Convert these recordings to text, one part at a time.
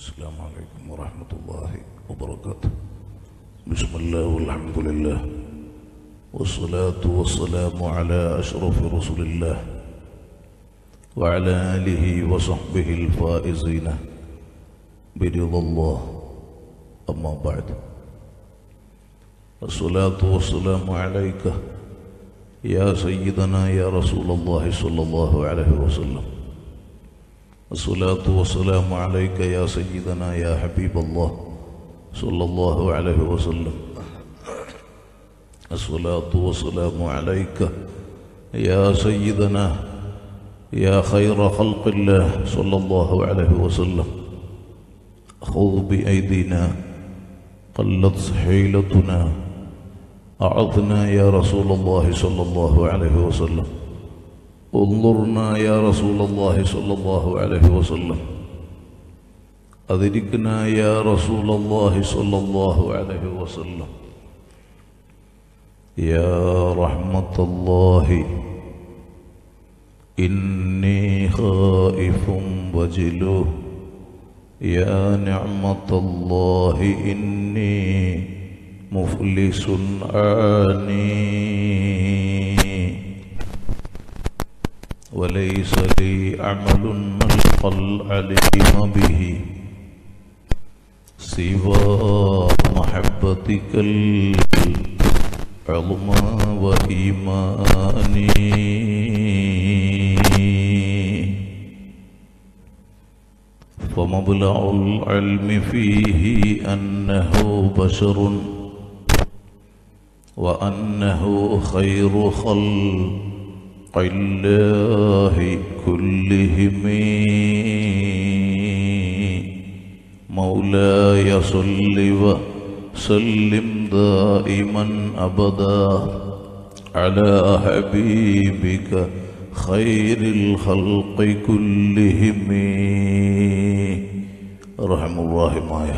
السلام عليكم ورحمة الله وبركاته بسم الله والحمد لله والصلاة والسلام على أشرف رسول الله وعلى آله وصحبه الفائزين برضا الله أما بعد الصلاة والسلام عليك يا سيدنا يا رسول الله صلى الله عليه وسلم الصلاة والسلام عليك يا سيدنا يا حبيب الله صلى الله عليه وسلم الصلاة والسلام عليك يا سيدنا يا خير خلق الله صلى الله عليه وسلم خذ بأيدينا قلت حيلتنا أعظنا يا رسول الله صلى الله عليه وسلم انظرنا يا رسول الله صلى الله عليه وسلم أدركنا يا رسول الله صلى الله عليه وسلم يا رحمة الله إني خائف وجلو يا نعمة الله إني مفلس عاني وليس لي عمل نلقى العليم به سوى محبتك العظمى وإيماني فمبلغ العلم فيه أنه بشر وأنه خير خلق الله كلهم مولاي صل وسلم دائما أبدا على حبيبك خير الخلق كلهم رحم الراحماയ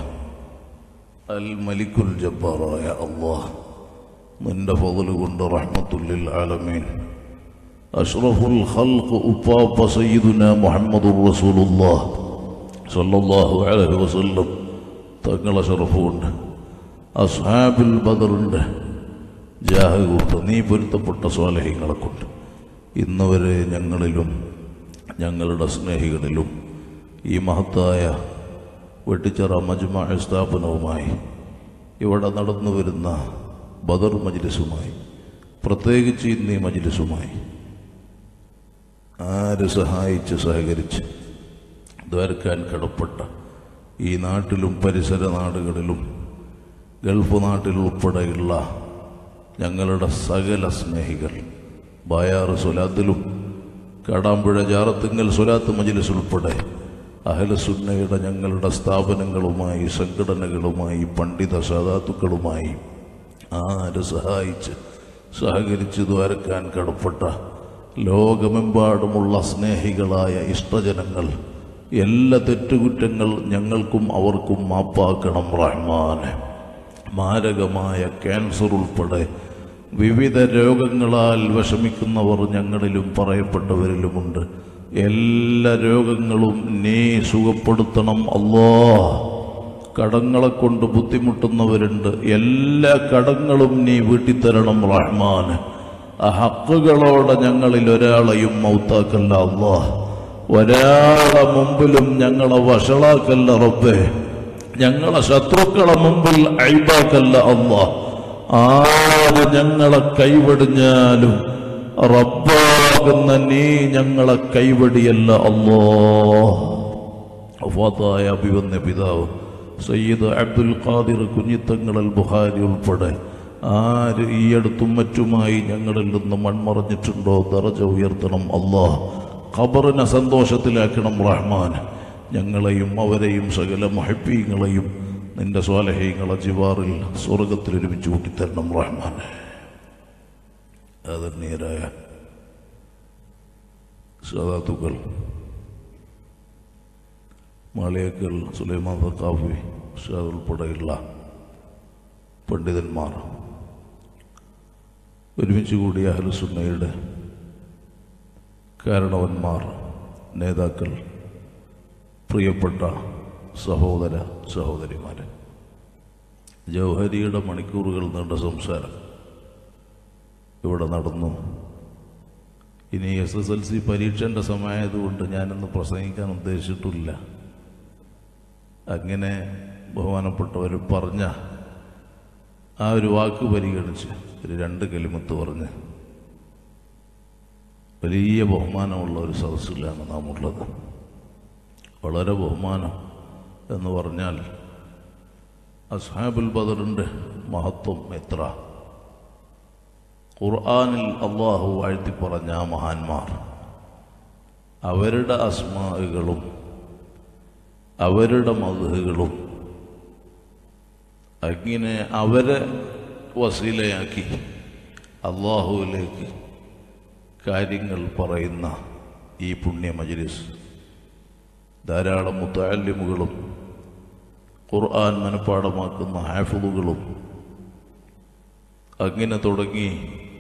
الملك الجبار يا الله നിന്റെ ഫضل കൊണ്ട് റഹ്മത്തുല്ലിൽ ആലമീൻ അഷ്റഫുൽ ഖൽഖ് ഉപ്പാപ്പ സയ്യിദുന മുഹമ്മദുർ റസൂലുള്ളാഹ് സല്ലല്ലാഹു അലൈഹി വസല്ലം തങ്ങളെ ഷറഫുണ്ട് അസ്ഹാബുൽ ബദറിൻ്റെ ജാഹ് കൊണ്ട് നീ പൊരുത്തപ്പെട്ട സ്വാലഹ്യങ്ങളെ കൊണ്ട് ഇന്ന് വരെ ഞങ്ങളിലും ഞങ്ങളുടെ സ്നേഹികളിലും ഈ മഹത്തായ വെട്ടിച്ചിറ മജ്മ സ്ഥാപനവുമായി ഇവിടെ നടന്നു വരുന്ന ബദർ മജ്ലിസുമായി പ്രത്യേകിച്ച് ഇന്ന് ഈ മജ്ലിസുമായി ആര് സഹായിച്ച് സഹകരിച്ച് ദ്വാരക്കാൻ കടപ്പെട്ട ഈ നാട്ടിലും പരിസര നാടുകളിലും ഗൾഫ് നാട്ടിലുൾപ്പെടെയുള്ള ഞങ്ങളുടെ സകല സ്നേഹികൾ ബായാറ് സ്വലാത്തിലും കാടാമ്പുഴ ജാറത്തിങ്കൽ സ്വലാത്ത് മജിലിസ് ഉൾപ്പെടെ അഹലസുന്നയുടെ ഞങ്ങളുടെ സ്ഥാപനങ്ങളുമായി സംഘടനകളുമായി പണ്ഡിത സാധാത്തുക്കളുമായി ആര് സഹായിച്ച് സഹകരിച്ച് ദ്വാരക്കാൻ കടപ്പെട്ട ലോകമെമ്പാടുമുള്ള സ്നേഹികളായ ഇഷ്ടജനങ്ങൾ എല്ലാ തെറ്റുകുറ്റങ്ങൾ ഞങ്ങൾക്കും അവർക്കും മാപ്പാക്കണം റഹ്മാനെ മാരകമായ ക്യാൻസർ ഉൾപ്പെടെ വിവിധ രോഗങ്ങളാൽ വിഷമിക്കുന്നവർ ഞങ്ങളിലും പറയപ്പെട്ടവരിലുമുണ്ട് എല്ലാ രോഗങ്ങളും നീ സുഖപ്പെടുത്തണം അല്ലോ കടങ്ങളെ കൊണ്ട് ബുദ്ധിമുട്ടുന്നവരുണ്ട് എല്ലാ കടങ്ങളും നീ വീട്ടിത്തരണം റഹ്മാൻ ആ ഹക്കുകളോടെ ഞങ്ങളിൽ ഒരാളെയും മൗത്താക്കല്ല അള്ളാ ഒരാളെ മുമ്പിലും ഞങ്ങളെ വഷളാക്കല്ല റബ്ബേ ഞങ്ങളെ ശത്രുക്കളെ മുമ്പിൽ അഴിബാക്കല്ല അള്ളാ ആര് ഞങ്ങളെ കൈവടിഞ്ഞാലും റബ്ബാകുന്ന നീ ഞങ്ങളെ കൈവടിയല്ല അല്ലോ വഫാത്തായ അഭിവന്യ പിതാവ് സയ്യിദ് അബ്ദുൽ ഖാദിർ കുഞ്ഞിത്തങ്ങളൽ ബുഹാരി ഉൾപ്പെടെ ആര് ഈ അടുത്തും മറ്റുമായി ഞങ്ങളിൽ നിന്ന് മൺമറഞ്ഞിട്ടുണ്ടോ ദറജ ഉയർത്തണം അള്ളാഹ് ഖബറിനെ സന്തോഷത്തിലാക്കണം റഹ്മാൻ ഞങ്ങളെയും അവരെയും സകല മഹബീങ്ങളെയും നിന്റെ സ്വാലഹീങ്ങളെ ജിവാറിൽ സ്വർഗത്തിൽ ഒരുമിച്ച് കൂട്ടിത്തരണം റഹ്മാൻ ആദരണീയരായ സദാത്തുക്കൾ മാളിയക്കൽ സുലൈമാൻ സക്കാഫി ഷാദ് ഉൾപ്പെടെയുള്ള പണ്ഡിതന്മാർ ഒരുമിച്ച് കൂടിയ അഹലുസുന്നയുടെ കാരണവന്മാർ നേതാക്കൾ പ്രിയപ്പെട്ട സഹോദര സഹോദരിമാരെ ജൗഹരിയുടെ മണിക്കൂറുകൾ നീണ്ട സംസാരം ഇവിടെ നടന്നു ഇനി എസ് എസ് എൽ സി പരീക്ഷൻ്റെ സമയമായതുകൊണ്ട് ഞാനിന്ന് പ്രസംഗിക്കാൻ ഉദ്ദേശിച്ചിട്ടില്ല അങ്ങനെ ബഹുമാനപ്പെട്ടവർ പറഞ്ഞ ആ ഒരു വാക്ക് പരിഗണിച്ച് ഒരു രണ്ട് കലിമത്ത് പറഞ്ഞ് വലിയ ബഹുമാനമുള്ള ഒരു സദസ്സിലാണ് നാം ഉള്ളത് വളരെ ബഹുമാനം എന്ന് പറഞ്ഞാൽ അസ്ഹാബുൽ ബദറിൻ്റെ മഹത്വം എത്ര ഖുർആാനിൽ അള്ളാഹു വാഴ്ത്തി പറഞ്ഞ ആ മഹാന്മാർ അവരുടെ അസ്മാകളും അവരുടെ മധുകളും അങ്ങനെ അവരെ വസീലയാക്കി അള്ളാഹുവിലേക്ക് കാര്യങ്ങൾ പറയുന്ന ഈ പുണ്യ മജ്ലിസ് ധാരാളം മുത്താലിമുകളും ഖുർആൻ മനഃപ്പാടമാക്കുന്ന ഹാഫിളുകളും അങ്ങനെ തുടങ്ങി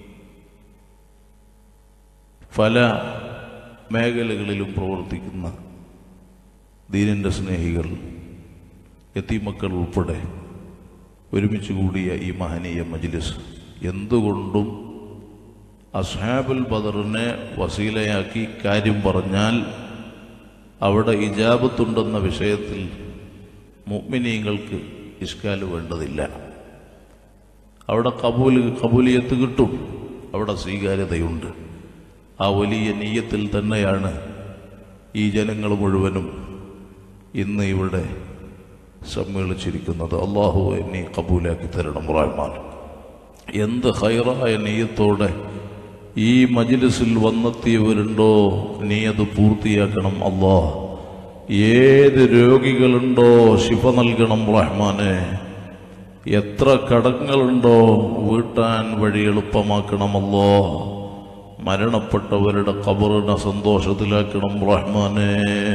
പല മേഖലകളിലും പ്രവർത്തിക്കുന്ന ദീനിൻ്റെ സ്നേഹികൾ എത്തിമക്കൾ ഉൾപ്പെടെ ഒരുമിച്ച് കൂടിയ ഈ മഹനീയ മജ്ലിസ് എന്തുകൊണ്ടും അസ്ഹാബുൽ ബദറിനെ വസീലയാക്കി കാര്യം പറഞ്ഞാൽ അവിടെ ഇജാബത്തുണ്ടെന്ന വിഷയത്തിൽ മുഅ്മിനീങ്ങൾക്ക് ഇഷ്കാല് വേണ്ടതില്ല അവിടെ കബൂല് കബൂലിയത്ത് കിട്ടും അവിടെ സ്വീകാര്യതയുണ്ട് ആ വലിയ നീയത്തിൽ തന്നെയാണ് ഈ ജനങ്ങൾ മുഴുവനും ഇന്ന് ഇവിടെ സമ്മേളിച്ചിരിക്കുന്നത് അള്ളാഹു എന്നെ കബൂലാക്കി തരണം റഹ്മാൻ എന്ത് ഹൈറായ നീയത്തോടെ ഈ മജിലിസിൽ വന്നെത്തിയവരുണ്ടോ നീ അത് പൂർത്തിയാക്കണം അള്ളാ ഏത് രോഗികളുണ്ടോ ശിഫ നൽകണം റഹ്മാനെ എത്ര കടങ്ങളുണ്ടോ വീട്ടാൻ വഴി എളുപ്പമാക്കണമല്ലോ മരണപ്പെട്ടവരുടെ കബറിനെ സന്തോഷത്തിലാക്കണം റഹ്മാനെ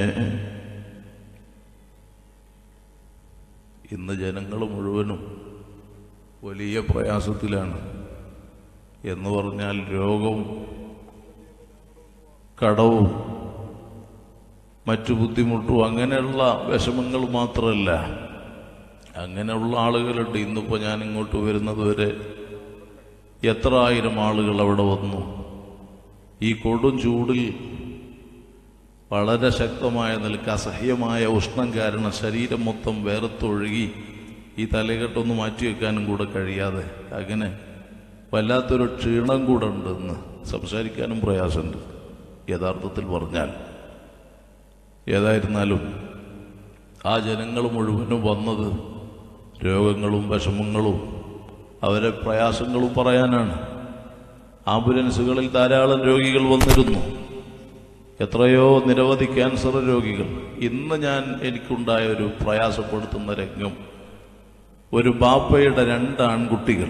ഇന്ന് ജനങ്ങൾ മുഴുവനും വലിയ പ്രയാസത്തിലാണ് എന്ന് പറഞ്ഞാൽ രോഗവും കടവും മറ്റു ബുദ്ധിമുട്ടും അങ്ങനെയുള്ള വിഷമങ്ങൾ മാത്രമല്ല അങ്ങനെയുള്ള ആളുകളുണ്ട് ഇന്നിപ്പോൾ ഞാൻ ഇങ്ങോട്ട് വരുന്നത് വരെ എത്ര ആയിരം ആളുകൾ അവിടെ വന്നു ഈ കൊടും ചൂടിൽ വളരെ ശക്തമായ നിലക്ക് അസഹ്യമായ ഉഷ്ണം കാരണം ശരീരം മൊത്തം വേർതൊഴുകി ഈ തലകെട്ടൊന്ന് മാറ്റിവെക്കാനും കൂടെ കഴിയാതെ അങ്ങനെ വല്ലാത്തൊരു ക്ഷീണം കൂടെ ഉണ്ടെന്ന് സംസാരിക്കാനും പ്രയാസമുണ്ട് യഥാർത്ഥത്തിൽ പറഞ്ഞാൽ ഏതായിരുന്നാലും ആ ജനങ്ങൾ മുഴുവനും വന്നത് രോഗങ്ങളും വിഷമങ്ങളും അവരെ പ്രയാസങ്ങളും പറയാനാണ് ആംബുലൻസുകളിൽ ധാരാളം രോഗികൾ വന്നിരുന്നു എത്രയോ നിരവധി ക്യാൻസർ രോഗികൾ ഇന്ന് ഞാൻ എനിക്കുണ്ടായ ഒരു പ്രയാസപ്പെടുത്തുന്ന രംഗം ഒരു ബാപ്പയുടെ രണ്ട് ആൺകുട്ടികൾ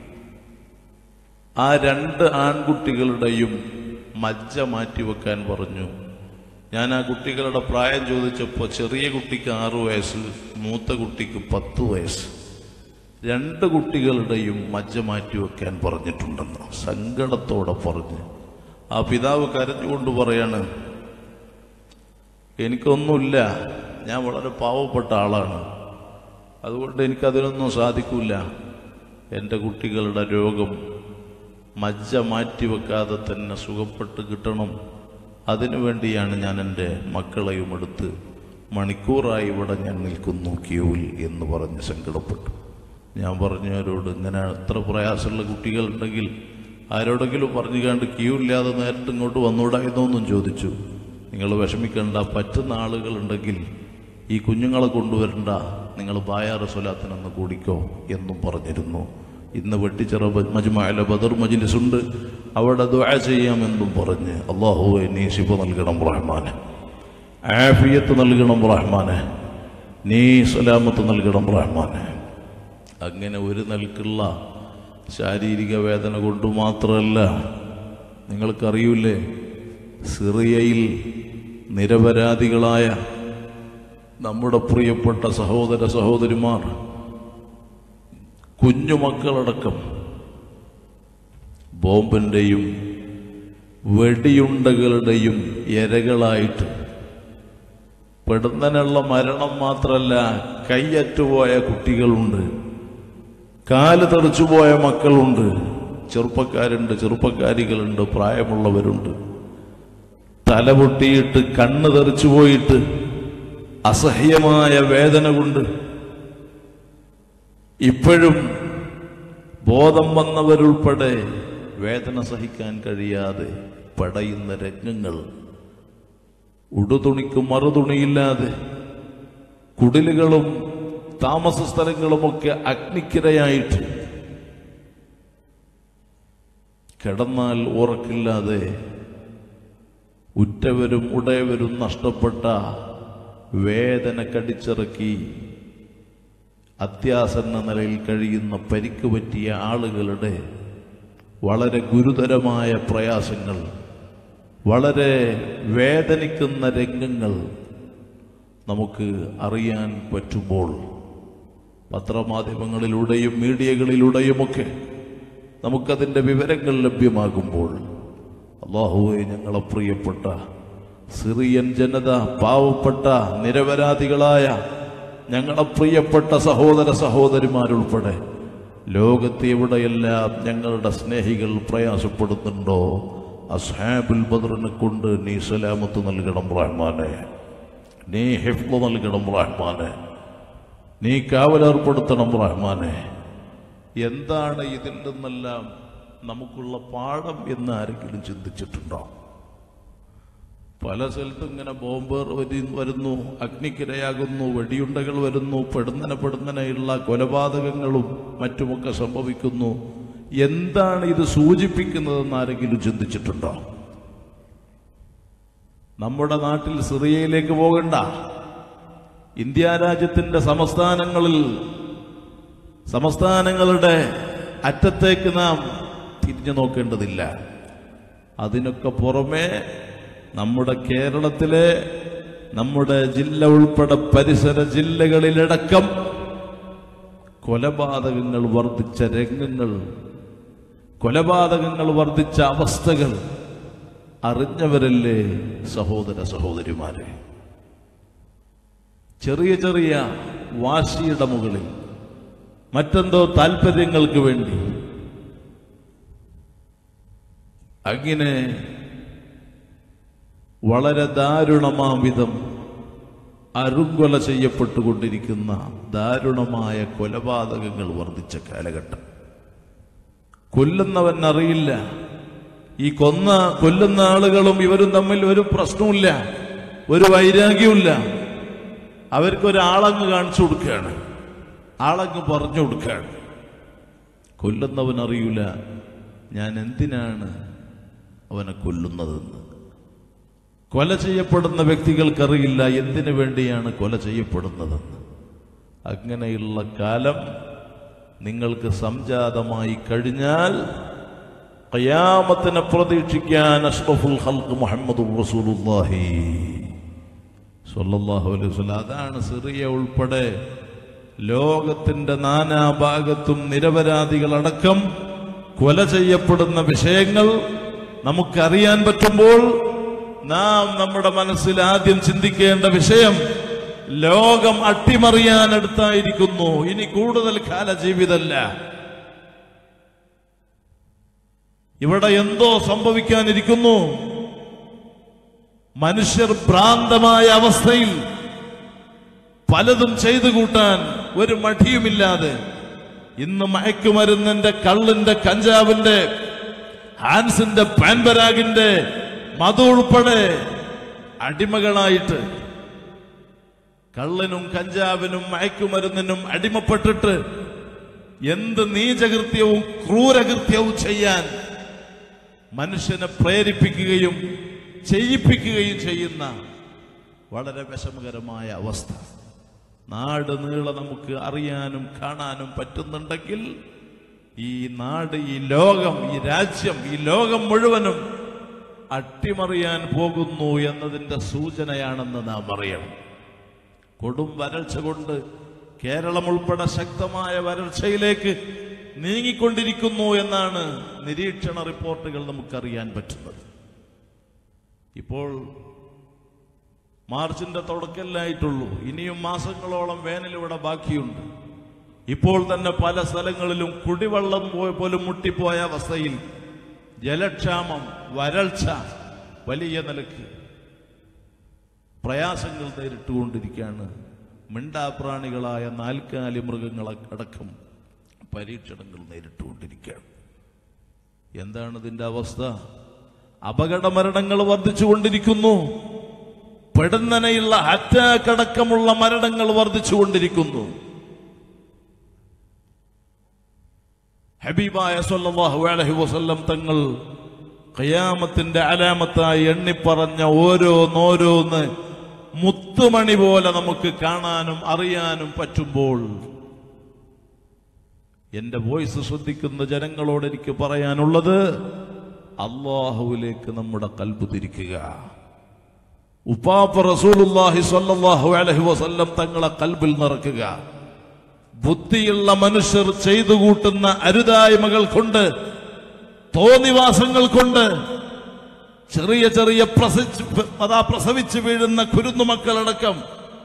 ആ രണ്ട് ആൺകുട്ടികളുടെയും മജ്ജ മാറ്റിവെക്കാൻ പറഞ്ഞു ഞാൻ ആ കുട്ടികളുടെ പ്രായം ചോദിച്ചപ്പോൾ ചെറിയ കുട്ടിക്ക് ആറു വയസ്സ് മൂത്ത കുട്ടിക്ക് പത്ത് വയസ്സ് രണ്ട് കുട്ടികളുടെയും മജ്ജ മാറ്റിവെക്കാൻ പറഞ്ഞിട്ടുണ്ടെന്ന് സങ്കടത്തോടെ പറഞ്ഞ് ആ പിതാവ് കരഞ്ഞുകൊണ്ട് പറയാണ് എനിക്കൊന്നുമില്ല ഞാൻ വളരെ പാവപ്പെട്ട ആളാണ് അതുകൊണ്ട് എനിക്കതിനൊന്നും സാധിക്കില്ല എൻ്റെ കുട്ടികളുടെ രോഗം മജ്ജ മാറ്റിവെക്കാതെ തന്നെ സുഖപ്പെട്ട് കിട്ടണം അതിനുവേണ്ടിയാണ് ഞാൻ എൻ്റെ മക്കളെയും എടുത്ത് മണിക്കൂറായി ഇവിടെ ഞാൻ നിൽക്കുന്നു ക്യൂവിൽ എന്ന് പറഞ്ഞ് സങ്കടപ്പെട്ടു ഞാൻ പറഞ്ഞവരോട് ഇങ്ങനെ എത്ര പ്രയാസമുള്ള കുട്ടികളുണ്ടെങ്കിൽ ആരോടെങ്കിലും പറഞ്ഞു കണ്ട് ക്യൂ ഇല്ലാതെ നേരിട്ട് ഇങ്ങോട്ട് വന്നൂടായിരുന്നോ എന്നും ചോദിച്ചു നിങ്ങൾ വിഷമിക്കേണ്ട പറ്റുന്ന ആളുകളുണ്ടെങ്കിൽ ഈ കുഞ്ഞുങ്ങളെ കൊണ്ടുവരണ്ട നിങ്ങൾ ബായാറ് സ്വലാത്തിനൊന്ന് കൂടിക്കോ എന്നും പറഞ്ഞിരുന്നു ഇന്ന് വെട്ടിച്ചിറ മജ്മാല ബദർ മജ്ലിസ് ഉണ്ട് അവിടെ ദുആ ചെയ്യാമെന്നും പറഞ്ഞ് അള്ളാഹുവെ നീ ശിവ നൽകണം റഹ്മാന് ആഫിയത്ത് നൽകണം റഹ്മാന് നീ സലാമത്ത് നൽകണം റഹ്മാന് അങ്ങനെ ഒരു നിലക്കുള്ള ശാരീരിക വേദന കൊണ്ട് മാത്രമല്ല നിങ്ങൾക്കറിയൂലേ സിറിയയിൽ നിരപരാധികളായ നമ്മുടെ പ്രിയപ്പെട്ട സഹോദര സഹോദരിമാർ കുഞ്ഞുമക്കളടക്കം ബോംബിൻ്റെയും വെടിയുണ്ടകളുടെയും ഇരകളായിട്ട് പെടുന്നതിനുള്ള മരണം മാത്രമല്ല കൈയറ്റുപോയ കുട്ടികളുണ്ട് കാല് തെറിച്ചുപോയ മക്കളുണ്ട് ചെറുപ്പക്കാരുണ്ട് ചെറുപ്പക്കാരികളുണ്ട് പ്രായമുള്ളവരുണ്ട് തല പൊട്ടിയിട്ട് കണ്ണ് തെറിച്ചു പോയിട്ട് അസഹ്യമായ വേദന കൊണ്ട് ഇപ്പോഴും ബോധം വന്നവരുൾപ്പെടെ വേദന സഹിക്കാൻ കഴിയാതെ പടയുന്ന രംഗങ്ങൾ ഉടുതുണിക്ക് മറുതുണിയില്ലാതെ കുടിലുകളും താമസ സ്ഥലങ്ങളുമൊക്കെ അഗ്നിക്കിരയായിട്ട് കിടന്നാൽ ഉറക്കില്ലാതെ ഉറ്റവരും ഉടയവരും നഷ്ടപ്പെട്ട വേദന കടിച്ചിറക്കി അത്യാസന്ന നിലയിൽ കഴിയുന്ന പരിക്ക് പറ്റിയ ആളുകളുടെ വളരെ ഗുരുതരമായ പ്രയാസങ്ങൾ വളരെ വേദനിക്കുന്ന രംഗങ്ങൾ നമുക്ക് അറിയാൻ പറ്റുമ്പോൾ പത്രമാധ്യമങ്ങളിലൂടെയും മീഡിയകളിലൂടെയുമൊക്കെ നമുക്കതിൻ്റെ വിവരങ്ങൾ ലഭ്യമാകുമ്പോൾ അള്ളാഹുവെ ഞങ്ങളെ പ്രിയപ്പെട്ട സിറിയൻ ജനത പാവപ്പെട്ട നിരപരാധികളായ ഞങ്ങളെ പ്രിയപ്പെട്ട സഹോദര സഹോദരിമാരുൾപ്പെടെ ലോകത്ത് എവിടെയെല്ലാം ഞങ്ങളുടെ സ്നേഹികൾ പ്രയാസപ്പെടുന്നുണ്ടോ അസ്ഹാബുൽ ബദറിനെ കൊണ്ട് നീ സലാമത്ത് നൽകണം റഹ്മാനെ നീ ഹിഫ്ള് നൽകണം റഹ്മാനെ നീ കാവലേർപ്പെടുത്തണം റഹ്മാനെ എന്താണ് ഇതിൽ നിന്നെല്ലാം നമുക്കുള്ള പാഠം എന്ന് ആരെങ്കിലും ചിന്തിച്ചിട്ടുണ്ടോ പല സ്ഥലത്തും ഇങ്ങനെ ബോംബ് വരി- വരുന്നു അഗ്നിക്കിരയാകുന്നു വെടിയുണ്ടകൾ വരുന്നു പെടുന്നനെ പെടുന്നനെയുള്ള കൊലപാതകങ്ങളും മറ്റുമൊക്കെ സംഭവിക്കുന്നു എന്താണ് ഇത് സൂചിപ്പിക്കുന്നതെന്ന് ആരെങ്കിലും ചിന്തിച്ചിട്ടുണ്ടോ നമ്മുടെ നാട്ടിൽ സിറിയയിലേക്ക് പോകണ്ട ഇന്ത്യ രാജ്യത്തിന്റെ സംസ്ഥാനങ്ങളിൽ സംസ്ഥാനങ്ങളുടെ അറ്റത്തേക്ക് നാം തിരിഞ്ഞു നോക്കേണ്ടതില്ല അതിനൊക്കെ പുറമെ നമ്മുടെ കേരളത്തിലെ നമ്മുടെ ജില്ല ഉൾപ്പെടെ പരിസര ജില്ലകളിലടക്കം കൊലപാതകങ്ങൾ വർദ്ധിച്ച രംഗങ്ങൾ കൊലപാതകങ്ങൾ വർദ്ധിച്ച അവസ്ഥകൾ അറിഞ്ഞവരല്ലേ സഹോദര സഹോദരിമാരെ ചെറിയ ചെറിയ വാശിയുടെ മുകളിൽ മറ്റെന്തോ താല്പര്യങ്ങൾക്ക് വേണ്ടി അങ്ങനെ വളരെ ദാരുണമാം വിധം അരുങ്കൊല ചെയ്യപ്പെട്ടുകൊണ്ടിരിക്കുന്ന ദാരുണമായ കൊലപാതകങ്ങൾ വർദ്ധിച്ച കാലഘട്ടം കൊല്ലുന്നവൻ അറിയില്ല ഈ കൊന്ന കൊല്ലുന്ന ആളുകളും ഇവരും തമ്മിൽ ഒരു പ്രശ്നവുമില്ല ഒരു വൈരാഗ്യവുമില്ല അവർക്കൊരാളങ്ങ് കാണിച്ചു കൊടുക്കുകയാണ് ആളങ്ങ് പറഞ്ഞു കൊടുക്കുകയാണ് കൊല്ലുന്നവൻ അറിയില്ല ഞാൻ എന്തിനാണ് അവനെ കൊല്ലുന്നതെന്ന് കൊല ചെയ്യപ്പെടുന്ന വ്യക്തികൾക്കറിയില്ല എന്തിനു വേണ്ടിയാണ് കൊല ചെയ്യപ്പെടുന്നതെന്ന് അങ്ങനെയുള്ള കാലം നിങ്ങൾക്ക് സംജാതമായി കഴിഞ്ഞാൽ ഖയാമത്തിനെ പ്രതീക്ഷിക്കാൻ അഷ്റഫുൽ ഹൽക്ക് മുഹമ്മദ് റസൂലുള്ളാഹി സ്വല്ലല്ലാഹു അലൈഹി വസല്ലം അതാണ് സിറിയ ഉൾപ്പെടെ ലോകത്തിന്റെ നാനാഭാഗത്തും നിരപരാധികളടക്കം കൊല ചെയ്യപ്പെടുന്ന വിഷയങ്ങൾ നമുക്കറിയാൻ പറ്റുമ്പോൾ നാം നമ്മുടെ മനസ്സിൽ ആദ്യം ചിന്തിക്കേണ്ട വിഷയം ലോകം അട്ടിമറിയാൻ അടുത്തായിരിക്കുന്നു ഇനി കൂടുതൽ കാല ജീവിതമല്ല ഇവിടെ എന്തോ സംഭവിക്കാനിരിക്കുന്നു മനുഷ്യർ ഭ്രാന്തമായ അവസ്ഥയിൽ പലതും ചെയ്തു കൂട്ടാൻ ഒരു മടിയുമില്ലാതെ ഇന്ന് മയക്കുമരുന്നിന്റെ കള്ളിന്റെ കഞ്ചാവിന്റെ ഹാൻസിന്റെ പാൻപരാഗിന്റെ മധു ഉൾപ്പെടെ അടിമകളായിട്ട് കള്ളനും കഞ്ചാവിനും മയക്കുമരുന്നിനും അടിമപ്പെട്ടിട്ട് എന്ത് നീചകൃത്യവും ക്രൂരകൃത്യവും ചെയ്യാൻ മനുഷ്യനെ പ്രേരിപ്പിക്കുകയും ചെയ്യിപ്പിക്കുകയും ചെയ്യുന്ന വളരെ വിഷമകരമായ അവസ്ഥ നാട് നീളെ നമുക്ക് അറിയാനും കാണാനും പറ്റുന്നുണ്ടെങ്കിൽ ഈ നാട് ഈ ലോകം ഈ രാജ്യം ഈ ലോകം മുഴുവനും അട്ടിമറിയാൻ പോകുന്നു എന്നതിന്റെ സൂചനയാണെന്ന് നാം അറിയണം കൊടും വരൾച്ച കൊണ്ട് കേരളം ഉൾപ്പെടെ ശക്തമായ വരൾച്ചയിലേക്ക് നീങ്ങിക്കൊണ്ടിരിക്കുന്നു എന്നാണ് നിരീക്ഷണ റിപ്പോർട്ടുകൾ നമുക്കറിയാൻ പറ്റുന്നത് ഇപ്പോൾ മാർച്ചിന്റെ തുടക്കല്ലായിട്ടുള്ളൂ ഇനിയും മാസങ്ങളോളം വേനൽ ഇവിടെ ബാക്കിയുണ്ട് ഇപ്പോൾ തന്നെ പല സ്ഥലങ്ങളിലും കുടിവെള്ളം പോ- പോലും മുട്ടിപ്പോയ അവസ്ഥയിൽ ജലക്ഷാമം വരൾച്ച വലിയ നിലക്ക് പ്രയാസങ്ങൾ നേരിട്ടുകൊണ്ടിരിക്കുകയാണ് മിണ്ടാപ്രാണികളായ നാൽക്കാലി മൃഗങ്ങളെ അടക്കം പരീക്ഷണങ്ങൾ നേരിട്ടുകൊണ്ടിരിക്കുകയാണ് എന്താണ് ഇതിന്റെ അവസ്ഥ അപകട മരണങ്ങൾ വർദ്ധിച്ചുകൊണ്ടിരിക്കുന്നു പെടുന്നനെയുള്ള അറ്റാക്ക് അടക്കമുള്ള മരണങ്ങൾ വർദ്ധിച്ചുകൊണ്ടിരിക്കുന്നു ഹബീബായ സല്ലല്ലാഹു അലൈഹി വസല്ലം തങ്ങൾ ഖിയാമത്തിന്റെ അലാമത്തായി എണ്ണിപ്പറഞ്ഞ ഓരോന്നോരോന്ന് മുത്തുമണി പോലെ നമുക്ക് കാണാനും അറിയാനും പറ്റുമ്പോൾ എന്റെ വോയിസ് ശ്രദ്ധിക്കുന്ന ജനങ്ങളോട് എനിക്ക് പറയാനുള്ളത് അള്ളാഹുവിലേക്ക് നമ്മുടെ കൽബ് തിരിക്കുക ഉപ്പാപ്പ റസൂലുള്ളാഹി സ്വല്ലല്ലാഹു അലൈഹി വസല്ലം തങ്ങളെ കൽബിൽ നിറക്കുക ബുദ്ധിയുള്ള മനുഷ്യർ ചെയ്തു കൂട്ടുന്ന അരുതായ്മകൾ കൊണ്ട് തോന്നിവാസങ്ങൾ കൊണ്ട് ചെറിയ ചെറിയ പ്രസവിച്ച് അതാ പ്രസവിച്ച് വീഴുന്ന കുരുന്നുമക്കളടക്കം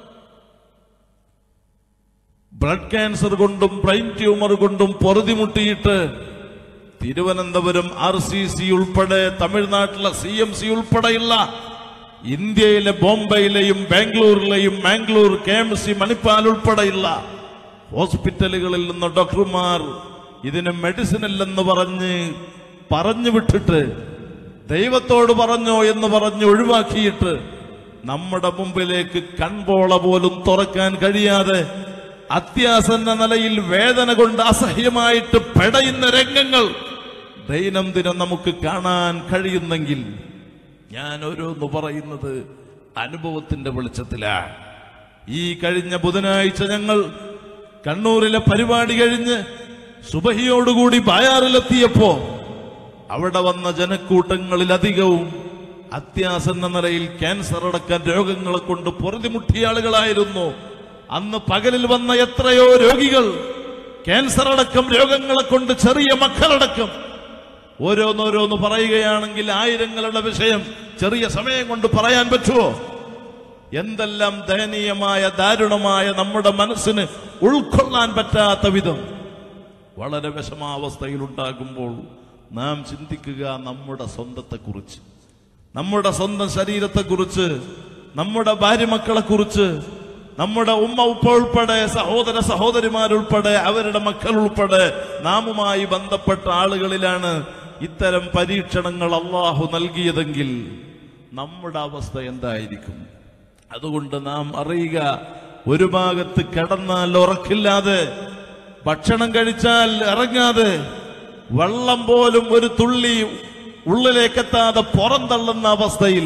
ബ്ലഡ് ക്യാൻസർ കൊണ്ടും ബ്രെയിൻ ട്യൂമർ കൊണ്ടും പൊറുതിമുട്ടിയിട്ട് തിരുവനന്തപുരം ആർ സി സി ഉൾപ്പെടെ തമിഴ്നാട്ടിലെ സി എം സി ഉൾപ്പെടെയുള്ള ഇന്ത്യയിലെ ബോംബെയിലെയും ബാംഗ്ലൂരിലെയും Mangalore K M C Manipal ഉൾപ്പെടെയുള്ള ഹോസ്പിറ്റലുകളിൽ നിന്ന് ഡോക്ടർമാർ ഇതിന് മെഡിസിൻ ഇല്ലെന്ന് പറഞ്ഞ് പറഞ്ഞു വിട്ടിട്ട് ദൈവത്തോട് പറഞ്ഞോ എന്ന് പറഞ്ഞ് ഒഴിവാക്കിയിട്ട് നമ്മുടെ മുമ്പിലേക്ക് കൺപോള പോലും തുറക്കാൻ കഴിയാതെ അത്യാസന്ന നിലയിൽ വേദന കൊണ്ട് അസഹ്യമായിട്ട് പെടയുന്ന രംഗങ്ങൾ ദൈനംദിനം നമുക്ക് കാണാൻ കഴിയുന്നെങ്കിൽ ഞാൻ ഓരോന്ന് പറയുന്നത് അനുഭവത്തിന്റെ വെളിച്ചത്തിലാണ് ഈ കഴിഞ്ഞ ബുധനാഴ്ച ഞങ്ങൾ കണ്ണൂരിലെ പരിപാടി കഴിഞ്ഞ് സുബഹിയോടുകൂടി ബായാറിലെത്തിയപ്പോ അവിടെ വന്ന ജനക്കൂട്ടങ്ങളിലധികവും അത്യാസന്ന നിലയിൽ ക്യാൻസർ അടക്കം രോഗങ്ങളെ കൊണ്ട് പൊറുതിമുട്ടിയ ആളുകളായിരുന്നു അന്ന് പകലിൽ വന്ന എത്രയോ രോഗികൾ ക്യാൻസർ അടക്കം രോഗങ്ങളെ കൊണ്ട് ചെറിയ മക്കളടക്കം ഓരോന്നോരോന്ന് പറയുകയാണെങ്കിൽ ആയിരങ്ങളുടെ വിഷയം ചെറിയ സമയം കൊണ്ട് പറയാൻ പറ്റുമോ എന്തെല്ലാം ദയനീയമായ ദാരുണമായ നമ്മുടെ മനസ്സിന് ഉൾക്കൊള്ളാൻ പറ്റാത്ത വിധം വളരെ വിഷമാവസ്ഥയിലുണ്ടാകുമ്പോൾ നാം ചിന്തിക്കുക നമ്മുടെ സ്വന്തത്തെക്കുറിച്ച് നമ്മുടെ സ്വന്തം ശരീരത്തെക്കുറിച്ച് നമ്മുടെ ഭാര്യമക്കളെ കുറിച്ച് നമ്മുടെ ഉമ്മ ഉപ്പ ഉൾപ്പെടെ സഹോദര സഹോദരിമാരുൾപ്പെടെ അവരുടെ മക്കൾ ഉൾപ്പെടെ നാമുമായി ബന്ധപ്പെട്ട ആളുകളിലാണ് ഇത്തരം പരീക്ഷണങ്ങൾ അള്ളാഹു നൽകിയതെങ്കിൽ നമ്മുടെ അവസ്ഥ എന്തായിരിക്കും അതുകൊണ്ട് നാം അറിയുക ഒരു ഭാഗത്ത് കിടന്നാൽ ഉറക്കില്ലാതെ ഭക്ഷണം കഴിച്ചാൽ ഇറങ്ങാതെ വെള്ളം പോലും ഒരു തുള്ളി ഉള്ളിലേക്കെത്താതെ പുറന്തള്ളുന്ന അവസ്ഥയിൽ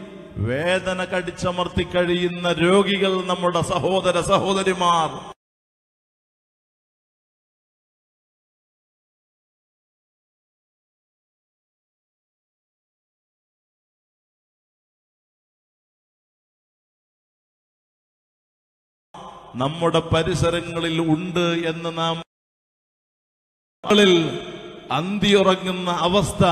വേദന കടിച്ചമർത്തി കഴിയുന്ന രോഗികൾ നമ്മുടെ സഹോദര സഹോദരിമാർ നമ്മുടെ പരിസരങ്ങളിൽ ഉണ്ട് എന്ന് നാം ളിൽ അന്തിയുറങ്ങുന്ന അവസ്ഥ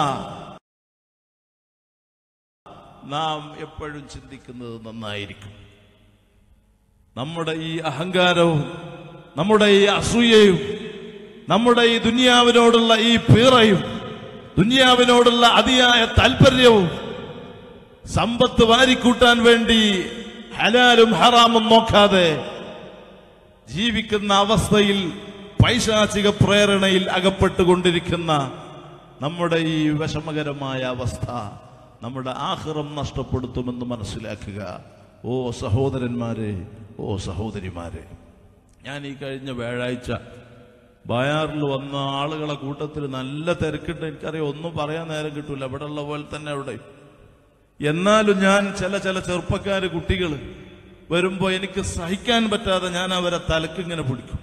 നാം എപ്പോഴും ചിന്തിക്കുന്നത് നന്നായിരിക്കും നമ്മുടെ ഈ അഹങ്കാരവും നമ്മുടെ ഈ അസൂയയും നമ്മുടെ ഈ ദുനിയാവിനോടുള്ള ഈ പീറയും ദുനിയാവിനോടുള്ള അതിയായ താല്പര്യവും സമ്പത്ത് വാരിക്കൂട്ടാൻ വേണ്ടി ഹലാലും ഹറാമും നോക്കാതെ ജീവിക്കുന്ന അവസ്ഥയിൽ പൈശാചിക പ്രേരണയിൽ അകപ്പെട്ടുകൊണ്ടിരിക്കുന്ന നമ്മുടെ ഈ വിഷമകരമായ അവസ്ഥ നമ്മുടെ ആഹ്റം നഷ്ടപ്പെടുത്തുമെന്ന് മനസ്സിലാക്കുക ഓ സഹോദരന്മാരെ ഓ സഹോദരിമാരെ ഞാൻ ഈ കഴിഞ്ഞ വ്യാഴാഴ്ച ബയാറിൽ വന്ന ആളുകളെ കൂട്ടത്തിൽ നല്ല തിരക്കുണ്ട് എനിക്കറിയാം ഒന്നും പറയാൻ നേരം കിട്ടൂല ഇവിടെ ഉള്ള പോലെ തന്നെ അവിടെ എന്നാലും ഞാൻ ചില ചില ചെറുപ്പക്കാര് കുട്ടികൾ വരുമ്പോ എനിക്ക് സഹിക്കാൻ പറ്റാതെ ഞാൻ അവരെ തലക്കിങ്ങനെ പിടിക്കും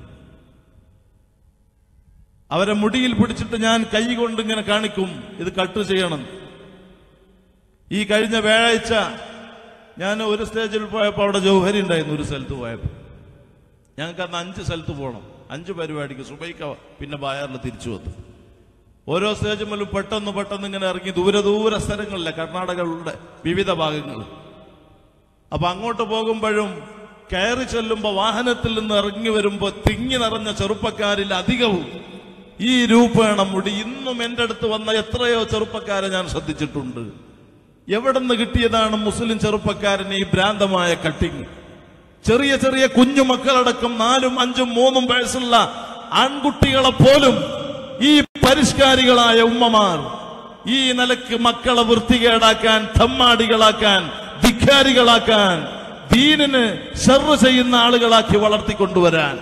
അവരെ മുടിയിൽ പിടിച്ചിട്ട് ഞാൻ കൈ കൊണ്ട് ഇങ്ങനെ കാണിക്കും ഇത് കട്ട് ചെയ്യണം ഈ കഴിഞ്ഞ വ്യാഴാഴ്ച ഞാൻ ഒരു സ്റ്റേജിൽ പോയപ്പോൾ അവിടെ ജൗഹരി ഉണ്ടായിരുന്നു ഒരു സ്ഥലത്ത് പോയപ്പോൾ ഞങ്ങൾക്ക് അന്ന് അഞ്ച് സ്ഥലത്ത് പോകണം അഞ്ച് പരിപാടിക്ക് സുബൈക്ക പിന്നെ ബായാറിൽ തിരിച്ചു വന്നു ഓരോ സ്റ്റേജ് മുതലും പെട്ടെന്ന് പെട്ടെന്ന് ഇങ്ങനെ ഇറങ്ങി ദൂരെ ദൂര സ്ഥലങ്ങളിലെ കർണാടകയുടെ വിവിധ ഭാഗങ്ങൾ അപ്പൊ അങ്ങോട്ട് പോകുമ്പോഴും കയറി ചെല്ലുമ്പോ വാഹനത്തിൽ നിന്ന് ഇറങ്ങി വരുമ്പോ തിങ്ങി നിറഞ്ഞ ചെറുപ്പക്കാരിൽ അധികവും ഈ രൂപേണ മുടി ഇന്നും എന്റെ അടുത്ത് വന്ന എത്രയോ ചെറുപ്പക്കാരെ ഞാൻ ശ്രദ്ധിച്ചിട്ടുണ്ട് എവിടെ നിന്ന് കിട്ടിയതാണ് മുസ്ലിം ചെറുപ്പക്കാരന് ഈ ഭ്രാന്തമായ കട്ടിങ് ചെറിയ ചെറിയ കുഞ്ഞു മക്കളടക്കം നാലും അഞ്ചും മൂന്നും വയസ്സുള്ള ആൺകുട്ടികളെ പോലും ഈ പരിഷ്കാരികളായ ഉമ്മമാർ ഈ നിലക്ക് മക്കളെ വൃത്തികേടാക്കാൻ തമ്മാടികളാക്കാൻ ധിക്കാരികളാക്കാൻ ദീനിന് ഷെറ് ചെയ്യുന്ന ആളുകളാക്കി വളർത്തിക്കൊണ്ടുവരാൻ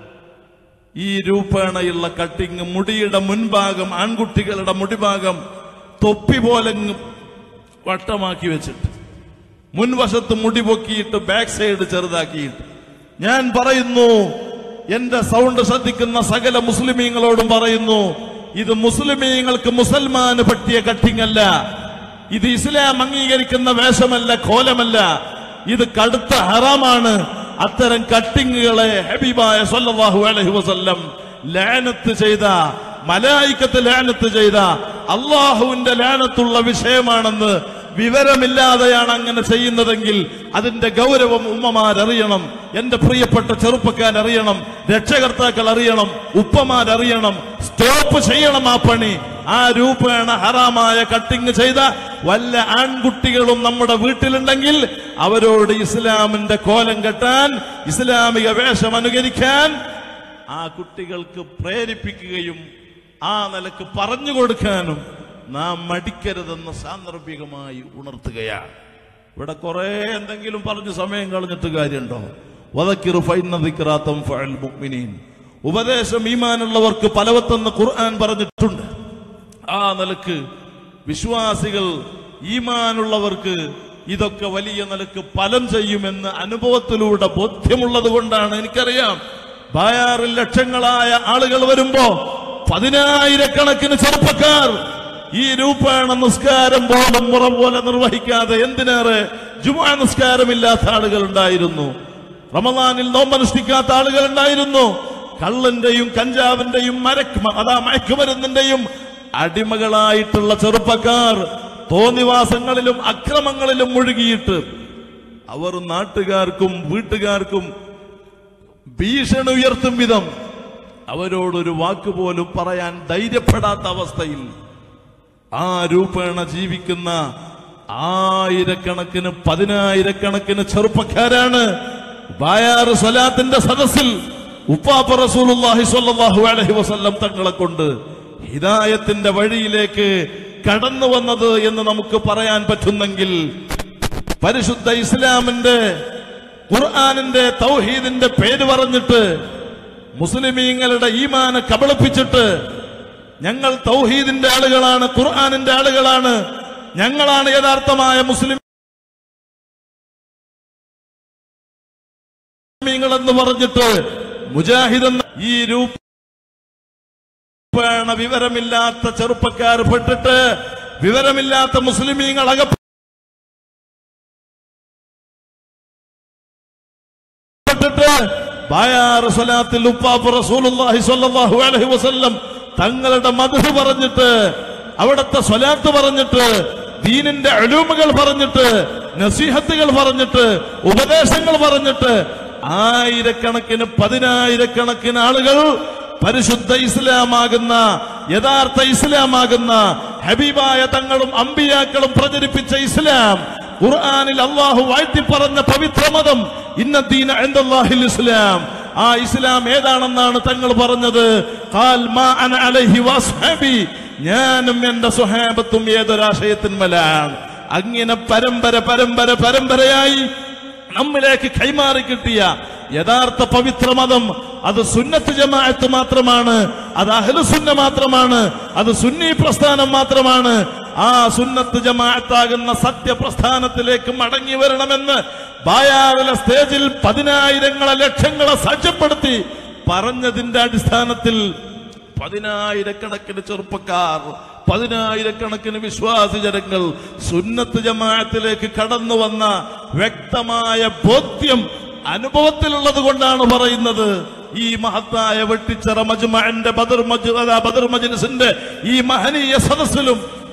ഈ രൂപേണയുള്ള കട്ടിങ് മുടിയുടെ മുൻഭാഗം ആൺകുട്ടികളുടെ മുടിഭാഗം തൊപ്പി പോലെ അങ്ങ് വട്ടമാക്കി വെച്ചിട്ട് മുൻവശത്ത് മുടി പൊക്കിയിട്ട് ബാക്ക് സൈഡ് ചെറുതാക്കിയിട്ട് ഞാൻ പറയുന്നു എന്റെ സൗണ്ട് ശ്രദ്ധിക്കുന്ന സകല മുസ്ലിമീങ്ങളോടും പറയുന്നു ഇത് മുസ്ലിമീങ്ങൾക്ക് മുസൽമാന് പറ്റിയ കട്ടിങ് അല്ല ഇത് ഇസ്ലാം അംഗീകരിക്കുന്ന വേഷമല്ല കോലമല്ല ഇത് കടുത്ത ഹറാമാണ് അത്തരം കട്ടിങ്ങുകളെ ഹബീബായ സല്ലല്ലാഹു അലൈഹി വസല്ലം ലാനത്ത് ചെയ്ത മലായിക്കത്ത് ലാനത്ത് ചെയ്ത അള്ളാഹുവിന്റെ ലാനത്തുള്ള വിഷയമാണെന്ന് വിവരമില്ലാതെയാണ് അങ്ങനെ ചെയ്യുന്നതെങ്കിൽ അതിന്റെ ഗൗരവം ഉമ്മമാരറിയണം എന്റെ പ്രിയപ്പെട്ട ചെറുപ്പക്കാരറിയണം രക്ഷകർത്താക്കൾ അറിയണം ഉപ്പമാരറിയണം സ്റ്റോപ്പ് ചെയ്യണം ആ പണി ആ രൂപേണ ഹറാമായ കട്ടിങ് ചെയ്ത വല്ല ആൺകുട്ടികളും നമ്മുടെ വീട്ടിലുണ്ടെങ്കിൽ അവരോട് ഇസ്ലാമിന്റെ കോലം കെട്ടാൻ ഇസ്ലാമിക വേഷം അനുകരിക്കാൻ ആ കുട്ടികൾക്ക് പ്രേരിപ്പിക്കുകയും ആ നിലക്ക് പറഞ്ഞു കൊടുക്കാനും നാം മടിക്കരുതെന്ന് സാന്ദർഭികമായി ഉണർത്തുകയാണ് ഇവിടെ കുറെ എന്തെങ്കിലും പറഞ്ഞ് സമയം കളഞ്ഞിട്ട് കാര്യമുണ്ടോ വദക്കിറു ഫൈന ദിക്റാത്തം ഫഅൽ മുഅ്മിനീൻ ഉപദേശം ഈമാനുള്ളവർക്ക് പലവത്തെന്ന് ഖുർആൻ പറഞ്ഞിട്ടുണ്ട് ആ നിലക്ക് വിശ്വാസികൾ ഈമാനുള്ളവർക്ക് ഇതൊക്കെ വലിയ നിലക്ക് ഫലം ചെയ്യുമെന്ന് അനുഭവത്തിലൂടെ ബോധ്യമുള്ളത് കൊണ്ടാണ് എനിക്കറിയാം ബായാറിൽ ലക്ഷങ്ങളായ ആളുകൾ വരുമ്പോ പതിനായിരക്കണക്കിന് ചെറുപ്പക്കാർ ഈ രൂപേണ നിസ്കാരം പോലും മുറ പോലെ നിർവഹിക്കാതെ എന്തിനേറെ ജുമാ നിസ്കാരമില്ലാത്ത ആളുകൾ ഉണ്ടായിരുന്നു റമദാനിൽ നോമ്പനുഷ്ഠിക്കാത്ത ആളുകൾ ഉണ്ടായിരുന്നു കള്ളന്റെയും കഞ്ചാവിന്റെയും മരക്ക് അതാ മയക്കുമരുന്നിന്റെയും അടിമകളായിട്ടുള്ള ചെറുപ്പക്കാർ തോന്നിവാസങ്ങളിലും അക്രമങ്ങളിലും മുഴുകിയിട്ട് അവർ നാട്ടുകാർക്കും വീട്ടുകാർക്കും ഭീഷണി ഉയർത്തും വിധം അവരോടൊരു വാക്ക് പോലും പറയാൻ ധൈര്യപ്പെടാത്ത അവസ്ഥയിൽ ആ രൂപേണ ജീവിക്കുന്ന ആയിരക്കണക്കിന് പതിനായിരക്കണക്കിന് ചെറുപ്പക്കാരാണ് ബായാറ് സ്വലാത്തിന്റെ സദസ്സിൽ ഉപ്പാപ്പ റസൂലുള്ളാഹി സ്വല്ലല്ലാഹു അലൈഹി വസല്ലം തങ്ങളെ കൊണ്ട് ഹിദായത്തിന്റെ വഴിയിലേക്ക് കടന്നു വന്നത് എന്ന് നമുക്ക് പറയാൻ പറ്റുന്നെങ്കിൽ പരിശുദ്ധ ഇസ്ലാമിന്റെ ഖുർആാനിന്റെ തൗഹീദിന്റെ പേര് പറഞ്ഞിട്ട് മുസ്ലിമീങ്ങളുടെ ഈമാനെ കബളിപ്പിച്ചിട്ട് ഞങ്ങൾ തൗഹീദിന്റെ ആളുകളാണ് ഖുർആാനിന്റെ ആളുകളാണ് ഞങ്ങളാണ് യഥാർത്ഥമായ മുസ്ലിം എന്ന് പറഞ്ഞിട്ട് മുജാഹിദ് എന്ന ഈ രൂപേണ വിവരമില്ലാത്ത ചെറുപ്പക്കാർ പെട്ടിട്ട് വിവരമില്ലാത്ത മുസ്ലിമീങ്ങൾ അകപ്പെട്ട പെട്ടിട്ട് ബായാറ് സ്വലാത്തിൽ ഉപ്പാപ്പ് റസൂലുള്ളാഹി സ്വല്ലല്ലാഹു അലൈഹി വസല്ലം തങ്ങളുടെ മധു പറഞ്ഞിട്ട് അവിടുത്തെ സ്വലാത്ത് പറഞ്ഞിട്ട് ദീനിന്റെ അലൂമുകൾ പറഞ്ഞിട്ട് നസീഹത്തുകൾ പറഞ്ഞിട്ട് ഉപദേശങ്ങൾ പറഞ്ഞിട്ട് ആയിരക്കണക്കിന് പതിനായിരക്കണക്കിന് ആളുകൾ പരിശുദ്ധ ഇസ്ലാമാകുന്ന യഥാർത്ഥ ഇസ്ലാമാകുന്ന ഹബീബായ തങ്ങളും അമ്പിയാക്കളും പ്രചരിപ്പിച്ച ഇസ്ലാം ഖുർആനിൽ അള്ളാഹു വാഴ്ത്തി പറഞ്ഞ പവിത്ര മതം ഇന്നദ്ദീന ഇൻദല്ലാഹിൽ ഇസ്ലാം ആ ഇസ്ലാം ഏതാണെന്നാണ് തങ്ങൾ പറഞ്ഞത് ഖാൽ മാ അന അലൈഹി വസ്ഹബി ഞാനും എന്റെ സുഹാബത്തും ഏതൊരാശയത്തിന്മലാണ് അങ്ങനെ പരമ്പര പരമ്പര പരമ്പരയായി നമ്മിലേക്ക് കൈമാറി കിട്ടിയ യഥാർത്ഥ പവിത്ര മതം അത് സുന്നത്ത് ജമാഅത്ത് മാത്രമാണ് അത് അഹ്ലുസുന്ന മാത്രമാണ് അത് സുന്നി പ്രസ്ഥാനം മാത്രമാണ് ആ സുന്നത്ത് ജമാഅത്താകുന്ന സത്യപ്രസ്ഥാനത്തിലേക്ക് മടങ്ങി വരണമെന്ന് ബായാറിലെ സ്റ്റേജിൽ പതിനായിരങ്ങളെ ലക്ഷങ്ങളെ സാക്ഷ്യപ്പെടുത്തി പറഞ്ഞതിന്റെ അടിസ്ഥാനത്തിൽ പതിനായിരക്കണക്കിന് ചെറുപ്പക്കാർ പതിനായിരക്കണക്കിന് വിശ്വാസി ജനങ്ങൾ സുന്നത്ത് ജമാഅത്തിലേക്ക് കടന്നു വന്ന വ്യക്തമായ ബോധ്യം അനുഭവത്തിലുള്ളത് കൊണ്ടാണ് പറയുന്നത് ഈ മഹത്തായ വെട്ടിച്ചിറ മജ്മഅന്റെ ബദർ മജ് അതാ ബദർ മജ്ലിസിന്റെ ഈ മഹനീയ സദസ്സിലും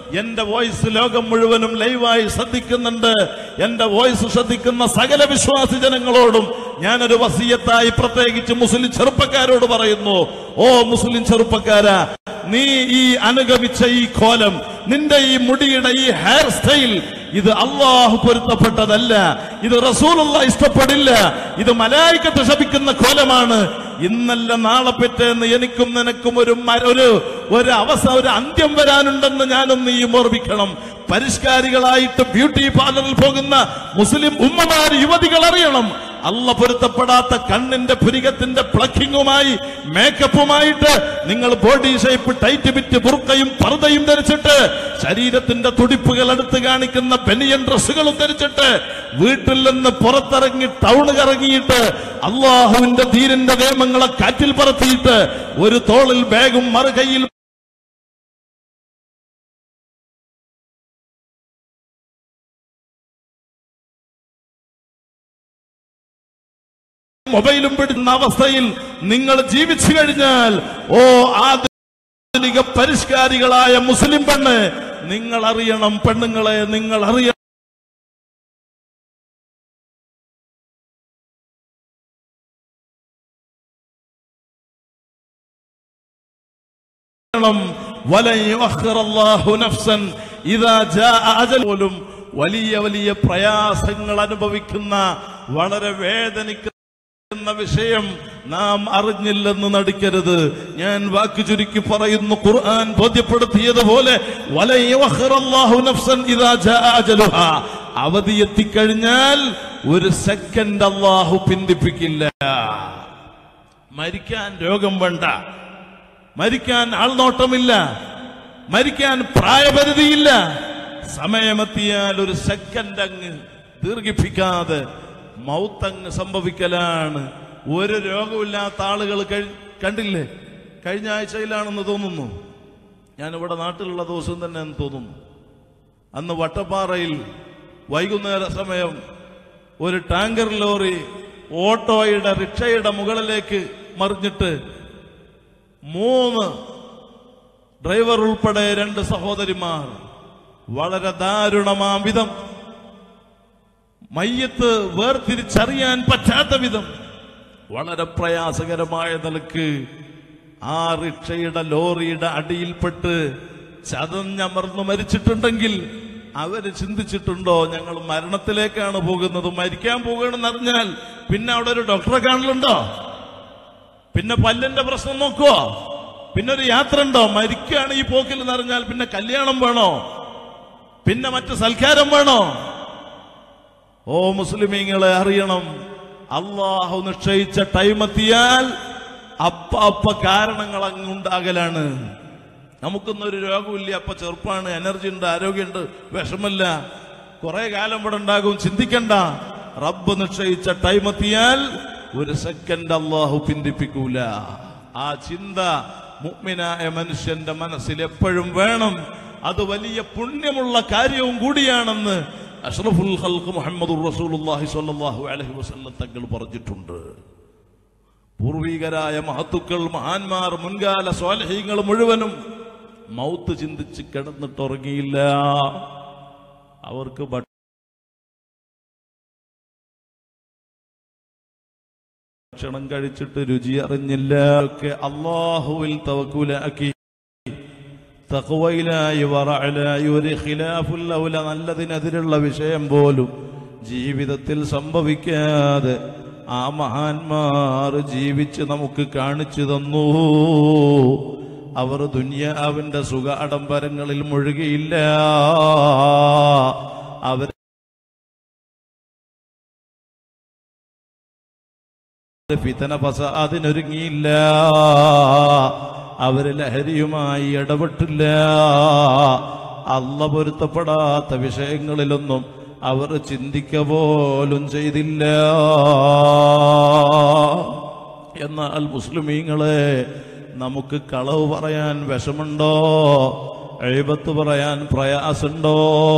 എന്റെ വോയിസ് ലോകം മുഴുവനും ലൈവായി ശ്രദ്ധിക്കുന്നുണ്ട് എന്റെ വോയിസ് ശ്രദ്ധിക്കുന്ന സകല വിശ്വാസി ജനങ്ങളോടും ഞാനൊരു വസീയത്തായി പ്രത്യേകിച്ച് മുസ്ലിം ചെറുപ്പക്കാരോട് പറയുന്നു ഓ മുസ്ലിം ചെറുപ്പക്കാരാ നീ ഈ അനുഗമിച്ച ഈ കോലം നിന്റെ ഈ മുടിയുടെ ഈ ഹെയർ സ്റ്റൈൽ ഇത് അള്ളാഹു പൊരുത്തപ്പെട്ടതല്ല ഇത് റസൂലുള്ള ഇഷ്ടപ്പെടില്ല ഇത് മലായിക്കത്ത് ശപിക്കുന്ന കോലമാണ് ഇന്നല്ല നാളെ പറ്റേന്ന് എനിക്കും നിനക്കും ഒരു മര- ഒരു ഒരു അവസ ഒരു അന്ത്യം വരാനുണ്ടെന്ന് ഞാനും നീയും ഓർമ്മിക്കണം പരിഷ്കാരികളായിട്ട് ബ്യൂട്ടി പാർലറിൽ പോകുന്ന മുസ്ലിം ഉമ്മമാർ യുവതികൾ അറിയണം അല്ല പൊരുത്തപ്പെടാത്ത കണ്ണിന്റെ പുരികത്തിന്റെ പ്ലക്കിങ്ങുമായി മേക്കപ്പുമായിട്ട് നിങ്ങൾ ബോഡി ഷേപ്പ് ടൈറ്റ് ബിറ്റ് ബുർക്കയും പർദ്ദയും ധരിച്ചിട്ട് ശരീരത്തിന്റെ തുടിപ്പുകൾ എടുത്ത് കാണിക്കുന്ന ബനിയൻ ഡ്രസ്സുകളും ധരിച്ചിട്ട് വീട്ടിൽ നിന്ന് പുറത്തിറങ്ങി ടൗണ് കറങ്ങിയിട്ട് അള്ളാഹുവിന്റെ ധീരന്റെ നിയമങ്ങളെ കാറ്റിൽ പറത്തിയിട്ട് ഒരു തോളിൽ ബാഗും മറുകൈയിൽ മൊബൈലും പിടിക്കുന്ന അവസ്ഥയിൽ നിങ്ങൾ ജീവിച്ചു കഴിഞ്ഞാൽ ഓ ആധുനിക പരിഷ്കാരികളായ മുസ്ലിം പെണ്ണ് നിങ്ങൾ അറിയണം പെണ്ണുങ്ങളെ നിങ്ങൾ അറിയണം വലൻ യുഅഖിറല്ലാഹു നഫ്സൻ ഇദാ ജാഅ അജൽ പോലും വലിയ വലിയ പ്രയാസങ്ങൾ അനുഭവിക്കുന്ന വളരെ വേദനിക്കുന്ന വിഷയം നാം അറിഞ്ഞില്ലെന്ന് നടിക്കരുത് ഞാൻ വാക്ക് ചുരുക്കി പറയുന്നു ഖുർആൻ ബോധ്യപ്പെടുത്തിയതുപോലെ വലൻ യുഅഖിറല്ലാഹു നഫ്സൻ ഇദാ ജാഅ അജലുഹാ അവധി എത്തിക്കഴിഞ്ഞാൽ ഒരു സെക്കൻഡ് അള്ളാഹു പിന്തിപ്പിക്കില്ല മരിക്കാൻ രോഗം വേണ്ട മരിക്കാൻ ആൾനോട്ടമില്ല മരിക്കാൻ പ്രായപരിധിയില്ല സമയമെത്തിയാൽ ഒരു സെക്കൻഡ് അങ്ങ് ദീർഘിപ്പിക്കാതെ മൗത്തങ്ങ് സംഭവിക്കലാണ് ഒരു രോഗമില്ലാത്ത ആളുകൾ കഴി- കണ്ടില്ലേ കഴിഞ്ഞ ആഴ്ചയിലാണെന്ന് തോന്നുന്നു ഞാൻ ഇവിടെ നാട്ടിലുള്ള ദിവസം തന്നെ എന്ന് തോന്നുന്നു അന്ന് വട്ടപ്പാറയിൽ വൈകുന്നേര സമയം ഒരു ടാങ്കർ ലോറി ഓട്ടോയുടെ റിക്ഷയുടെ മുകളിലേക്ക് മറിഞ്ഞിട്ട് മൂന്ന് ഡ്രൈവർ ഉൾപ്പെടെ രണ്ട് സഹോദരിമാർ വളരെ ദാരുണമാം വിധം മയ്യത്ത് വേർതിരിച്ചറിയാൻ പറ്റാത്ത വിധം വളരെ പ്രയാസകരമായ നിലക്ക് ആ റിക്ഷയുടെ ലോറിയുടെ അടിയിൽപ്പെട്ട് ചതഞ്ഞമർന്നു മരിച്ചിട്ടുണ്ടെങ്കിൽ അവര് ചിന്തിച്ചിട്ടുണ്ടോ ഞങ്ങൾ മരണത്തിലേക്കാണ് പോകുന്നത് മരിക്കാൻ പോകുകയാണെന്ന് അറിഞ്ഞാൽ പിന്നെ അവിടെ ഒരു ഡോക്ടറെ കാണലുണ്ടോ പിന്നെ പല്ലിന്റെ പ്രശ്നം നോക്കുവോ പിന്നെ ഒരു യാത്ര ഉണ്ടോ മരിക്കുകയാണ് ഈ പോക്കിൽ എന്ന് അറിഞ്ഞാൽ പിന്നെ കല്യാണം വേണോ പിന്നെ മറ്റ് സൽക്കാരം വേണോ ഓ മുസ്ലിമീങ്ങളെ അറിയണം അള്ളാഹു നിശ്ചയിച്ച ടൈം എത്തിയാൽ അപ്പ അപ്പ കാരണങ്ങൾ അങ്ങുണ്ടാകലാണ് നമുക്കൊന്നും ഒരു രോഗമില്ല അപ്പൊ ചെറുപ്പാണ് എനർജി ഉണ്ട് ആരോഗ്യമുണ്ട് വിഷമല്ല കുറെ കാലം ഇവിടെ ഉണ്ടാകും ചിന്തിക്കണ്ട റബ്ബ് നിശ്ചയിച്ച ടൈം എത്തിയാൽ ഒരു സെക്കൻഡ് അള്ളാഹു പിന്തിപ്പിക്കൂല ആ ചിന്ത മുഗ്മിനായ മനുഷ്യന്റെ മനസ്സിൽ എപ്പോഴും വേണം അത് വലിയ പുണ്യമുള്ള കാര്യവും കൂടിയാണെന്ന് അഷ്റഫുൽ ഖൽഖ് മുഹമ്മദുർ റസൂലുള്ളാഹി സ്വല്ലല്ലാഹു അലൈഹി വസല്ലം തങ്ങൾ പറഞ്ഞിട്ടുണ്ട് പൂർവികരായ മഹത്തുക്കൾ മഹാന്മാർ മുൻകാല സ്വാലഹീങ്ങൾ മുഴുവനും മൗത്ത് ചിന്തിച്ച് കിടന്നിട്ടുറങ്ങിയില്ല അവർക്ക് ഭക്ഷണം കഴിച്ചിട്ട് രുചി അറിഞ്ഞില്ല ഒക്കെ അള്ളാഹുവിൽ തവക്കുലാക്കി തഖ്വയിലായി വറഅലായി ഒരു ഖിലാഫുൽ ഔല നല്ലതിനെതിരുള്ള വിഷയം പോലും ജീവിതത്തിൽ സംഭവിക്കാതെ ആ മഹാന്മാർ ജീവിച്ച് നമുക്ക് കാണിച്ചു തന്നു അവർ ദുനിയാവിന്റെ സുഖ ആഡംബരങ്ങളിൽ മുഴുകിയില്ല അവർ ഫിതന ഫസാദിനൊരുങ്ങിയില്ല അവര് ലഹരിയുമായി ഇടപെട്ടില്ല അല്ല പൊരുത്തപ്പെടാത്ത വിഷയങ്ങളിലൊന്നും അവർ ചിന്തിക്ക പോലും ചെയ്തില്ല എന്നാൽ മുസ്ലിമീങ്ങളെ നമുക്ക് കളവ് പറയാൻ വിഷമുണ്ടോ എഴുപത്ത് പറയാൻ പ്രയാസുണ്ടോ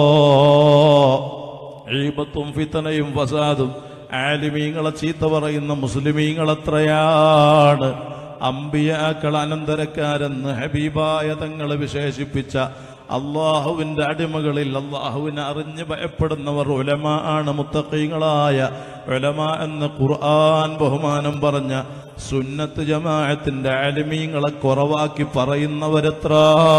എഴുപത്തും ഫിത്തനയും ഫസാദും ആലിമീങ്ങളെ ചീത്ത പറയുന്ന മുസ്ലിമീങ്ങൾ എത്രയാണ് അമ്പിയാക്കൾ അനന്തരക്കാരെന്ന് ഹബീബായ തങ്ങളെ വിശേഷിപ്പിച്ച അള്ളാഹുവിന്റെ അടിമകളിൽ അള്ളാഹുവിനെ അറിഞ്ഞ് ഭയപ്പെടുന്നവർ ഉലമ ആണ് മുത്തക്കീങ്ങളായ ഉലമ എന്ന് ഖുർആൻ ബഹുമാനം പറഞ്ഞ സുന്നത്ത് ജമാഅത്തിന്റെ അലിമീങ്ങളെ കുറവാക്കി പറയുന്നവരെത്ര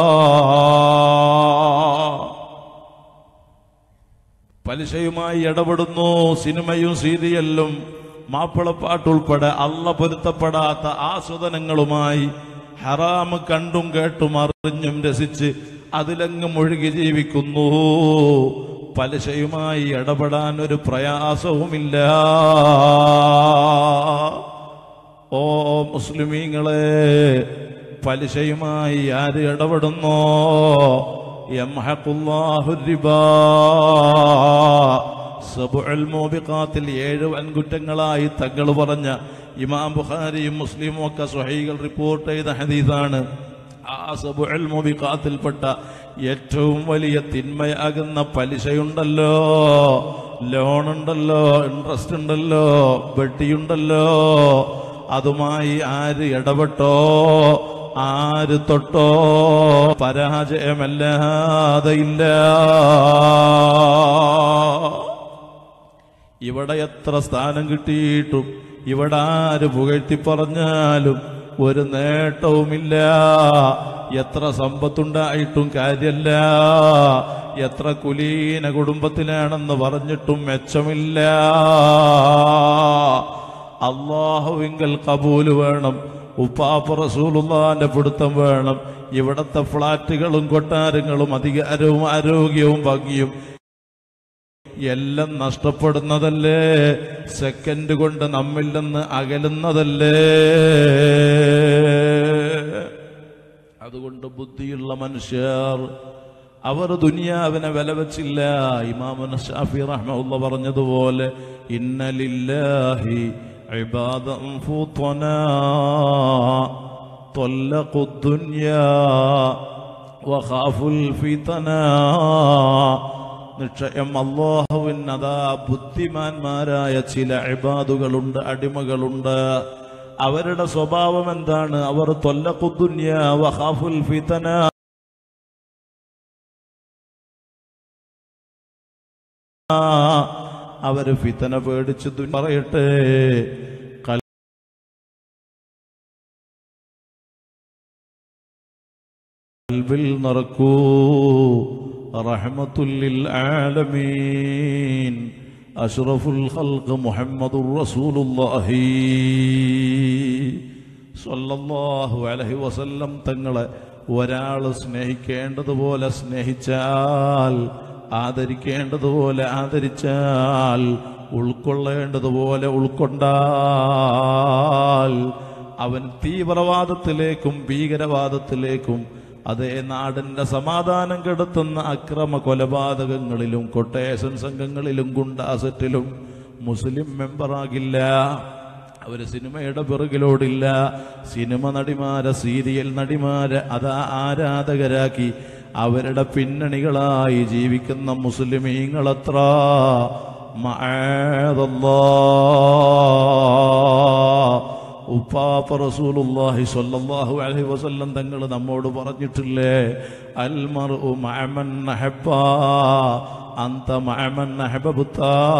പലിശയുമായി ഇടപെടുന്നു സിനിമയും സീരിയലും മാപ്പിളപ്പാട്ടുൾപ്പെടെ അള്ള പൊരുത്തപ്പെടാത്ത ആസ്വദനങ്ങളുമായി ഹറാമ് കണ്ടും കേട്ടും അറിഞ്ഞും രസിച്ച് അതിലങ്ങ് മുഴുകി ജീവിക്കുന്നു പലിശയുമായി ഇടപെടാൻ ഒരു പ്രയാസവുമില്ല ഓ മുസ്ലിമീങ്ങളെ പലിശയുമായി ആര് ഇടപെടുന്നോ യംഹഖുല്ലാഹു റിബാ സബുഅൽ മൂബിഖാത്തിൽ ഏഴ് വൻകുറ്റങ്ങളായി തങ്ങൾ പറഞ്ഞ ഇമാം ബുഖാരിയും മുസ്ലിമും ഒക്കെ സ്വഹീകൾ റിപ്പോർട്ട് ചെയ്ത ഹദീസാണ് ആ സബുഅൽ മൂബിഖാത്തിൽപ്പെട്ട ഏറ്റവും വലിയ തിന്മയാകുന്ന പലിശയുണ്ടല്ലോ ലോണുണ്ടല്ലോ ഇൻട്രസ്റ്റ് ഉണ്ടല്ലോ വട്ടിയുണ്ടല്ലോ അതുമായി ആര് ഇടപെട്ടോ ആര് തൊട്ടോ പരാജയമല്ലാതെ ഇല്ല ഇവിടെ എത്ര സ്ഥാനം കിട്ടിയിട്ടും ഇവിടെ ആര് പുകഴ്ത്തി പറഞ്ഞാലും ഒരു നേട്ടവുമില്ല എത്ര സമ്പത്തുണ്ടായിട്ടും കാര്യല്ല എത്ര കുലീന കുടുംബത്തിലാണെന്ന് പറഞ്ഞിട്ടും മെച്ചമില്ല അള്ളാഹുവിങ്കൽ കബൂല് വേണം ഉപ്പാപ്പ റസൂലുള്ളാന്റെ പിടുത്തം വേണം ഇവിടത്തെ ഫ്ളാറ്റുകളും കൊട്ടാരങ്ങളും അധികാരവും ആരോഗ്യവും ഭംഗിയും എല്ലാം നഷ്ടപ്പെടുന്നതല്ലേ സെക്കൻഡ് കൊണ്ട് നമ്മിൽ നിന്ന് അകലുന്നതല്ലേ അതുകൊണ്ട് ബുദ്ധിയുള്ള മനുഷ്യർ അവർ ദുനിയാവിനെ വില വെച്ചില്ല ഇമാമുന ഷാഫി റഹ്മുള്ള പറഞ്ഞതുപോലെ ഇന്നലില്ലാഹി ഇബാദം ഫുത്വനാ طلقوا الدنيا وخافوا الفتنا നിശ്ചയം അള്ളാഹുവിനതാ ബുദ്ധിമാന്മാരായ ചില ഇബാദുകളുണ്ട് അടിമകളുണ്ട് അവരുടെ സ്വഭാവം എന്താണ് അവർ തൊല്ലക്കുദ്ദുന്യ വഹാഫുൽ ഫിതന അവര് ഫിതന പേടിച്ച് ദു- പറയട്ടെ കൽ- കൽബിൽ നിറക്കൂ റഹ്മത്തുല്ലിൽ ആലമീൻ അഷ്റഫുൽ ഖൽഖ് മുഹമ്മദുർ റസൂലുള്ളാഹി സ്വല്ലല്ലാഹു അലൈഹി വസല്ലം തങ്ങളെ ഒരാൾ സ്നേഹിക്കേണ്ടതുപോലെ സ്നേഹിച്ചാൽ ആദരിക്കേണ്ടതുപോലെ ആദരിച്ചാൽ ഉൾക്കൊള്ളേണ്ടതുപോലെ ഉൾക്കൊണ്ടാൽ അവൻ തീവ്രവാദത്തിലേക്കും ഭീകരവാദത്തിലേക്കും അതേ നാടിന്റെ സമാധാനം കെടുത്തുന്ന അക്രമ കൊലപാതകങ്ങളിലും കൊട്ടേഷൻ സംഘങ്ങളിലും ഗുണ്ടാസറ്റിലും മുസ്ലിം മെമ്പറാകില്ല അവര് സിനിമയുടെ പിറകിലോടില്ല സിനിമ നടിമാരെ സീരിയൽ നടിമാരെ അതാ ആരാധകരാക്കി അവരുടെ പിന്നണികളായി ജീവിക്കുന്ന മുസ്ലിമീങ്ങളത്ര മഅദല്ലാഹ് ഉപ്പാപ്പ റസൂലുള്ളാഹി സ്വല്ലല്ലാഹു അലൈഹി വസല്ലം തങ്ങൾ നമ്മോട് പറഞ്ഞിട്ടില്ലേ അൽ മർഉ മഅമൻ നഹബ്ബ അന്ത മഅമൻ നഹബബുത്ത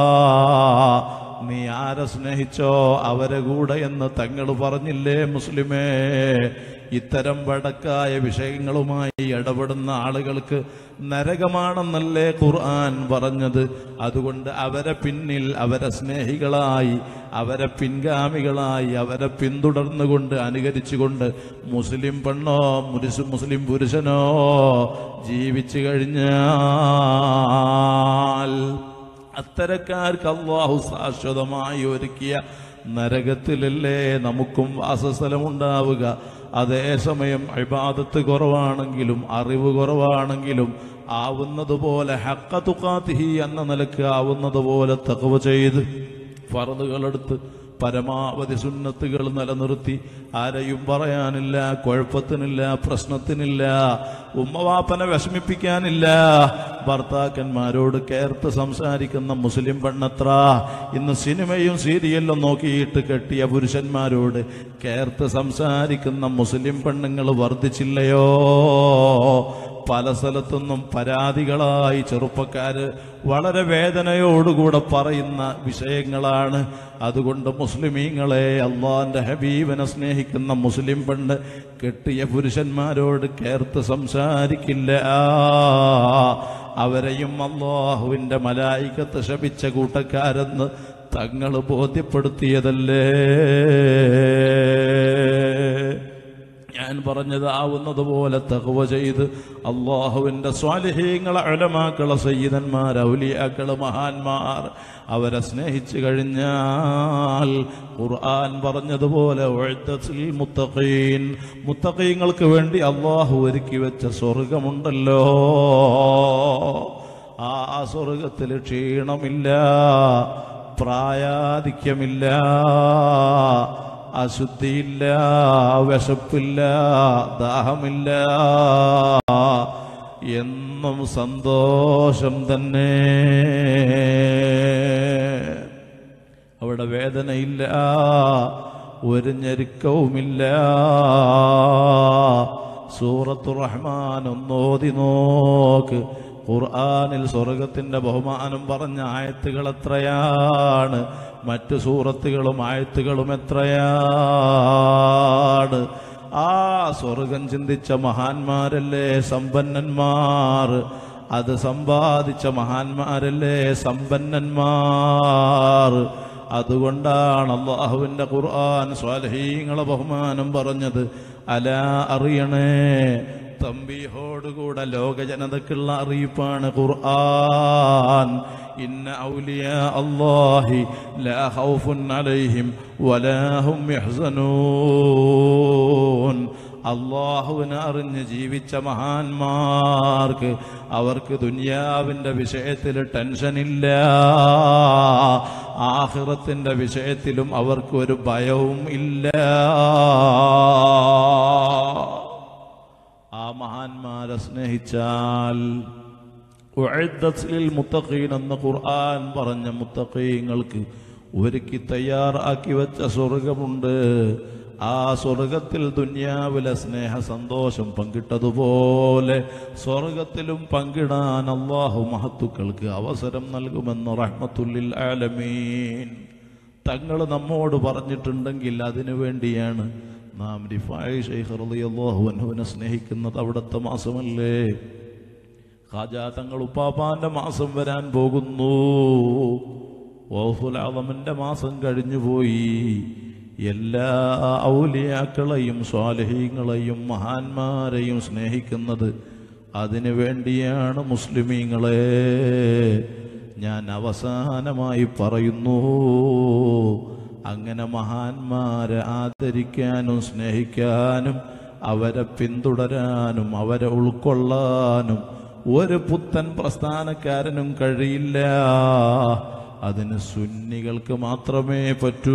നീ ആരെ സ്നേഹിച്ചോ അവരെ കൂടെ എന്ന് തങ്ങൾ പറഞ്ഞില്ലേ മുസ്ലിമേ ഇത്തരം വടക്കായ വിഷയങ്ങളുമായി ഇടപെടുന്ന ആളുകൾക്ക് നരകമാണെന്നല്ലേ ഖുർആൻ പറഞ്ഞത് അതുകൊണ്ട് അവരെ പിന്നിൽ അവരെ സ്നേഹികളായി അവരെ പിൻഗാമികളായി അവരെ പിന്തുടർന്നുകൊണ്ട് അനുകരിച്ചുകൊണ്ട് മുസ്ലിം പെണ്ണോ മുരിസ് മുസ്ലിം പുരുഷനോ ജീവിച്ചു കഴിഞ്ഞാൽ അത്തരക്കാർക്ക് അള്ളാഹു ശാശ്വതമായി ഒരുക്കിയ നരകത്തിലല്ലേ നമുക്കും വാസസ്ഥലമുണ്ടാവുക അതേസമയം ഇബാദത്ത് കുറവാണെങ്കിലും അറിവ് കുറവാണെങ്കിലും ആവുന്നതുപോലെ ഹക്കത്തുക്കാത്തിഹി എന്ന നിലക്ക് ആവുന്നതുപോലെ തകവ ചെയ്ത് ഫറതുകളെടുത്ത് പരമാവധി സുന്നത്തുകൾ നിലനിർത്തി ആരെയും പറയാനില്ല കുഴപ്പത്തിനില്ല പ്രശ്നത്തിനില്ല ഉമ്മവാപ്പനെ വിഷമിപ്പിക്കാനില്ല ഭർത്താക്കന്മാരോട് കേർത്ത് സംസാരിക്കുന്ന മുസ്ലിം പെണ്ണത്ര ഇന്ന് സിനിമയും സീരിയലും നോക്കിയിട്ട് കെട്ടിയ പുരുഷന്മാരോട് കേർത്ത് സംസാരിക്കുന്ന മുസ്ലിം പെണ്ണുങ്ങൾ വർദ്ധിച്ചില്ലയോ പല സ്ഥലത്തുനിന്നും പരാതികളായി ചെറുപ്പക്കാര് വളരെ വേദനയോടുകൂടെ പറയുന്ന വിഷയങ്ങളാണ് അതുകൊണ്ട് മുസ്ലിമീങ്ങളെ അള്ളാന്റെ ഹബീബിനെ സ്നേഹിക്കുന്ന മുസ്ലിം പെണ്ണ് കെട്ടിയ പുരുഷന്മാരോട് കേർത്ത് സംസാരിക്കില്ല അവരെയും അള്ളാഹുവിന്റെ മലായികത്ത് ശപിച്ച കൂട്ടക്കാരെന്ന് തങ്ങൾ ബോധ്യപ്പെടുത്തിയതല്ലേ ഞാൻ പറഞ്ഞത് ആവുന്നത് പോലെ തകവ ചെയ്ത് അള്ളാഹുവിന്റെ സ്വാലിഹീങ്ങളെ അലമാക്കളെ സയ്യിദന്മാർ ഔലിയാക്കള് മഹാന്മാർ അവരെ സ്നേഹിച്ചു കഴിഞ്ഞാൽ ഖുർആൻ പറഞ്ഞതുപോലെ ഉഅദ്ദത്തിൽ മുത്തഖീൻ മുത്തഖീങ്ങൾക്ക് വേണ്ടി അള്ളാഹു ഒരുക്കി വെച്ച സ്വർഗമുണ്ടല്ലോ ആ സ്വർഗത്തിൽ ക്ഷീണമില്ല പ്രായാധിക്യമില്ല അശുദ്ധിയില്ല വിശപ്പില്ല ദാഹമില്ല എന്നും സന്തോഷം തന്നെ അവിടെ വേദനയില്ല ഒരു ഞെരുക്കവുമില്ല സൂറത്തു റഹ്മാൻ ഒന്നോതി നോക്ക് ഖുർആനിൽ സ്വർഗത്തിന്റെ ബഹുമാനം പറഞ്ഞ ആയത്തുകൾ എത്രയാണ് മറ്റു സൂറത്തുകളും ആയത്തുകളും എത്രയാണ് ആ സ്വർഗം ചിന്തിച്ച മഹാന്മാരല്ലേ സമ്പന്നന്മാർ അത് സമ്പാദിച്ച മഹാന്മാരല്ലേ സമ്പന്നന്മാർ അതുകൊണ്ടാണ് അള്ളാഹുവിന്റെ ഖുർആൻ സ്വാലഹീങ്ങളെ ബഹുമാനം പറഞ്ഞത് അല അറിയണേ തമ്പീഹോടുകൂടെ ലോക ജനതക്കുള്ള അറിയിപ്പാണ് ഖുർആൻ ഇന്ന ഔലിയ അല്ലാഹി ലാ ഖൗഫുൻ അലൈഹിം വലാ ഹും യഹ്സനൂൻ അള്ളാഹുവിനെ അറിഞ്ഞ് ജീവിച്ച മഹാന്മാർക്ക് അവർക്ക് ദുനിയാവിന്റെ വിഷയത്തിൽ ടെൻഷനില്ല ആഹിറത്തിന്റെ വിഷയത്തിലും അവർക്ക് ഒരു ഭയവും ഇല്ല ആ മഹാന്മാരെ സ്നേഹിച്ചാൽ ഉഅദ്ദത്ത് ലിൽ മുത്തഖീൻ എന്ന ഖുർആൻ പറഞ്ഞ മുത്തഖീങ്ങൾക്ക് ഒരുക്കി തയ്യാറാക്കി വെച്ച സ്വർഗമുണ്ട് ആ സ്വർഗത്തിൽ ദുന്യാവിലെ സ്നേഹ സന്തോഷം പങ്കിട്ടതുപോലെ സ്വർഗത്തിലും പങ്കിടാൻ അള്ളാഹു മഹത്തുക്കൾക്ക് അവസരം നൽകുമെന്ന് റഹ്മത്തുല്ലിൽ ആലമീൻ തങ്ങൾ നമ്മോട് പറഞ്ഞിട്ടുണ്ടെങ്കിൽ അതിനു വേണ്ടിയാണ് നാം റിഫായ് ഷെയ്ഖ് റളിയല്ലാഹു അൻഹുവിനെ സ്നേഹിക്കുന്നത് അവിടുത്തെ മാസമല്ലേ ഖാജാ തങ്ങൾ ഉപ്പാപ്പാന്റെ മാസം വരാൻ പോകുന്നു ഓഫുൽ ആലമിന്റെ മാസം കഴിഞ്ഞുപോയി എല്ലാ ഔലിയാക്കളെയും സ്വാലഹീങ്ങളെയും മഹാന്മാരെയും സ്നേഹിക്കുന്നത് അതിനു വേണ്ടിയാണ് മുസ്ലിമീങ്ങളെ ഞാൻ അവസാനമായി പറയുന്നു അങ്ങനെ മഹാന്മാരെ ആദരിക്കാനും സ്നേഹിക്കാനും അവരെ പിന്തുടരാനും അവരെ ഉൾക്കൊള്ളാനും ഒരു പുത്തൻ പ്രസ്ഥാനക്കാരനും കഴിയില്ല അതിന് സുന്നികൾക്ക് മാത്രമേ പറ്റൂ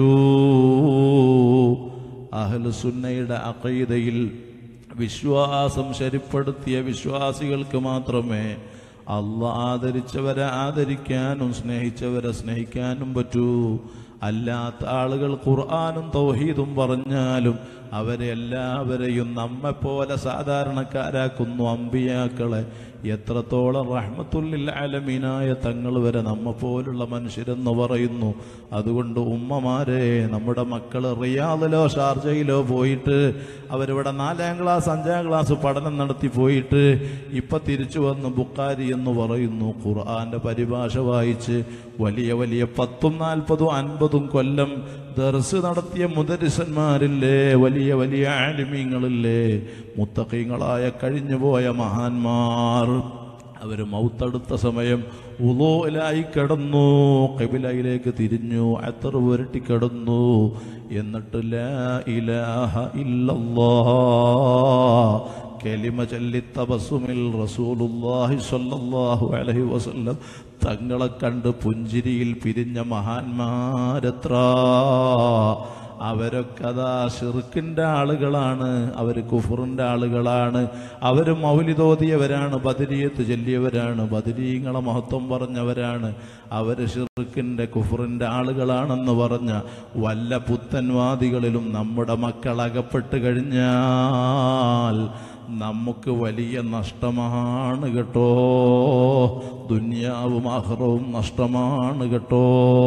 അഹ്ലു സുന്നയുടെ അഖീദയിൽ വിശ്വാസം ശരിപ്പെടുത്തിയ വിശ്വാസികൾക്ക് മാത്രമേ അല്ല ആദരിച്ചവരെ ആദരിക്കാനും സ്നേഹിച്ചവരെ സ്നേഹിക്കാനും പറ്റൂ അല്ലാത്ത ആളുകൾ ഖുർആാനും തൗഹീദും പറഞ്ഞാലും അവരെ എല്ലാവരെയും നമ്മെപ്പോലെ സാധാരണക്കാരാക്കുന്നു അമ്പിയാക്കളെ എത്രത്തോളം റഹ്മത്തുല്ലിൽ അലമീനായ തങ്ങൾ വരെ നമ്മെ പോലുള്ള മനുഷ്യരെന്ന് പറയുന്നു അതുകൊണ്ട് ഉമ്മമാരെ നമ്മുടെ മക്കൾ റിയാദിലോ ഷാർജയിലോ പോയിട്ട് അവരിവിടെ നാലാം ക്ലാസ് അഞ്ചാം ക്ലാസ് പഠനം നടത്തി പോയിട്ട് ഇപ്പൊ തിരിച്ചു വന്ന് ബുക്കാരി എന്ന് പറയുന്നു ഖുർആന്റെ പരിഭാഷ വായിച്ച് വലിയ വലിയ പത്തും നാൽപ്പതും അൻപതും കൊല്ലം ദർസ് നടത്തിയ മുദരിസന്മാരില്ലേ വലിയ വലിയ ആലിമീങ്ങളില്ലേ മുത്തഖീങ്ങളായ കഴിഞ്ഞുപോയ മഹാന്മാർ അവർ മൗത്തടുത്ത സമയം ഉലോലായി കിടന്നു കബിലയിലേക്ക് തിരിഞ്ഞു അത്തർ പുരട്ടി കിടന്നു എന്നിട്ട് ലാ ഇലാഹ ഇല്ലല്ലാഹ് കലിമ ചൊല്ലി തബസുമിൽ റസൂലുള്ളാഹി സ്വല്ലല്ലാഹു അലൈഹി വസല്ലം തങ്ങളെ കണ്ട് പുഞ്ചിരിയിൽ പിരിഞ്ഞ മഹാന്മാരെത്ര അവരൊക്കെ അതാ ഷിർക്കിന്റെ ആളുകളാണ് അവർ കുഫറിന്റെ ആളുകളാണ് അവർ മൗലിതോതിയവരാണ് ബദരിയത്ത് ചൊല്ലിയവരാണ് ബദരീങ്ങളെ മഹത്വം പറഞ്ഞവരാണ് അവർ ഷിർക്കിന്റെ കുഫറിന്റെ ആളുകളാണെന്ന് പറഞ്ഞ വല്ല പുത്തൻവാദികളിലും നമ്മുടെ മക്കൾ അകപ്പെട്ട് കഴിഞ്ഞാൽ നമുക്ക് വലിയ നഷ്ടമാണ് കേട്ടോ ദുന്യാവും ആഹ്റവും നഷ്ടമാണ് കേട്ടോ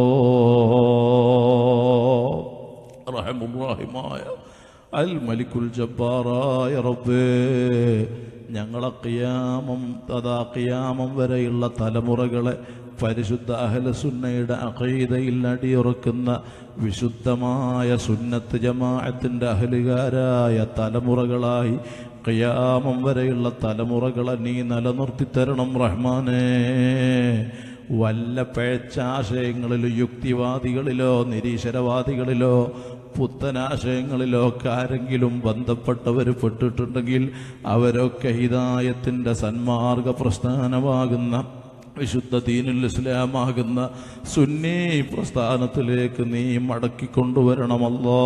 റഹമുറാഹിമായ അൽ മലിക്കുൽ ജബ്ബാറായ റബ്ബേ ഞങ്ങളെ ഖിയാമം അതാ ഖിയാമം വരെയുള്ള തലമുറകളെ പരിശുദ്ധ അഹലസുന്നയുടെ അഖീദയിൽ അടിയുറക്കുന്ന വിശുദ്ധമായ സുന്നത്ത് ജമാഅത്തിന്റെ അഹലുകാരായ തലമുറകളായി ഖിയാമം വരെയുള്ള തലമുറകളെ നീ നിലനിർത്തി തരണം റഹ്മാനേ വല്ല പേച്ചാശയങ്ങളിലോ യുക്തിവാദികളിലോ നിരീശ്വരവാദികളിലോ പുത്തനാശയങ്ങളിലോ ഒക്കെ ആരെങ്കിലും ബന്ധപ്പെട്ടവർ പെട്ടിട്ടുണ്ടെങ്കിൽ അവരൊക്കെ ഹിതായത്തിൻ്റെ സന്മാർഗ പ്രസ്ഥാനമാകുന്ന വിശുദ്ധ ദീനുൽ ഇസ്ലാമാകുന്ന സുന്നി പ്രസ്ഥാനത്തിലേക്ക് നീ മടക്കിക്കൊണ്ടുവരണമല്ലോ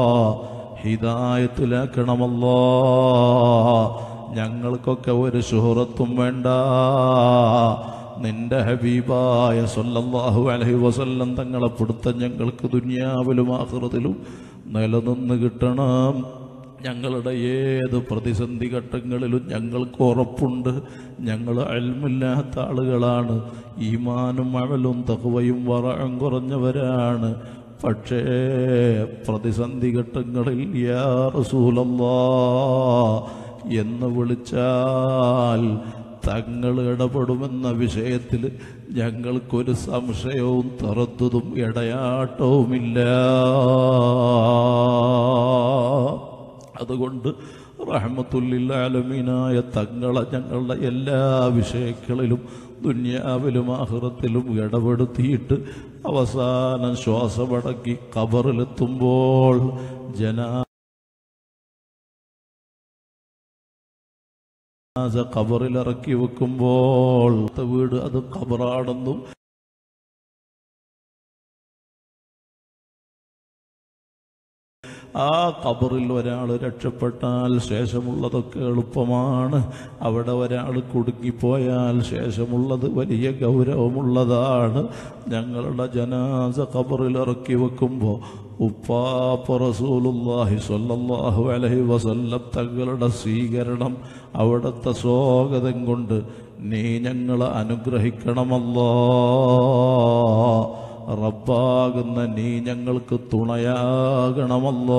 ഹിതായത്തിലാക്കണമല്ലോ ഞങ്ങൾക്കൊക്കെ ഒരു സുഹൃത്തും വേണ്ട നിന്റെ ഹബീബായ സല്ലല്ലാഹു അലൈഹി വസല്ലം തങ്ങളെ പിടുത്തം ഞങ്ങൾക്ക് ദുനിയാവിലും ആഹൃതിലും നിലനിന്ന് കിട്ടണം ഞങ്ങളുടെ ഏത് പ്രതിസന്ധി ഘട്ടങ്ങളിലും ഞങ്ങൾക്ക് ഉറപ്പുണ്ട് ഞങ്ങൾ അൽമില്ലാത്ത ആളുകളാണ് ഈമാനും അഴലും തഹവയും വറം കുറഞ്ഞവരാണ് പക്ഷേ പ്രതിസന്ധി ഘട്ടങ്ങളിൽ യാ റസൂലല്ലാ എന്ന് വിളിച്ചാൽ തങ്ങൾ ഇടപെടുമെന്ന വിഷയത്തിൽ ഞങ്ങൾക്കൊരു സംശയവും തുറത്തതും ഇടയാട്ടവുമില്ല അതുകൊണ്ട് റഹമത്തുല്ലാലമീനായ തങ്ങളെ ഞങ്ങളുടെ എല്ലാ വിഷയങ്ങളിലും ദുന്യാവിലും ആഹൃത്തിലും ഇടപെടുത്തിയിട്ട് അവസാനം ശ്വാസമടക്കി കബറിലെത്തുമ്പോൾ ജനാ കബറിലിറക്കി വെക്കുമ്പോൾ വീട് അത് കബറാണെന്നും ആ കബറിൽ ഒരാൾ രക്ഷപ്പെട്ടാൽ ശേഷമുള്ളതൊക്കെ എളുപ്പമാണ് അവിടെ ഒരാൾ കുടുങ്ങിപ്പോയാൽ ശേഷമുള്ളത് വലിയ ഗൗരവമുള്ളതാണ് ഞങ്ങളുടെ ജനാസ കബറിൽ ഇറക്കി വെക്കുമ്പോൾ ഉപ്പാപ്പ റസൂലുല്ലാഹി സ്വല്ലല്ലാഹു അലൈഹി വസല്ലം തങ്ങളുടെ സ്വീകരണം അവിടുത്തെ സ്വാഗതം കൊണ്ട് നീ ഞങ്ങളെ അനുഗ്രഹിക്കണമല്ലോ റബ്ബാകുന്ന നീ ഞങ്ങൾക്ക് തുണയാകണമല്ലോ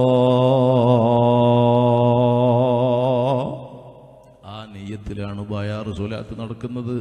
ആ നെയ്യത്തിലാണ് ബയാറ് സ്വലാത്ത് നടക്കുന്നത്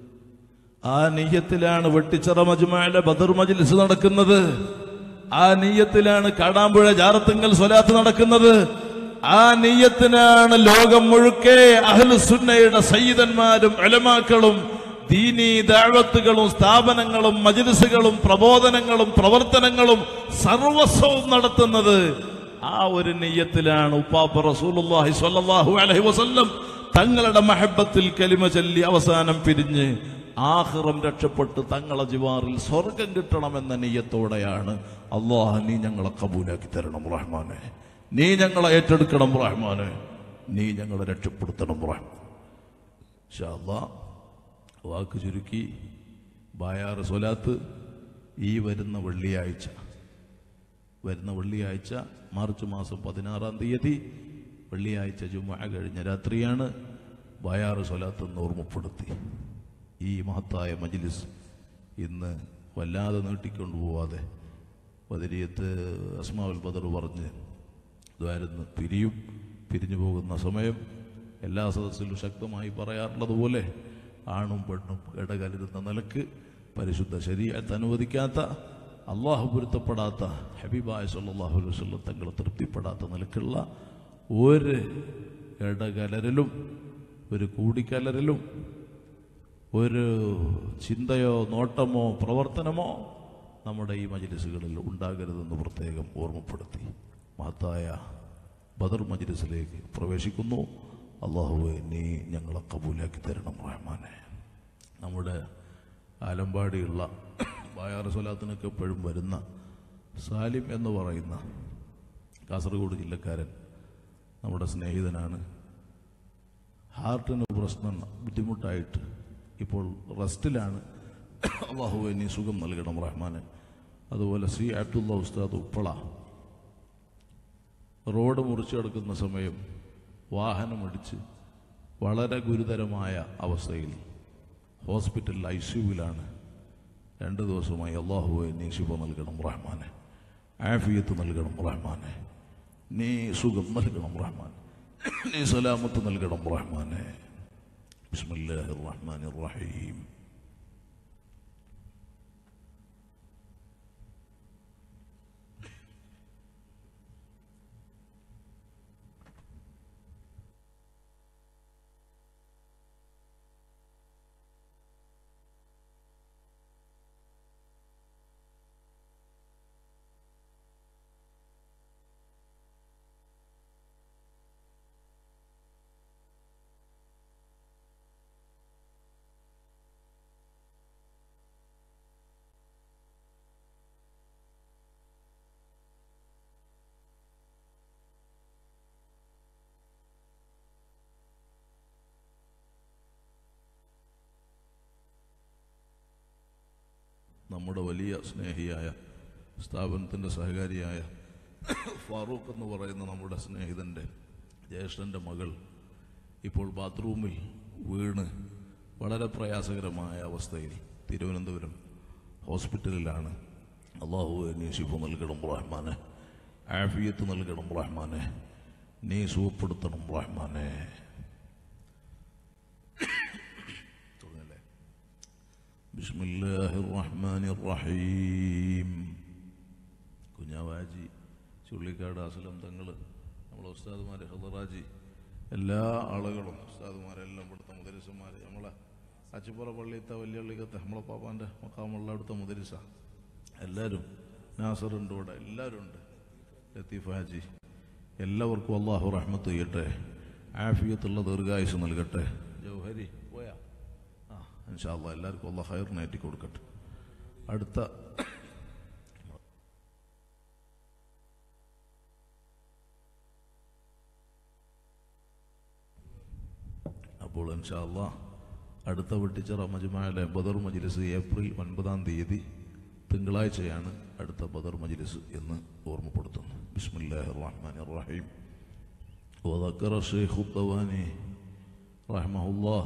ആ നെയ്യത്തിലാണ് വെട്ടിച്ചിറ മജുമാല ബദർ മജ്ലിസ് നടക്കുന്നത് ആ നെയ്യത്തിലാണ് കാടാമ്പുഴ ജാറത്തുങ്കൽ സ്വലാത്ത് നടക്കുന്നത് ആ നെയ്യത്തിനാണ് ലോകം മുഴുക്കെ അഹ്ലുസുന്നയുടെ സയ്യിദന്മാരും അലമാക്കളും ദീനീ ദാവത്തുകളും സ്ഥാപനങ്ങളും മജ്ലിസുകളും പ്രബോധനങ്ങളും പ്രവർത്തനങ്ങളും സർവസ്വവും നടത്തുന്നത് ആ ഒരു നെയ്യത്തിലാണ് ഉപ്പാപ്പ റസൂലുള്ളാഹി സ്വല്ലല്ലാഹു അലൈഹി വസല്ലം തങ്ങളുടെ മഹബത്തിൽ കലിമ ചൊല്ലി അവസാനം പിരിഞ്ഞ് ആഹ്റം രക്ഷപ്പെട്ട് തങ്ങളെ ജിവാറിൽ സ്വർഗം കിട്ടണമെന്ന നെയ്യത്തോടെയാണ് അള്ളാഹ് നീ ഞങ്ങളെ കബൂലാക്കി തരണം റഹ്മാനെ നീ ഞങ്ങളെ ഏറ്റെടുക്കണം റഹ്മാനെ നീ ഞങ്ങളെ രക്ഷപ്പെടുത്തണം റഹ്മാൻ ഇൻഷാ അല്ലാഹ് വാക്ക് ചുരുക്കി ബായാറ് സ്വലാത്ത് ഈ വരുന്ന വെള്ളിയാഴ്ച വരുന്ന വെള്ളിയാഴ്ച മാർച്ച് മാസം പതിനാറാം തീയതി വെള്ളിയാഴ്ച ജുമ കഴിഞ്ഞ രാത്രിയാണ് ബായാറ് സ്വലാത്ത് എന്ന് ഓർമ്മപ്പെടുത്തി ഈ മഹത്തായ മജ്ലിസ് ഇന്ന് വല്ലാതെ നീട്ടിക്കൊണ്ടു പോവാതെ ബദരിയത്ത് അസ്മാവുൽ ബദർ പറഞ്ഞ് ഇതായിരുന്നു പിരിയും പിരിഞ്ഞു പോകുന്ന സമയം എല്ലാ സദസ്സിലും ശക്തമായി പറയാറുള്ളത് പോലെ ആണും പെണ്ണും ഇടകലരുന്ന നിലക്ക് പരിശുദ്ധ ശരീരത്ത് അനുവദിക്കാത്ത അള്ളാഹു പൊരുത്തപ്പെടാത്ത ഹബീബായ സല്ലാഹു അലൈഹി വസല്ലം തങ്ങളെ തൃപ്തിപ്പെടാത്ത നിലക്കുള്ള ഒരു ഇടകലരലും ഒരു കൂടിക്കലരലും ഒരു ചിന്തയോ നോട്ടമോ പ്രവർത്തനമോ നമ്മുടെ ഈ മജ്ലിസുകളിൽ ഉണ്ടാകരുതെന്ന് പ്രത്യേകം ഓർമ്മപ്പെടുത്തി മഹത്തായ ബദർ മജ്ലിസിലേക്ക് പ്രവേശിക്കുന്നു അള്ളാഹുവെ നീ ഞങ്ങളെ കബൂലാക്കി തരണം റഹ്മാനെ നമ്മുടെ ആലമ്പാടിയുള്ള ബായാർ സ്വലാത്തിനൊക്കെ എപ്പോഴും വരുന്ന സാലിം എന്ന് പറയുന്ന കാസർഗോഡ് ജില്ലക്കാരൻ നമ്മുടെ സ്നേഹിതനാണ് ഹാർട്ടിന് പ്രശ്നം ബുദ്ധിമുട്ടായിട്ട് ഇപ്പോൾ റെസ്റ്റിലാണ് അള്ളാഹുവെ നീ സുഖം നൽകണം റഹ്മാന് അതുപോലെ സി അബ്ദുള്ള ഉസ്താദ് ഉപ്പള റോഡ് മുറിച്ചു കിടക്കുന്ന സമയം വാഹനമിടിച്ച് വളരെ ഗുരുതരമായ അവസ്ഥയിൽ ഹോസ്പിറ്റലിൽ ഐ സിയുവിലാണ് രണ്ട് ദിവസമായി അള്ളാഹുവെ നീ ശുഭ നൽകണം റഹ്മാനെ ആഫിയത്ത് നൽകണം റഹ്മാനെ നീ സുഖം നൽകണം റഹ്മാൻ നീ സലാമത്ത് നൽകണം റഹ്മാനെ ബിസ്മില്ലാഹിർ റഹ്മാനിർ റഹീം നമ്മുടെ വലിയ സ്നേഹിയായ സ്ഥാപനത്തിൻ്റെ സഹകാരിയായ ഫാറൂഖ് എന്ന് പറയുന്ന നമ്മുടെ സ്നേഹിതൻ്റെ ജ്യേഷ്ഠൻ്റെ മകൾ ഇപ്പോൾ ബാത്റൂമിൽ വീണ് വളരെ പ്രയാസകരമായ അവസ്ഥയിൽ തിരുവനന്തപുരം ഹോസ്പിറ്റലിലാണ് അള്ളാഹു നീ ശിഫ നൽകണം റഹ്മാനെ ആഫിയത്ത് നൽകണം റഹ്മാനെ നീ സുഖപ്പെടുത്തണം റഹ്മാനെ തുടങ്ങല്ലേ بسم الله الرحمن الرحيم കുഞ്ഞാവാജി ചുള്ളിക്കാട് അസലം തങ്ങൾ നമ്മളെ ഉസ്താദുമാർ ഹദറാജി എല്ലാ ആളുകളും ഉസ്താദുമാരെല്ലാം ഇവിടുത്തെ മുദരിസന്മാർ നമ്മളെ അച്ചിപ്പുറ പള്ളിയത്തെ വലിയ പള്ളിക്കത്തെ നമ്മളെ പാപ്പാൻ്റെ മക്കാമുള്ള അവിടുത്തെ മുദരിസ എല്ലാവരും നാസറുണ്ട് ഇവിടെ എല്ലാവരും ഉണ്ട് ലത്തീഫ് ഹാജി എല്ലാവർക്കും അള്ളാഹു റഹ്മത്ത് ചെയ്യട്ടെ ആഫിയത്തുള്ള ദീർഘായുസ് നൽകട്ടെ ജൗഹരി പോയാ ആ ഇൻഷാല്ല എല്ലാവർക്കും അള്ളാഹ് ഹയർ നേറ്റി കൊടുക്കട്ടെ അടുത്ത അപ്പോൾ ഇൻഷാല്ല അടുത്ത വെട്ടിച്ചിറ മജുമായിലെ ബദർ മജ്ലിസ് ഏപ്രിൽ ഒൻപതാം തീയതി തിങ്കളാഴ്ചയാണ് അടുത്ത ബദർ മജ്ലിസ് എന്ന് ഓർമ്മപ്പെടുത്തുന്നു ബിസ്മില്ലാഹി റഹ്മാൻ റഹീം وذكر الشيخ الطواني رحمه الله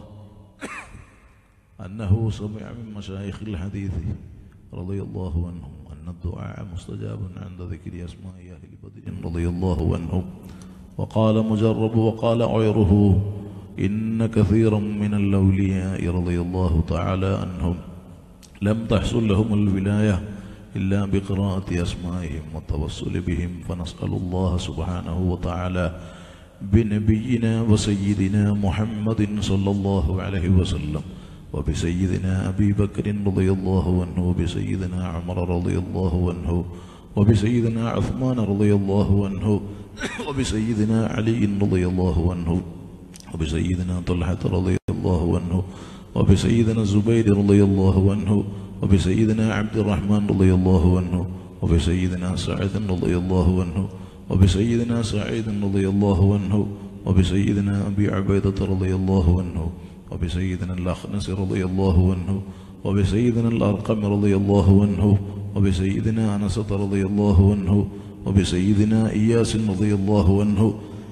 أنه سمع من مشايخ الحديث رضي الله عنهم أن الدعاء مستجاب عند ذكر أسماء أهل بدر رضي الله عنهم وقال مجرب وقال عيره إن كثيرا من الأولياء رضي الله تعالى عنهم لم تحصل لهم الولاية إلا بقراءة أسمائهم والتوسل بهم فنسأل الله سبحانه وتعالى بنبينا وسيدنا محمد صلى الله عليه وسلم وبسيدنا أبي بكر رضي الله عنه وبسيدنا عمر رضي الله عنه وبسيدنا عثمان رضي الله عنه وبسيدنا علي رضي الله عنه وبسيدنا طلحة رضي الله عنه وبسيدنا الزبير رضي الله عنه وبسيدنا عبد الرحمن رضي الله عنه وبسيدنا سعد رضي الله عنه وبسيدنا سعيد رضي الله عنه وبسيدنا أبي عبيدة رضي الله عنه وبسيدنا الأخنس رضي الله عنه وبسيدنا الأرقم رضي الله عنه وبسيدنا أنسة رضي الله عنه وبسيدنا إياس رضي الله عنه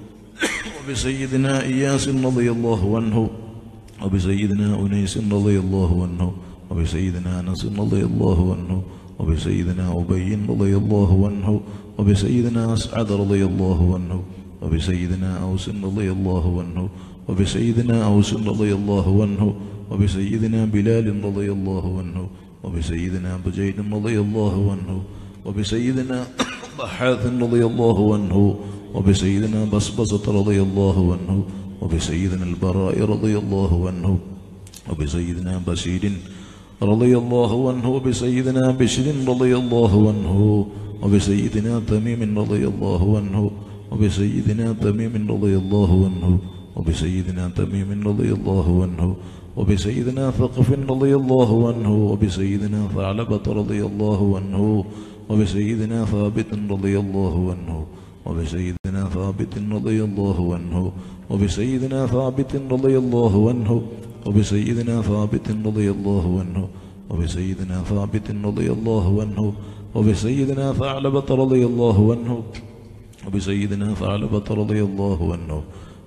وبسيدنا إياس رضي الله عنه وبسيدنا أنيس رضي الله عنه وبسيدنا أنس رضي الله عنه وبسيدنا أبي رضي الله عنه وبسيدنا أسعد رضي الله عنه وبسيدنا أوس رضي الله عنه وبسيدنا أوس رضي الله عنه وبسيدنا بلال رضي الله عنه وبسيدنا بجيد رضي الله عنه وبسيدنا ضحاث رضي الله عنه وبسيدنا بصبصة رضي الله عنه وبسيدنا البراء رضي الله عنه وبسيدنا بشير رضي الله عنه وبسيدنا بشر رضي الله عنه وبسيدنا تميم رضي الله عنه وبسيدنا تميم رضي الله عنه وبسيدنا تميم رضي الله عنه وبسيدنا ثقف رضي الله عنه وبسيدنا ثعلبة رضي الله عنه وبسيدنا ثابت رضي الله عنه وبسيدنا ثابت رضي الله عنه وبسيدنا ثابت رضي الله عنه وبسيدنا ثابت رضي الله عنه وبسيدنا ثابت رضي الله عنه وبسيدنا ثعلبة رضي الله عنه وبسيدنا ثعلبة رضي الله عنه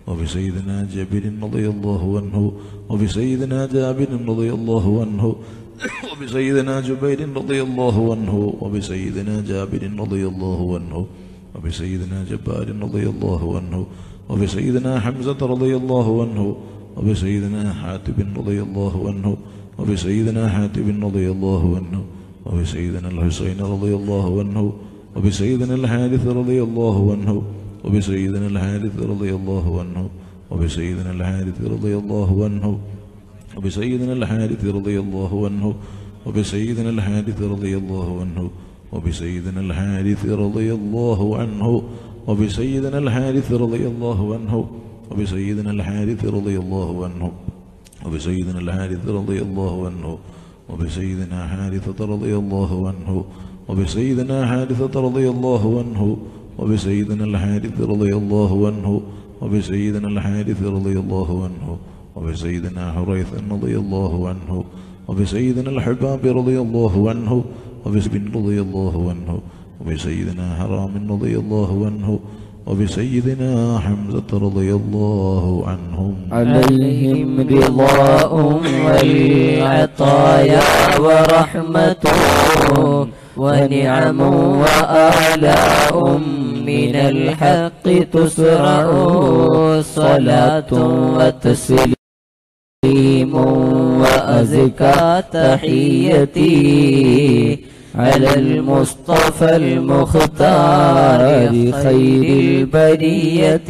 وبسيدنا جابر رضي الله عنه وبسيدنا جابر رضي الله عنه وبسيدنا جبير رضي الله عنه وبسيدنا جابر رضي الله عنه وبسيدنا جبار رضي الله عنه وبسيدنا حمزة رضي الله عنه وبسيدنا حاتب رضي الله عنه وبسيدنا حاتب رضي الله عنه وبسيدنا الحسين رضي الله عنه وبسيدنا الحارث رضي الله عنه وبسيدنا الحارث رضي الله عنه وبسيدنا الحارث رضي الله عنه وبسيدنا الحارث رضي الله عنه وبسيدنا الحارث رضي الله عنه وبسيدنا الحارث رضي الله عنه وبسيدنا الحارث رضي الله عنه وبسيدنا الحارث رضي الله عنه وبسيدنا الحارث رضي الله عنه وبسيدنا حارثة رضي الله عنه وبسيدنا حارثة رضي الله عنه وبسيدنا الحارث رضي الله عنه وبسيدنا الحارث رضي الله عنه وبسيدنا حريث رضي الله عنه وبسيدنا الحباب رضي الله عنه وبسبن رضي الله عنه وبسيدنا حرام رضي الله عنه وبسيدنا حمزة رضي الله عنهم عليهم رضاء والعطايا ورحمة ونعم وآلاء من الحق تسرع صلاة وتسليم وأزكى تحيتي على المصطفى المختار خير البرية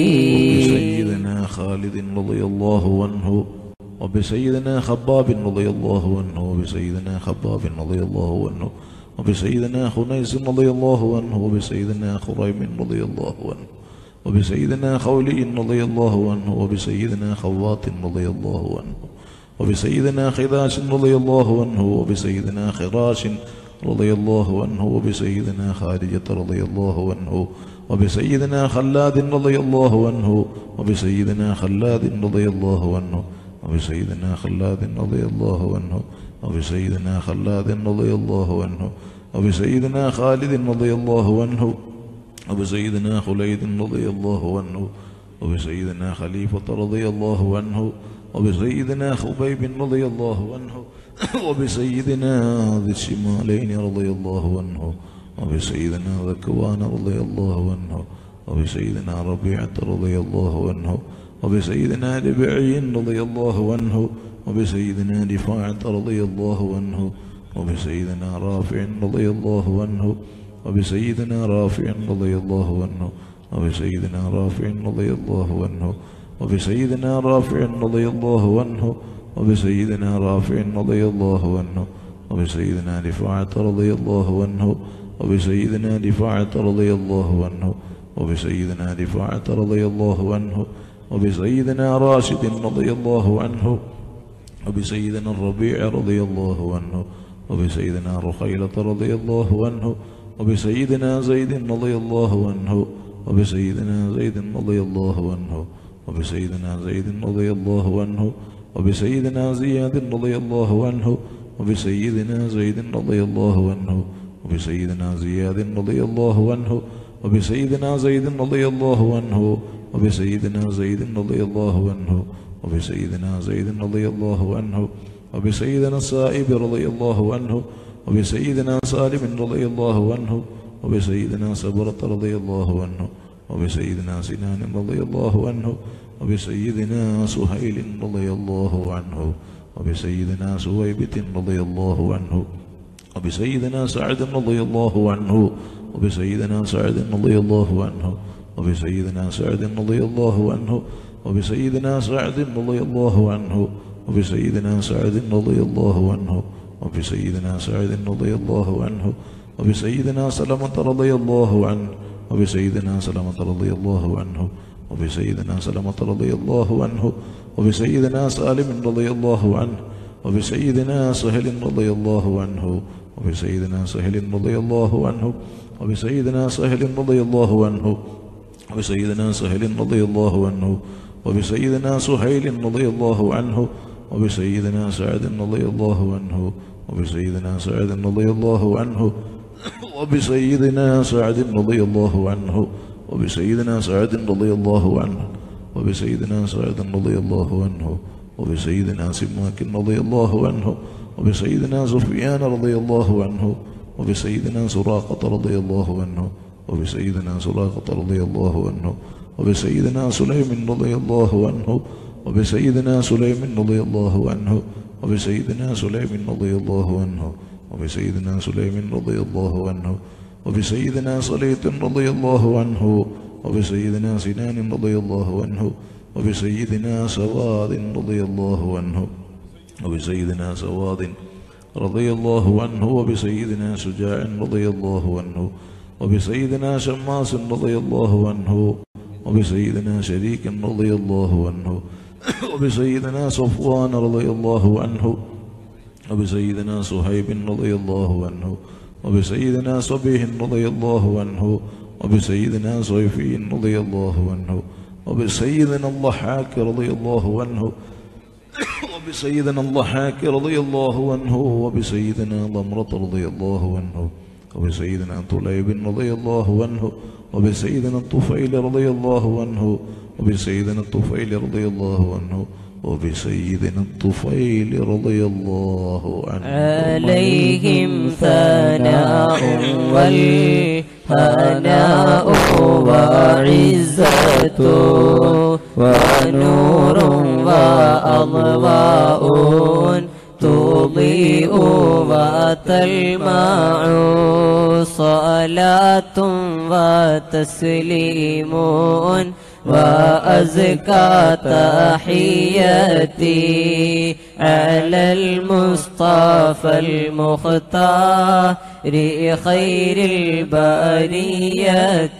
وبسيدنا خالد رضي الله عنه وبسيدنا خباب رضي الله عنه وبسيدنا خباب رضي الله عنه وبسيدنا خنيس رضي الله عنه وبسيدنا خريم رضي الله عنه وبسيدنا خولي رضي الله عنه وبسيدنا خوات رضي الله عنه وبسيدنا خداش رضي الله عنه وبسيدنا خراش رضي الله عنه وبسيدنا خارجة رضي الله عنه وبسيدنا خلاد رضي الله عنه وبسيدنا خلاد رضي الله عنه وبسيدنا خلاد رضي الله عنه وبسيدنا خلاد رضي الله عنه وبسيدنا خالد رضي الله عنه وبسيدنا خليد رضي الله عنه وبسيدنا خليفة رضي الله عنه وبسيدنا خبيب رضي الله عنه وبسيدنا ذي الشمالين رضي الله عنه وبسيدنا ذكوان رضي الله عنه وبسيدنا ربيعة رضي الله عنه وبسيدنا ربعي رضي الله عنه وبسيدنا رفاعة رضي الله عنه وبسيدنا رافع رضي الله عنه وبسيدنا رافع رضي الله عنه وبسيدنا رافع رضي الله عنه وبسيدنا رافع رضي الله عنه وبسيدنا رافع رضي الله عنه وبسيدنا رفاعة رضي الله عنه وبسيدنا رفاعة رضي الله عنه وبسيدنا رفاعة رضي الله عنه وبسيدنا راشد رضي الله عنه وبسيدنا الربيع رضي الله عنه وبسيدنا رخيلة رضي الله عنه وبسيدنا زيد رضي الله عنه وبسيدنا زيد رضي الله عنه وبسيدنا زيد رضي الله عنه وبسيدنا زياد رضي الله عنه وبسيدنا زيد رضي الله عنه وبسيدنا زياد رضي الله عنه وبسيدنا زيد رضي الله عنه وبسيدنا زيد رضي الله عنه وبسيدنا زيد رضي الله عنه وبسيدنا السائب رضي الله عنه وبسيدنا سالم رضي الله عنه وبسيدنا سبرة رضي الله عنه وبسيدنا سنان رضي الله عنه وبسيدنا سهيل رضي الله عنه وبسيدنا سويبة رضي الله عنه وبسيدنا سعد رضي الله عنه وبسيدنا سعد رضي الله عنه وبسيدنا سعد رضي الله عنه وبسيدنا سعد رضي الله عنه وبسيدنا سعد رضي الله عنه وبسيدنا سعد رضي الله عنه وبسيدنا سلمة رضي الله عنه وبسيدنا سلمة رضي الله عنه وبسيدنا سلمة رضي الله عنه وبسيدنا سالم رضي الله عنه وبسيدنا سهل رضي الله عنه وبسيدنا سهل رضي الله عنه وبسيدنا سهل رضي الله عنه وبسيدنا سهل رضي الله عنه وبسيدنا سهيل رضي الله عنه وبسيدنا سعد رضي الله عنه وبسيدنا سعد رضي الله عنه وبسيدنا سعد رضي الله عنه وبسيدنا سعد رضي الله عنه وبسيدنا سعد رضي الله عنه وبسيدنا سماك رضي الله عنه وبسيدنا سفيان رضي الله عنه وبسيدنا سراقة رضي الله عنه وبسيدنا سراقة رضي الله عنه وبسيدنا سليم رضي الله عنه وبسيدنا سليم رضي الله عنه وبسيدنا سليم رضي الله عنه وبسيدنا سليم رضي الله عنه وبسيدنا صليت رضي الله عنه وبسيدنا سنان رضي الله عنه وبسيدنا سواد رضي الله عنه وبسيدنا سواد رضي الله عنه وبسيدنا شجاع رضي الله عنه وبسيدنا شماس رضي الله عنه وبسيدنا شريك رضي الله عنه وبسيدنا صفوان رضي الله عنه وبسيدنا صهيب رضي الله عنه وبسيدنا صبيح رضي الله عنه وبسيدنا صيفي رضي الله عنه وبسيدنا الضحاك رضي الله عنه وبسيدنا الضحاك رضي الله عنه وبسيدنا ضمرة رضي الله عنه وبسيدنا طليب رضي الله عنه وبسيدنا الطفيل رضي الله عنه وبسيدنا الطفيل رضي الله عنه وبسيدنا الطفيل رضي الله عنه عليهم ثناء والهناء وعزة ونور وأضواء تضيء وتلمع صلاة وتسليم وأزكى تحياتي على المصطفى المختار خير البريات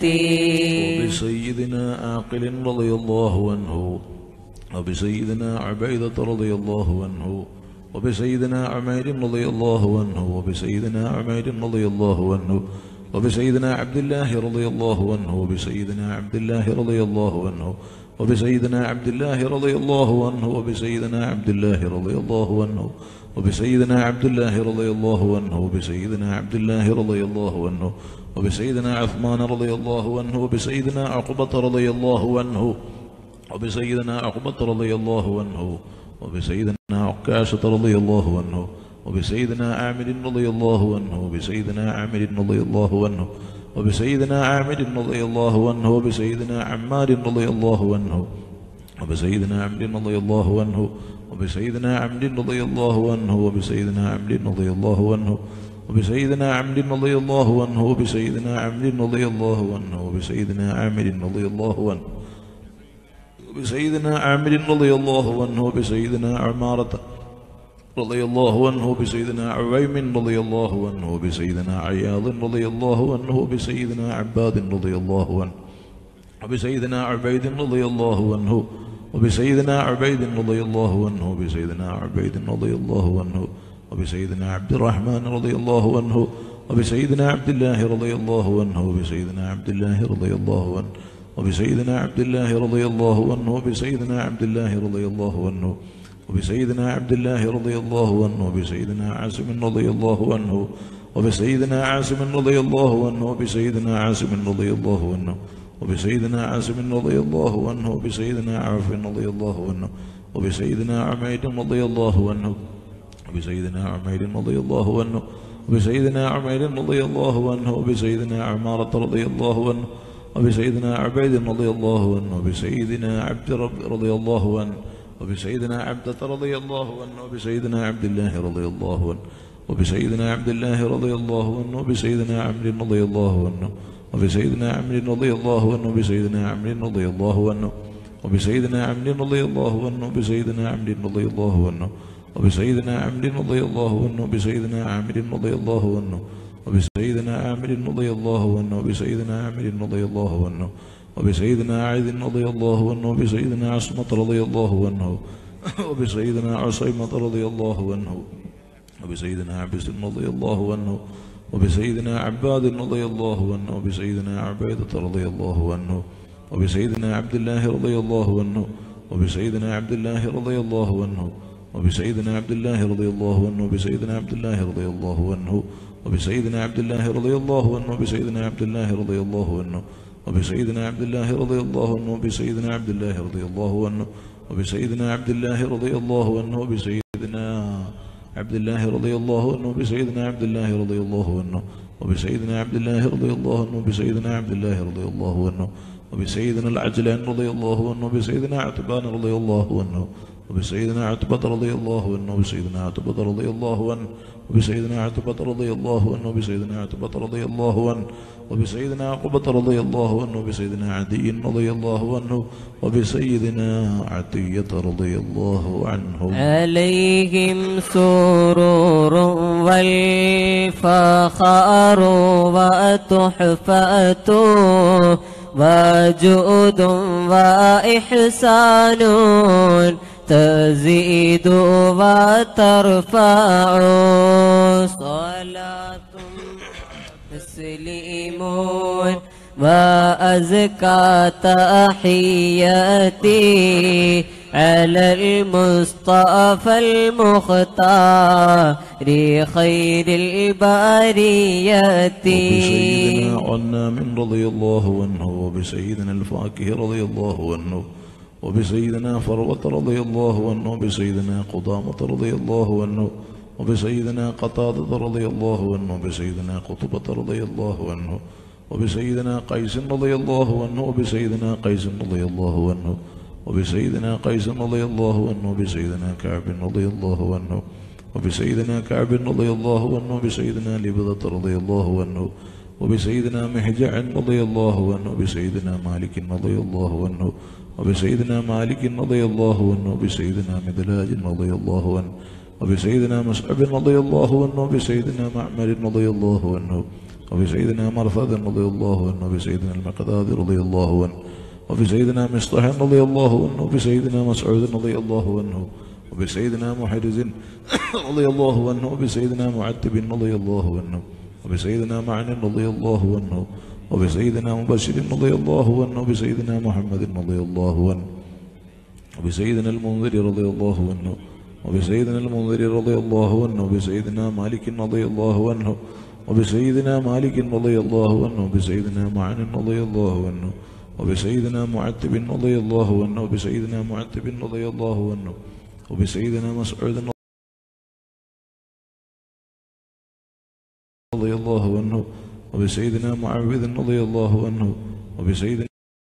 وبسيدنا عاقل رضي الله عنه وبسيدنا عبيدة رضي الله عنه وبسيدنا عمير رضي الله عنه وبسيدنا عمير رضي الله عنه وبسيدنا عبد الله رضي الله عنه وبسيدنا عبد الله رضي الله عنه وبسيدنا عبد الله رضي الله عنه وبسيدنا عبد الله رضي الله عنه وبسيدنا عبد الله رضي الله عنه وبسيدنا عبد الله رضي الله عنه وبسيدنا عثمان رضي الله عنه وبسيدنا عقبة رضي الله عنه وبسيدنا عقبة رضي الله عنه وبسيدنا عكاشة رضي الله عنه وبسيدنا عامر رضي الله عنه وبسيدنا عامر رضي الله عنه وبسيدنا عامر رضي الله عنه وبسيدنا عمار رضي الله عنه وبسيدنا عمرو رضي الله عنه وبسيدنا عمرو رضي الله عنه وبسيدنا عمرو رضي الله عنه وبسيدنا عمرو رضي الله عنه وبسيدنا عمرو رضي الله عنه وبسيدنا عامر رضي الله عنه وبسيدنا عامر رضي الله عنه وبسيدنا عمارة رضي الله عنه وبسيدنا عويم رضي الله عنه وبسيدنا عياض رضي الله عنه وبسيدنا عباد رضي الله عنه وبسيدنا عبيد رضي الله عنه وبسيدنا عبيد رضي الله عنه وبسيدنا عبيد رضي الله عنه وبسيدنا عبد الرحمن رضي الله عنه وبسيدنا عبد الله رضي الله عنه وبسيدنا عبد الله رضي الله عنه وبسيدنا عبد الله رضي الله عنه وبسيدنا عبد الله رضي الله عنه وبسيدنا عبد الله رضي الله عنه وبسيدنا عاصم رضي الله عنه وبسيدنا عاصم رضي الله عنه وبسيدنا عاصم رضي الله عنه وبسيدنا عاصم رضي الله عنه وبسيدنا عاف رضي الله عنه وبسيدنا عمير رضي الله عنه وبسيدنا عمير رضي الله عنه وبسيدنا عمير رضي الله عنه وبسيدنا عمارة رضي الله عنه وبسيدنا عبيد رضي الله عنه وبسيدنا عبد رب رضي الله عنه وبسيدنا عبدة رضي الله عنه وبسيدنا عبد الله رضي الله عنه وبسيدنا عبد الله رضي الله عنه وبسيدنا عمرو رضي الله عنه وبسيدنا عمرو رضي الله عنه وبسيدنا عمرو رضي الله عنه وبسيدنا عمرو رضي الله عنه وبسيدنا عمرو رضي الله عنه وبسيدنا عمرو رضي الله عنه وبسيدنا عمرو رضي الله عنه وبسيدنا عامر رضي الله عنه وبسيدنا عامر رضي الله عنه وبسيدنا عيد رضي الله عنه وبسيدنا عصمة رضي الله عنه وبسيدنا عصيمة رضي الله عنه وبسيدنا عبس رضي الله عنه وبسيدنا عباد رضي الله عنه وبسيدنا عبيدة رضي الله عنه وبسيدنا عبد الله رضي الله عنه وبسيدنا عبد الله رضي الله عنه وبسيدنا عبد الله رضي الله عنه وبسيدنا عبد الله رضي الله عنه وبسيدنا عبد الله رضي الله عنه وبسيدنا عبد الله رضي الله عنه وبسيدنا عبد الله رضي الله عنه وبسيدنا عبد الله رضي الله عنه وبسيدنا عبد الله رضي الله عنه وبسيدنا عبد الله رضي الله عنه وبسيدنا عبد الله رضي الله عنه وبسيدنا عبد الله رضي الله عنه وبسيدنا عبد الله رضي الله عنه وبسيدنا العجلان رضي الله عنه وبسيدنا عتبان رضي الله عنه وبسيدنا عتبة رضي الله عنه وبسيدنا عتبة رضي الله عنه وبسيدنا عتبة رضي الله عنه وبسيدنا عتبة رضي الله عنه وبسيدنا عقبة رضي الله عنه وبسيدنا عدي رضي الله عنه وبسيدنا عتية رضي الله عنه عليهم سرور والفخر وتحفة وجود وإحسان تزيد وترفع صلاة تسليمون وأزكى تحياتي على المصطفى المختار خير البرية وبسيدنا عنام رضي الله عنه وبسيدنا الفاكه رضي الله عنه وبسيدنا فروة رضي الله عنه وبسيدنا قدامة رضي الله عنه وبسيدنا قتادة رضي الله عنه وبسيدنا قطبة رضي الله عنه وبسيدنا قيس رضي الله عنه وبسيدنا قيس رضي الله عنه وبسيدنا قيس رضي الله عنه وبسيدنا كعب رضي الله عنه وبسيدنا كعب رضي الله عنه وبسيدنا لبذة رضي الله عنه وبسيدنا محجع رضي الله عنه وبسيدنا مالك رضي الله عنه وبسيدنا مالك رضي الله عنه وبسيدنا مدلاج رضي الله عنه وبسيدنا مسعب رضي الله عنه وبسيدنا معمر رضي الله عنه وبسيدنا مرثد رضي الله عنه وبسيدنا المقداد رضي الله عنه وبسيدنا مصطح رضي الله عنه وبسيدنا مسعود رضي الله عنه وبسيدنا محرز رضي الله عنه وبسيدنا معتب رضي الله عنه وبسيدنا معن رضي الله عنه وبسيدنا مبشر رضي الله عنه وبسيدنا محمد رضي الله عنه وبسيدنا المنذر رضي الله عنه وبسيدنا المنذر رضي الله عنه وبسيدنا مالك رضي الله عنه وبسيدنا مالك رضي الله عنه وبسيدنا معن رضي الله عنه وبسيدنا معتب رضي الله عنه وبسيدنا معتب رضي الله عنه وبسيدنا مسعود رضي الله عنه وبسيدنا معوذ رضي الله عنه وبسيدنا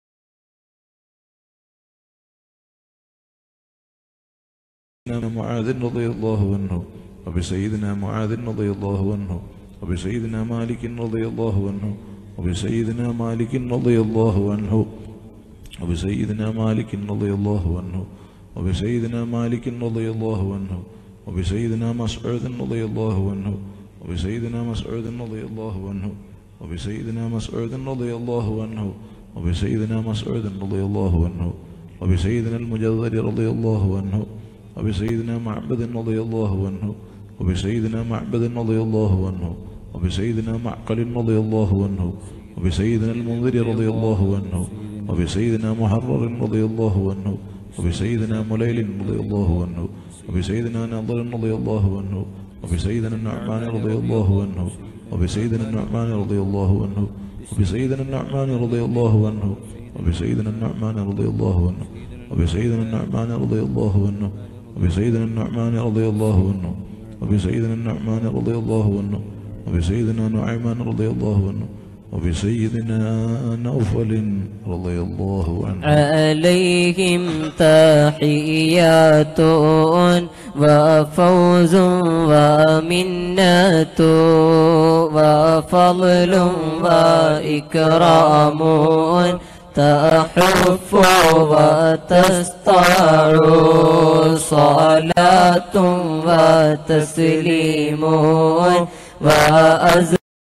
معاذ رضي الله عنه وبسيدنا معاذ رضي الله عنه وبسيدنا مالك رضي الله عنه وبسيدنا مالك رضي الله عنه وبسيدنا مالك رضي الله عنه وبسيدنا مالك رضي الله عنه وبسيدنا مسعود رضي الله عنه وبسيدنا مسعود رضي الله عنه وبسيدنا مسعود رضي الله عنه وبسيدنا مسعود رضي الله عنه وبسيدنا المجذر رضي الله عنه وبسيدنا معبد رضي الله عنه وبسيدنا معبد رضي الله عنه وبسيدنا معقل رضي الله عنه وبسيدنا المنذر رضي الله عنه وبسيدنا محرر رضي الله عنه وبسيدنا مليل رضي الله عنه وبسيدنا ناظر رضي الله عنه وبسيدنا النعمان رضي الله عنه وبسيدنا النعمان رضي الله عنه وبسيدنا النعمان رضي الله عنه وبسيدنا النعمان رضي الله عنه وبسيدنا النعمان رضي الله عنه وبسيدنا النعمان رضي الله عنه وبسيدنا النعمان رضي الله عنه وبسيدنا نعيمان رضي الله عنه وبسيدنا نوفل رضي الله عنه عليهم تحيات وفوز ومنة وفضل وإكرام تحف وتستع صلاة وتسليم وأز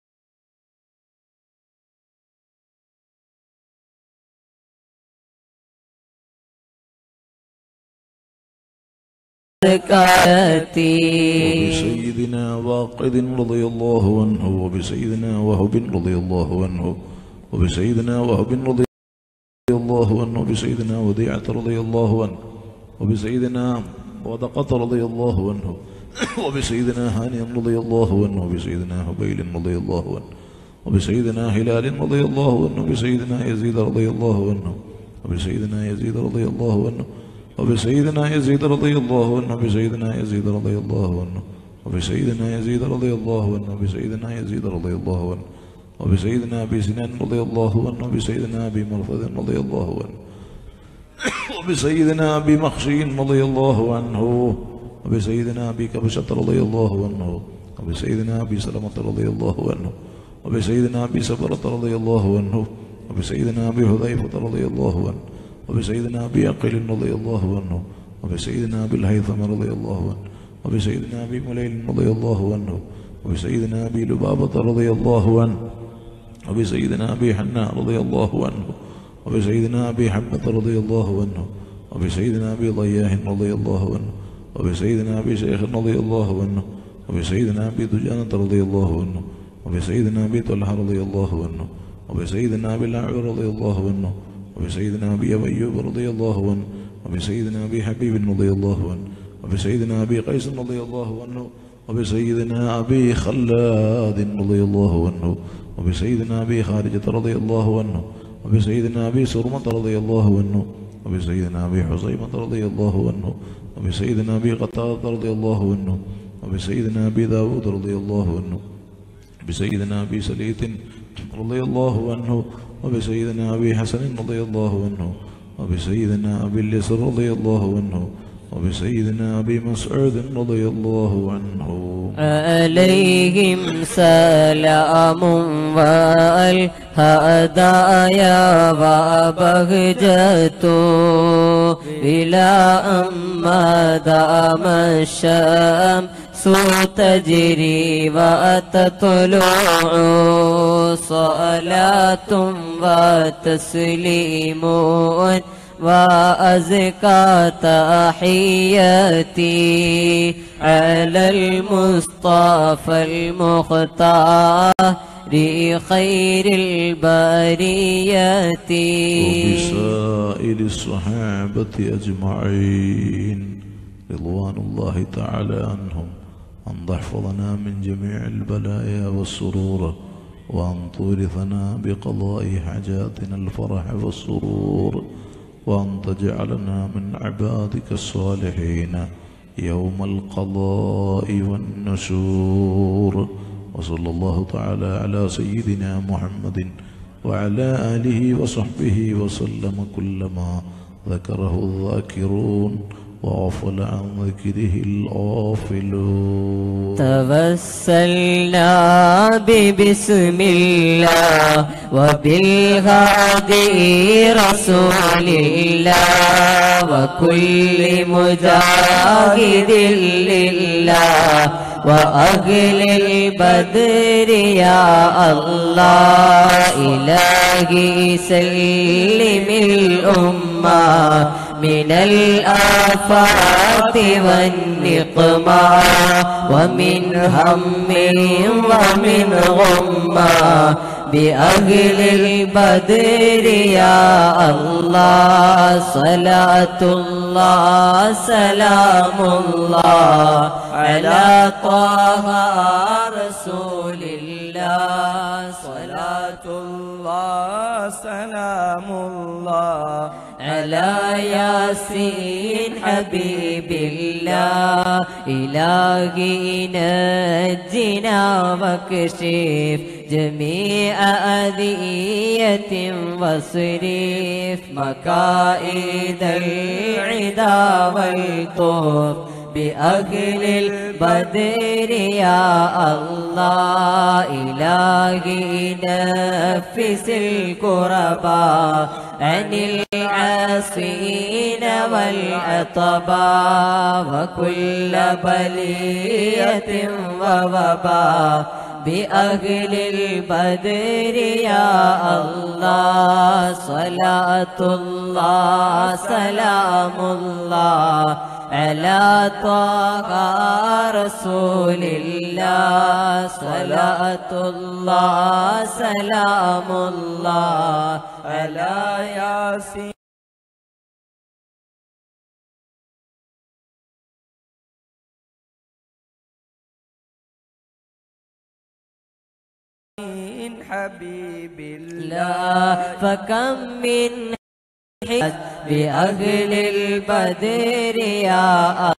زكاتي وبسيدنا واقد رضي الله عنه وبسيدنا وهب رضي الله عنه وبسيدنا وهب رضي الله عنه وبسيدنا وديعة رضي الله عنه وبسيدنا ودقة رضي الله عنه وبسيدنا هاني رضي الله عنه وبسيدنا هبيل رضي الله عنه وبسيدنا هلال رضي الله عنه وبسيدنا يزيد رضي الله عنه وبسيدنا يزيد رضي الله عنه وبسيدنا يزيد رضي الله عنه وبسيدنا يزيد رضي الله عنه وبسيدنا يزيد رضي الله عنه وبسيدنا يزيد رضي الله عنه وبسيدنا ابي سنان رضي الله عنه وبسيدنا ابي مرثد رضي الله عنه وبسيدنا ابي مخشي رضي الله عنه وبسيدنا ابي كبشة رضي الله عنه وبسيدنا ابي سلمة رضي الله عنه وبسيدنا ابي سبرة رضي الله عنه وبسيدنا ابي حذيفة رضي الله عنه وبسيدنا ابي عقيل رضي الله عنه وبسيدنا ابي الهيثم رضي الله عنه وبسيدنا ابي مليل رضي الله عنه وبسيدنا ابي لبابة رضي الله عنه وبسيدنا ابي حناء رضي الله عنه وبسيدنا ابي حمد رضي الله عنه وبسيدنا ابي ضياه رضي الله عنه وبسيدنا ابي شيخ رضي الله عنه وبسيدنا ابي دجانة رضي الله عنه وبسيدنا ابي طلحة رضي الله عنه وبسيدنا ابي الاعور رضي الله عنه وبسيدنا ابي ايوب رضي الله عنه وبسيدنا ابي حبيب رضي الله عنه وبسيدنا ابي قيس رضي الله عنه وبسيدنا ابي خلاد رضي الله عنه وبسيدنا ابي خارجة رضي الله عنه وبسيدنا ابي سرمة رضي الله عنه وبسيدنا ابي حصيمة رضي الله عنه وبسيدنا ابي قتادة رضي الله عنه وبسيدنا ابي داود رضي الله عنه بسيدنا ابي سليط رضي الله عنه وبسيدنا ابي حسن رضي الله عنه وبسيدنا ابي اليسر رضي الله عنه وبسيدنا ابي مسعود رضي الله عنه عليهم سلام والهدايا وبهجة إلى أما دام الشمس تجري وتطلع صلاة وتسليم وأزكى تحياتي على المصطفى المختار خير البرية وبسائر الصحابة أجمعين رضوان الله تعالى عنهم أن تحفظنا من جميع البلايا والسرور وأن تورثنا بقضاء حاجاتنا الفرح والسرور وأن تجعلنا من عبادك الصالحين يوم القضاء والنشور وصلى الله تعالى على سيدنا محمد وعلى آله وصحبه وسلم كلما ذكره الذاكرون وغفل عن ذكره الغافلون توسلنا ببسم الله وبالهادي رسول الله وكل مجاهد لله وأهل البدر يا الله إلهي سلم الأمة من الآفات والنقمة ومن هم ومن غمة بأهل البدر يا الله صلاة الله سلام الله على طه رسول الله صلاة الله سلام الله على ياسين حبيب الله إلهي نجنا واكشف جميع أذية واصرف مكائد العدا والطوف بأهل البدر يا الله إلهي نفس الكرباء عن العاصين والعطباء وكل بلية ووباء بأهل البدر يا الله صلاة الله سلام الله على طه رسول الله صلاة الله سلام الله على ياسين حبيب الله لا فكم من حج بأهل البدر يا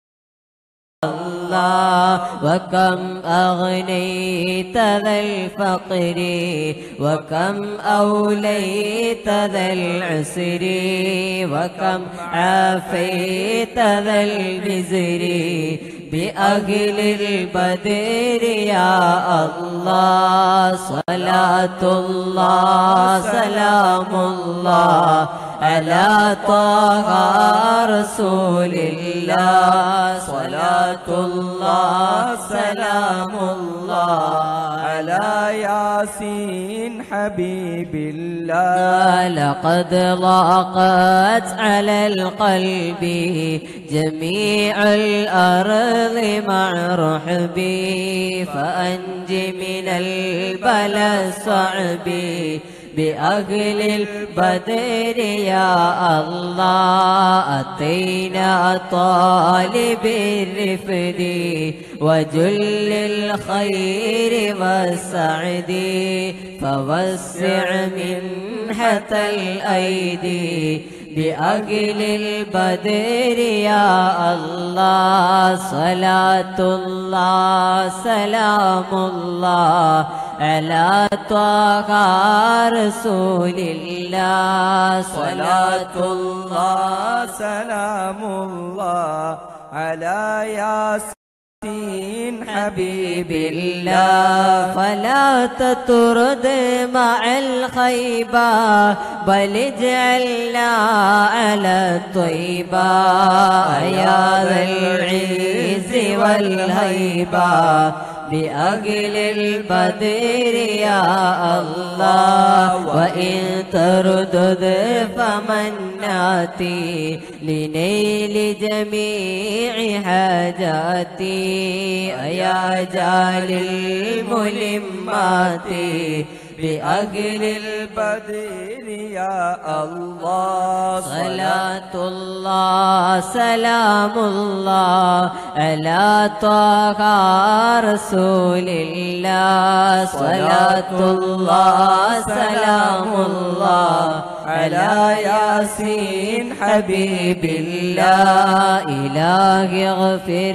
الله وكم أغنيت ذا الفقر وكم أوليت ذا العسر وكم عافيت ذا البزر بأهل البدر يا الله صلاة الله سلام الله على طه رسول الله صلاة الله سلام الله على ياسين حبيب الله لقد ضاقت على القلب جميع الأرض مع رحبي فأنج من البلاء الصعب بأهل البدر يا الله أتينا طالب الرفد وجل الخير والسعد فوسع منحة الأيدي بأجل البدر يا الله صلاة الله سلام الله على طه رسول الله صلاة الله سلام الله على ياسين حبيب الله فلا تطرد مع الخيبة بل اجعلنا على الطيبة يا ذا العز والهيبة بأجل البدر يا الله وإن تردد فمن ناتي لنيل جميع حاجاتي يا جال الملمات بأجل البدر يا الله صلاة الله سلام الله على طه رسول الله صلاة الله سلام الله على ياسين حبيب الله إلهي اغفر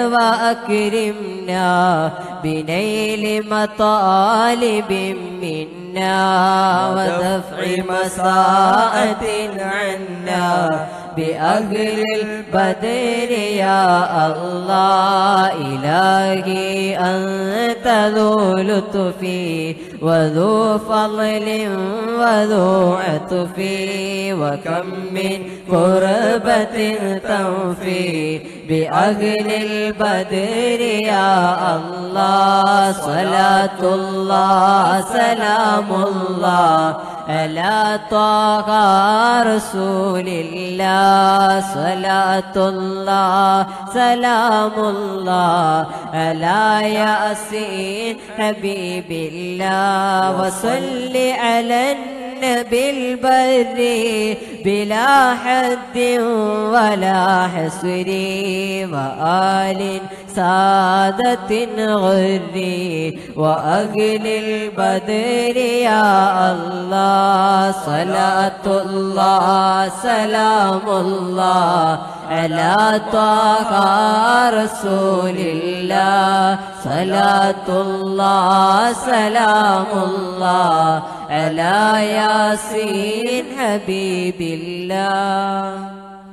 وأكرمنا بنيل مطالب منا ودفع مساءة عنا بأهل البدر يا الله إلهي أنت ذو لطف وذو فضل وذو عطف وكم من قربة تنفي بأهل البدر يا الله صلاة الله سلام الله على طه رسول الله صلاة الله سلام الله على ياسين حبيب الله وصل على النبي البر بلا حد ولا حصر وآل سادة غري وأجل البدر يا الله صلاة الله سلام الله على طه رسول الله صلاة الله سلام الله على ياسين حبيب الله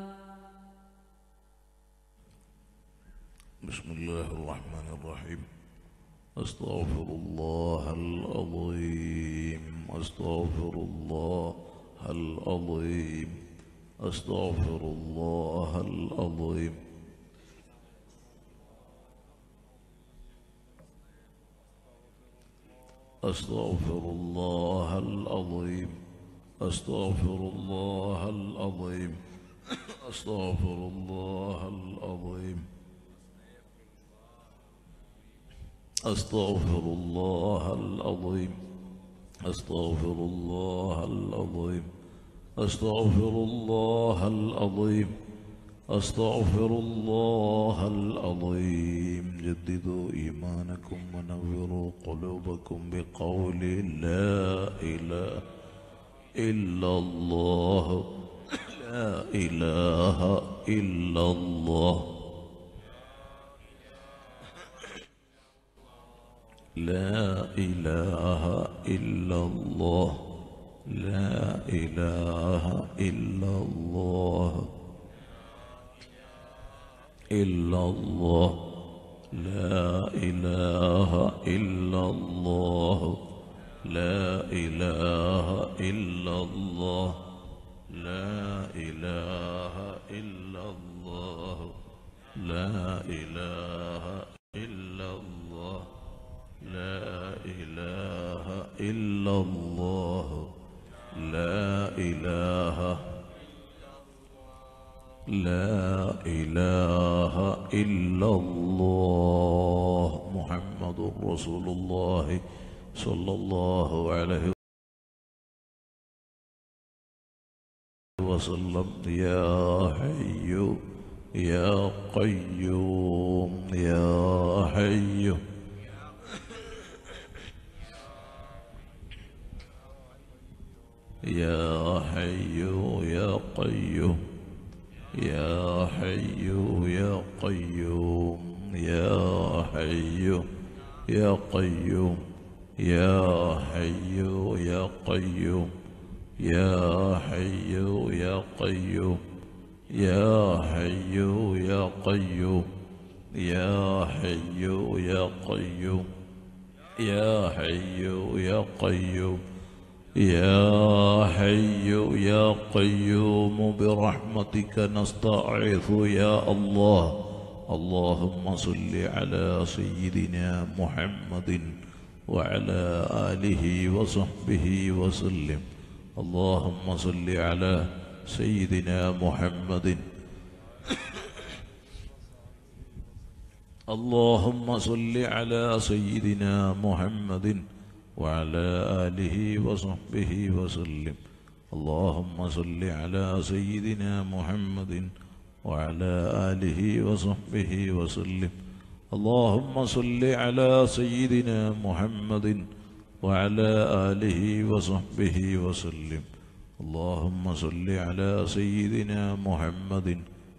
بسم الله الرحمن الرحيم أستغفر الله العظيم أستغفر الله العظيم أستغفر الله العظيم أستغفر الله العظيم أستغفر الله العظيم أستغفر الله العظيم أستغفر الله العظيم أستغفر الله العظيم أستغفر الله العظيم أستغفر الله العظيم جددوا إيمانكم ونوروا قلوبكم بقول لا إله إلا الله لا إله إلا الله لا إله إلا الله لا إله إلا الله إلا الله لا إله إلا الله لا إله إلا الله لا إله إلا الله لا إله إلا الله لا إله إلا الله لا إله لا إله إلا الله محمد رسول الله صلى الله عليه وسلم يا حي يا قيوم يا حي يا حي يا قيوم يا حي يا قيوم يا حي يا قيوم يا حي يا قيوم يا حي يا قيوم يا حي يا قيوم يا حي يا قيوم يا حي يا قيوم يا حي يا قيوم برحمتك نستعيذ يا الله اللهم صل على سيدنا محمد وعلى آله وصحبه وسلم اللهم صل على سيدنا محمد اللهم صل على سيدنا محمد وعلى آله وصحبه وسلم اللهم صل على سيدنا محمد وعلى آله وصحبه وسلم اللهم صل على سيدنا محمد وعلى آله وصحبه وسلم اللهم صل على سيدنا محمد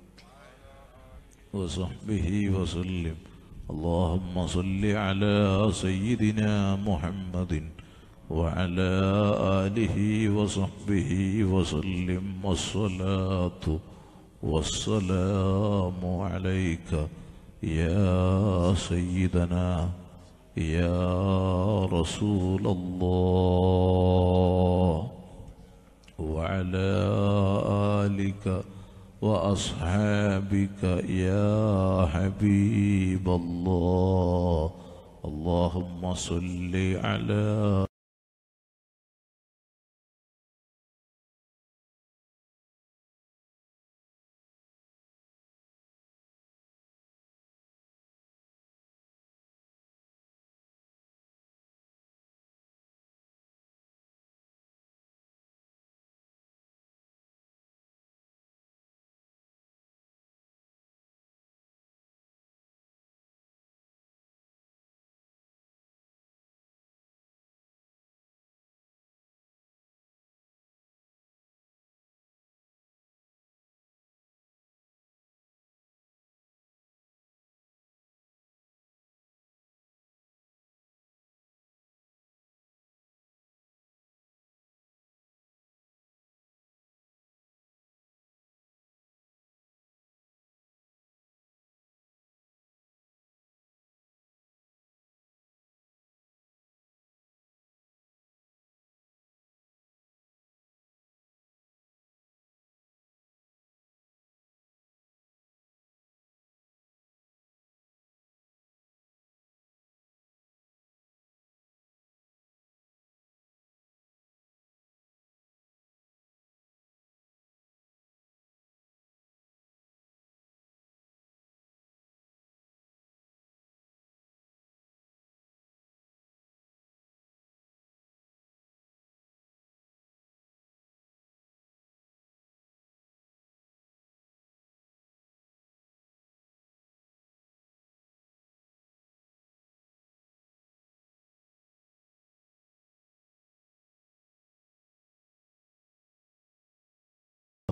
وصحبه وسلم اللهم صل على سيدنا محمد وعلى آله وصحبه وسلم والصلاة والسلام عليك يا سيدنا يا رسول الله وعلى آلك وأصحابك يا حبيب الله اللهم صل على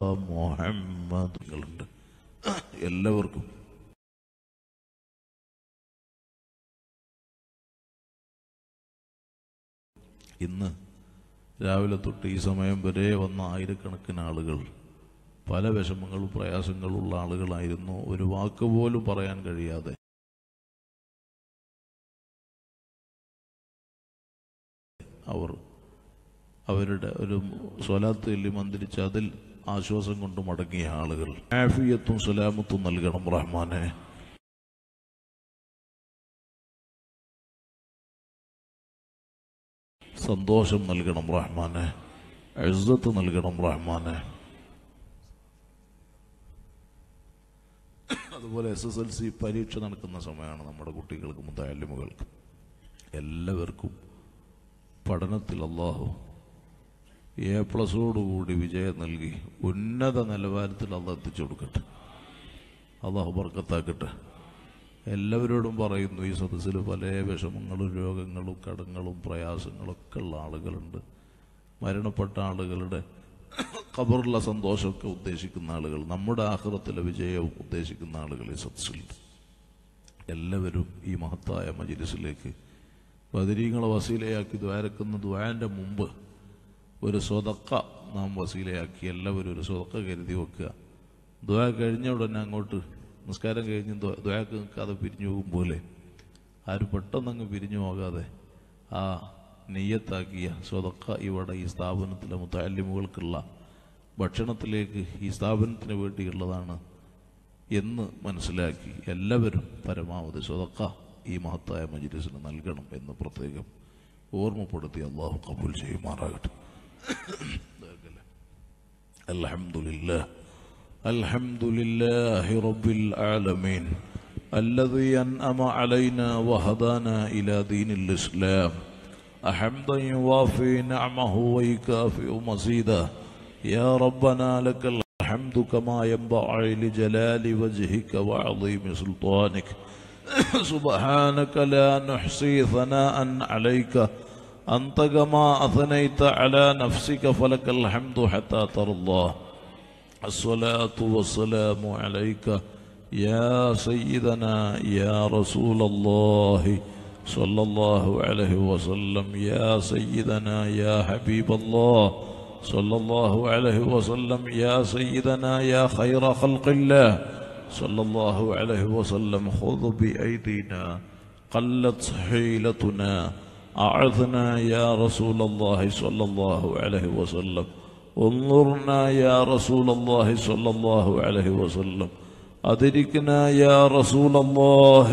മുഹമ്മദുകളുണ്ട് എല്ലാവർക്കും ഇന്ന് രാവിലെ തൊട്ട് ഈ സമയം വരെ വന്ന ആയിരക്കണക്കിന് ആളുകൾ പല വിഷമങ്ങളും പ്രയാസങ്ങളും ഉള്ള ആളുകളായിരുന്നു ഒരു വാക്ക് പോലും പറയാൻ കഴിയാതെ അവർ അവരുടെ ഒരു സ്വലാത്ത് ചൊല്ലി മന്ത്രിച്ച് അതിൽ ആശ്വാസം കൊണ്ട് മടങ്ങിയ ആളുകൾ ആഫിയത്തും സലാമത്തും നൽകണം റഹ്മാനെ സന്തോഷം നൽകണം റഹ്മാനെ എഴുതത്ത് നൽകണം റഹ്മാനെ അതുപോലെ എസ് എസ് എൽ സി പരീക്ഷ നടക്കുന്ന സമയമാണ് നമ്മുടെ കുട്ടികൾക്ക് മുത്തായാലിമുകൾക്ക് എല്ലാവർക്കും പഠനത്തിൽ അള്ളാഹു എ പ്ലസോടുകൂടി വിജയം നൽകി ഉന്നത നിലവാരത്തിൽ അള്ളാഹ് എത്തിച്ചു കൊടുക്കട്ടെ അള്ളാഹു ബർക്കത്താക്കട്ടെ എല്ലാവരോടും പറയുന്നു ഈ സദസ്സിൽ പല വിഷമങ്ങളും രോഗങ്ങളും കടങ്ങളും പ്രയാസങ്ങളും ഒക്കെ ഉള്ള ആളുകളുണ്ട് മരണപ്പെട്ട ആളുകളുടെ ഖബറുള്ള സന്തോഷമൊക്കെ ഉദ്ദേശിക്കുന്ന ആളുകൾ നമ്മുടെ ആഹ്റത്തിലെ വിജയവും ഉദ്ദേശിക്കുന്ന ആളുകൾ ഈ സദസ്സിലുണ്ട് എല്ലാവരും ഈ മഹത്തായ മജിലിസിലേക്ക് ബദരീങ്ങളെ വസീലയാക്കി ദ്വാരക്കുന്ന ദ്വാരൻ്റെ മുമ്പ് ഒരു സ്വതക്ക നാം വസീലയാക്കി എല്ലാവരും ഒരു സ്വതക്ക കരുതി വെക്കുക ദ്വാ കഴിഞ്ഞ ഉടനെ അങ്ങോട്ട് നിസ്കാരം കഴിഞ്ഞ് ദ്വാ- ദ്വാക്ക് നിൽക്കാതെ പിരിഞ്ഞു പോകും പോലെ ആരും പെട്ടെന്ന് അങ്ങ് പിരിഞ്ഞു പോകാതെ ആ നെയ്യത്താക്കിയ സ്വതക്ക ഇവിടെ ഈ സ്ഥാപനത്തിലെ മുത്താലിമുകൾക്കുള്ള ഭക്ഷണത്തിലേക്ക് ഈ സ്ഥാപനത്തിന് വേണ്ടിയുള്ളതാണ് എന്ന് മനസ്സിലാക്കി എല്ലാവരും പരമാവധി സ്വതക്ക ഈ മഹത്തായ മജിലിസിന് നൽകണം എന്ന് പ്രത്യേകം ഓർമ്മപ്പെടുത്തി അള്ളാഹു കബൂൽ ചെയ്യുമാറാകട്ടെ الحمد لله الحمد لله رب العالمين الذي أنعم علينا وهدانا إلى دين الإسلام حمدا يوافي نعمه ويكافئ مزيدا يا ربنا لك الحمد كما ينبغي لجلال وجهك وعظيم سلطانك سبحانك لا نحصي ثناء عليك أنت كما أثنيت على نفسك فلك الحمد حتى ترضى الصلاة والسلام عليك يا سيدنا يا رسول الله صلى الله عليه وسلم يا سيدنا يا حبيب الله صلى الله عليه وسلم يا سيدنا يا خير خلق الله صلى الله عليه وسلم خذ بأيدينا قلت حيلتنا أعذنا يا رسول الله صلى الله عليه وسلم انظرنا يا رسول الله صلى الله عليه وسلم أدركنا يا رسول الله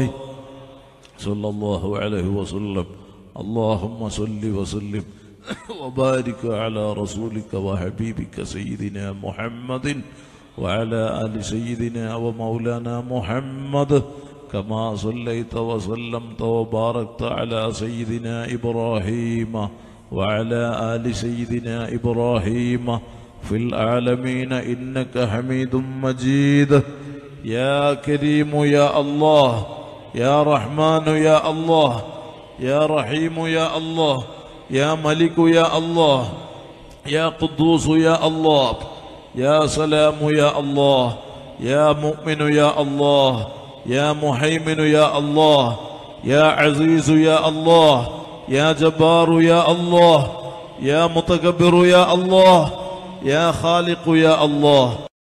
صلى الله عليه وسلم اللهم صل وسلم وبارك على رسولك وحبيبك سيدنا محمد وعلى آل سيدنا ومولانا محمد كما صليت وسلمت وباركت على سيدنا إبراهيم وعلى آل سيدنا إبراهيم في العالمين إنك حميد مجيد يا كريم يا الله يا رحمن يا الله يا رحيم يا الله يا ملك يا الله يا قدوس يا الله يا سلام يا الله يا مؤمن يا الله يا محيمن يا الله يا عزيز يا الله يا جبار يا الله يا متكبر يا الله يا خالق يا الله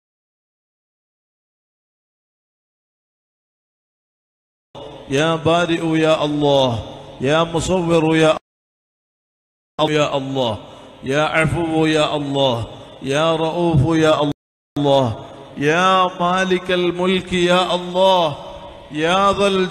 يا بارئ يا الله يا مصور يا يا الله يا عفو يا الله يا رؤوف يا الله يا مالك الملك يا الله يا ذا الج...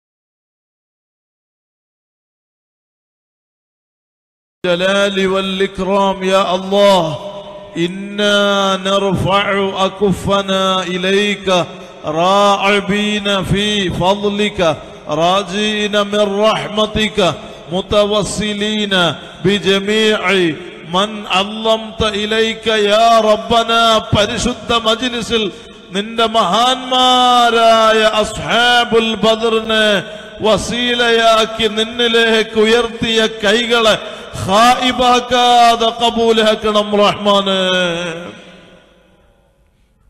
الجلال والإكرام يا الله إنا نرفع أكفنا إليك راعبين في فضلك راجين من رحمتك متوسلين بجميع من علمت إليك يا ربنا പരിശുദ്ധ മജ്ലിസിൽ നിന്റെ മഹാന്മാരായ അസ്ഹാബുൽ ബദറിനെ വസീലയാക്കി നിന്നിലേക്ക് ഉയർത്തിയ കൈകളെ ഖായിബാക്കാതെ കബൂലാക്കണം റഹ്മാന്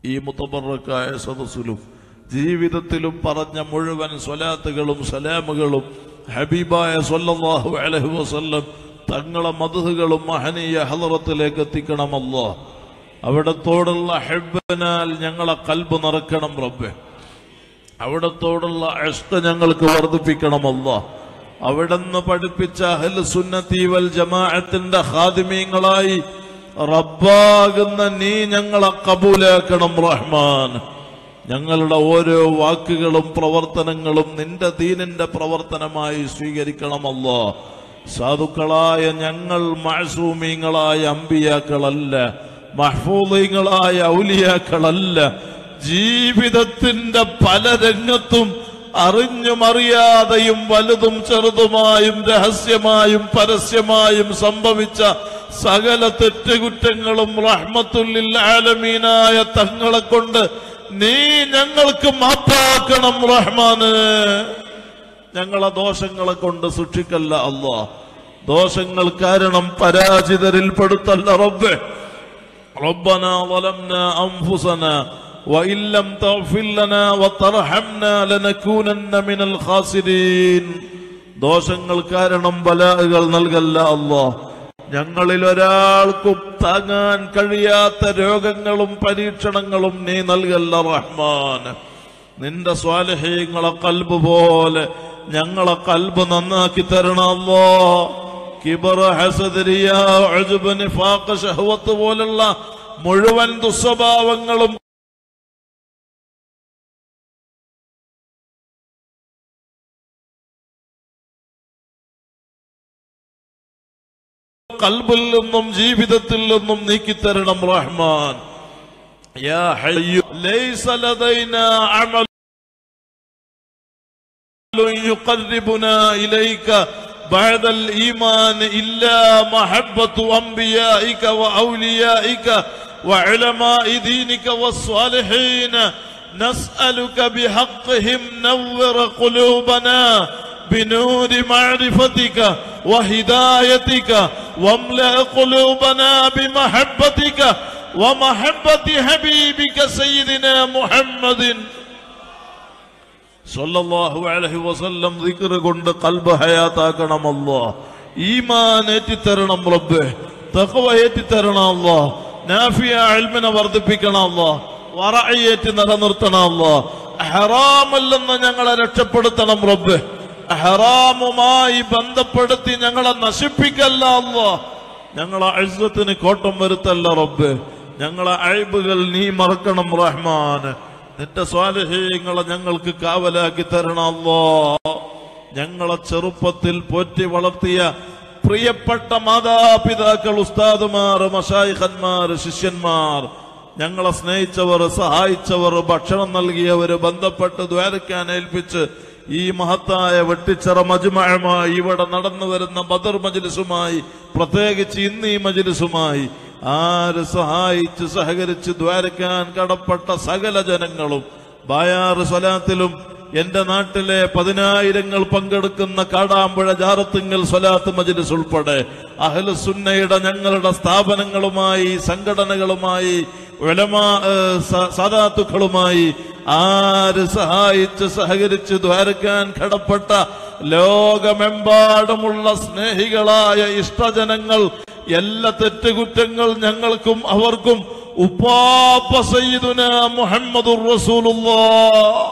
ഈ മുത്തബറക്കായ സദസ്സിലും ജീവിതത്തിലും പറഞ്ഞ മുഴുവൻ സ്വലാത്തുകളും സലാമുകളും ഹബീബായ സല്ലല്ലാഹു അലൈഹി വസല്ലം തങ്ങളെ മധുഹുകളും മഹനീയ ഹലറത്തിലേക്ക് എത്തിക്കണമല്ലോ അവിടത്തോടുള്ള ഹെബനാൽ ഞങ്ങളെ കൽബ് നിറക്കണം റബ്ബെ അവിടത്തോടുള്ള ഇഷ്ട ഞങ്ങൾക്ക് വർദ്ധിപ്പിക്കണമല്ലോ അവിടുന്ന് പഠിപ്പിച്ച അഹ്ലു സുന്നത്തി വൽ ജമാഅത്തിന്റെ ഹാദിമീങ്ങളായി റബ്ബാകുന്ന നീ ഞങ്ങളെ കബൂലാക്കണം റഹ്മാൻ ഞങ്ങളുടെ ഓരോ വാക്കുകളും പ്രവർത്തനങ്ങളും നിന്റെ ദീനിന്റെ പ്രവർത്തനമായി സ്വീകരിക്കണമല്ലോ സാധുക്കളായ ഞങ്ങൾ മഴസൂമീങ്ങളായ അമ്പിയാക്കളല്ല മഹ്ഫൂദീങ്ങളായ ഔലിയാക്കളല്ല ജീവിതത്തിന്റെ പല രംഗത്തും അറിഞ്ഞും അറിയാതെയും വലുതും ചെറുതുമായും രഹസ്യമായും പരസ്യമായും സംഭവിച്ച സകല തെറ്റുകുറ്റങ്ങളും റഹ്മത്തുല്ലിൽ ആലമീനായ തങ്ങളെ കൊണ്ട് നീ ഞങ്ങൾക്ക് മാപ്പാക്കണം റഹ്മാന് ഞങ്ങളെ ദോഷങ്ങളെ കൊണ്ട് സൂക്ഷിക്കല്ല അല്ലാ ദോഷങ്ങൾ കാരണം പരാജിതരിൽ പെടുത്തല്ല റബ്ബെ ربنا ظلمنا أنفسنا وإن لم تغفر لنا وترحمنا لنكونن من الخاسرين ദോഷങ്ങൾ കാരണം ബലാഹുകൾ നൽകല്ല അല്ലാ ഞങ്ങളിൽ ഒരാൾക്കും താങ്ങാൻ കഴിയാത്ത രോഗങ്ങളും പരീക്ഷണങ്ങളും നീ നൽകല്ല റഹ്മാൻ നിന്റെ സ്വാലഹ്യങ്ങളെ കൽബ് പോലെ ഞങ്ങളെ കൽബ് നന്നാക്കി തരണമല്ലോ കിബർ ഹസദരിയ ഉജ്ബ്, നിഫാഖ്, ശഹ്വത്ത് പോലുള്ള മുഴുവൻ ദുസ്വഭാവങ്ങളും കൽബിൽ നിന്നും ജീവിതത്തിൽ നിന്നും നീക്കിത്തരണം റഹ്മാൻ യാ ഹയ്യു ലൈസ ലദൈനാ അമൽ يقربنا إليك بعد الإيمان إلا محبة أنبيائك وأوليائك وعلماء دينك والصالحين نسألك بحقهم نور قلوبنا بنور معرفتك وهدايتك واملأ قلوبنا بمحبتك ومحبة حبيبك سيدنا محمد സല്ലല്ലാഹു അലൈഹി വസല്ലം ദിക്ർ കൊണ്ട് കൽബ് ഹയാത്താക്കണമല്ലോ ഈമാൻ ഏറ്റിത്തരണം റബ്ബേ തഖ്വ ഏറ്റിത്തരണം അല്ലോ നാഫിയ ഇൽമിനെ വർദ്ധിപ്പിക്കണം അല്ലോ വറഅയേറ്റി നിലനിർത്തണം അല്ലോ ഹറാമല്ലെന്ന് ഞങ്ങളെ രക്ഷപ്പെടുത്തണം റബ്ബേ ഹറാമുമായി ബന്ധപ്പെടുത്തി ഞങ്ങളെ നശിപ്പിക്കല്ല അല്ലോ ഞങ്ങളെ അഴുസത്തിന് കോട്ടം വരുത്തല്ല റബ്ബേ ഞങ്ങളെ അഴിബുകൾ നീ മറക്കണം റഹ്മാൻ നിന്റെ സ്വാലഹീങ്ങളെ ഞങ്ങൾക്ക് കാവലാക്കി തരണമല്ലോ ഞങ്ങളെ ചെറുപ്പത്തിൽ പോറ്റി വളർത്തിയ പ്രിയപ്പെട്ട മാതാപിതാക്കൾ ഉസ്താദുമാർ മഷായിഖന്മാർ ശിഷ്യന്മാർ ഞങ്ങളെ സ്നേഹിച്ചവർ സഹായിച്ചവർ ഭക്ഷണം നൽകിയവർ ബന്ധപ്പെട്ട് ദ്വാരക്കാൻ ഏൽപ്പിച്ച് ഈ മഹത്തായ വെട്ടിച്ചിറ മജുമഴമായി ഇവിടെ നടന്നു വരുന്ന ബദർ മജ്ലിസുമായി പ്രത്യേകിച്ച് ഇന്ന് ഈ മജ്ലിസുമായി ആര് സഹായിച്ച് സഹകരിച്ച് ദ്വാരക്കാൻ കടപ്പെട്ട സകല ജനങ്ങളും ബായാറ് സ്വലാത്തിലും എന്റെ നാട്ടിലെ പതിനായിരങ്ങൾ പങ്കെടുക്കുന്ന കാടാമ്പുഴ ജാറത്തുങ്ങൽ സ്വലാത്ത് മജ്ലിസ് ഉൾപ്പെടെ അഹ്ലു സുന്നയുടെ ഞങ്ങളുടെ സ്ഥാപനങ്ങളുമായി സംഘടനകളുമായി ഉലമാ ഏഹ്, സ- സാദാത്തുക്കളുമായി ആര് സഹായിച്ച് സഹകരിച്ച് ദ്വാരക്കാൻ കടപ്പെട്ട ലോകമെമ്പാടുമുള്ള സ്നേഹികളായ ഇഷ്ടജനങ്ങൾ എല്ലാ തെറ്റുകുറ്റങ്ങൾ ഞങ്ങൾക്കും അവർക്കും ഉപ്പാപ്പ സയ്യിദുന മുഹമ്മദുർ റസൂലുള്ളാഹ്